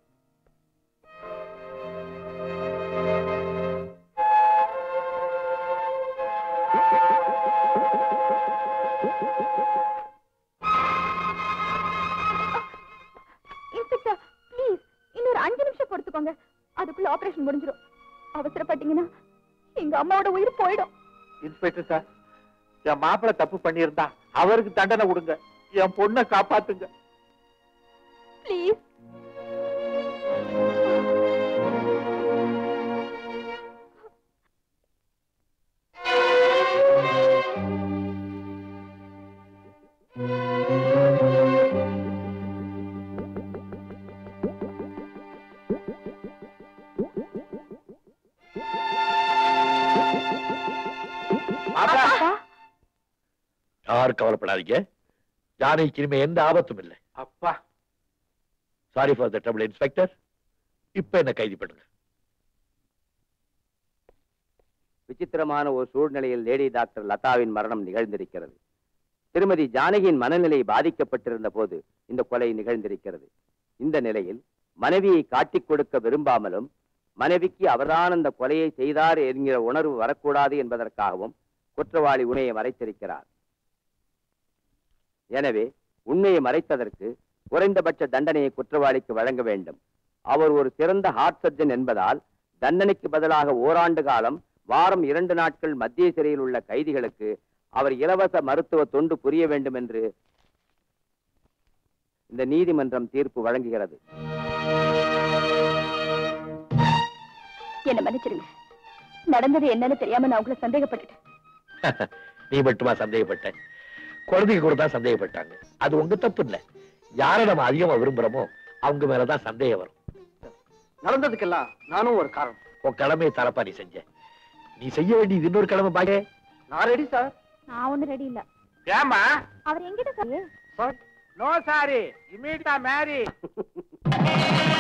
பொறுத்துக்கோங்க அதுக்குள்ள ஆபரேஷன் முடிஞ்சிடும் அவசரப்பட்டீங்கன்னா எங்க அம்மாவோட உயிர் போயிடும் இன்ஸ்பெக்டர் சார் என் மாப்பிள்ளை தப்பு பண்ணியிருந்தா அவருக்கு தண்டனை கொடுங்க என் பொண்ணை காப்பாத்துங்க ப்ளீஸ் மாப்பிள்ளை யாரும் கவலைப்படாதீங்க ஜானகிக்கு இனிமே எந்த ஆபத்தும் இல்லை அப்பா sorry for the trouble inspector இப்ப என்ன கைது பண்ணுங்க விசித்திரமான ஒரு சூழ்நிலையில் லேடி டாக்டர் லதாவின் மரணம் நிகழ்ந்திருக்கிறது திருமதி ஜானகியின் மனநிலை பாதிக்கப்பட்டிருந்த போது இந்த கொலை நிகழ்ந்திருக்கிறது இந்த நிலையில் மனைவியை காட்டிக் கொடுக்க விரும்பாமலும் மனைவிக்கு அவர்தான் அந்த கொலையை செய்தார் என்கிற உணர்வு வரக்கூடாது என்பதற்காகவும் குற்றவாளி உண்மையை மறைத்திருக்கிறார் எனவே உண்மையை மறைத்ததற்கு குறைந்தபட்ச தண்டனையை குற்றவாளிக்கு வழங்க வேண்டும் அவர் ஒரு சிறந்த ஹார்ட் சர்ஜன் என்பதால் தண்டனைக்கு பதிலாக ஓராண்டு காலம் வாரம் இரண்டு நாட்கள் மத்திய சிறையில் உள்ள கைதிகளுக்கு அவர் இலவச மருத்துவ தொண்டு புரிய வேண்டும் என்று இந்த நீதிமன்றம் தீர்ப்பு வழங்குகிறது என்ன மன்னிச்சிருங்க நடந்தது என்னன்னு தெரியாம நான் உங்களை சந்தேகப்பட்டுட்டேன் நீ மட்டுமா சந்தேகப்பட்ட குழந்தைக்கு கூட தான் சந்தேகப்பட்டாங்க அது உங்க தப்பு இல்ல யாரை நம்ம அதிகமா விரும்புறோமோ அவங்க மேலதான் சந்தேகம் வரும் நடந்ததுக்கெல்லாம் நானும் ஒரு காரணம் உன் கடமையை தரப்பா நீ செஞ்ச நீ செய்ய வேண்டியது இன்னொரு கடமை பாக்க நான் ரெடி சார் நான் ஒண்ணு ரெடி இல்ல ஏமா அவர் எங்கிட்ட சார் நோ சாரி இமீடியா மேரி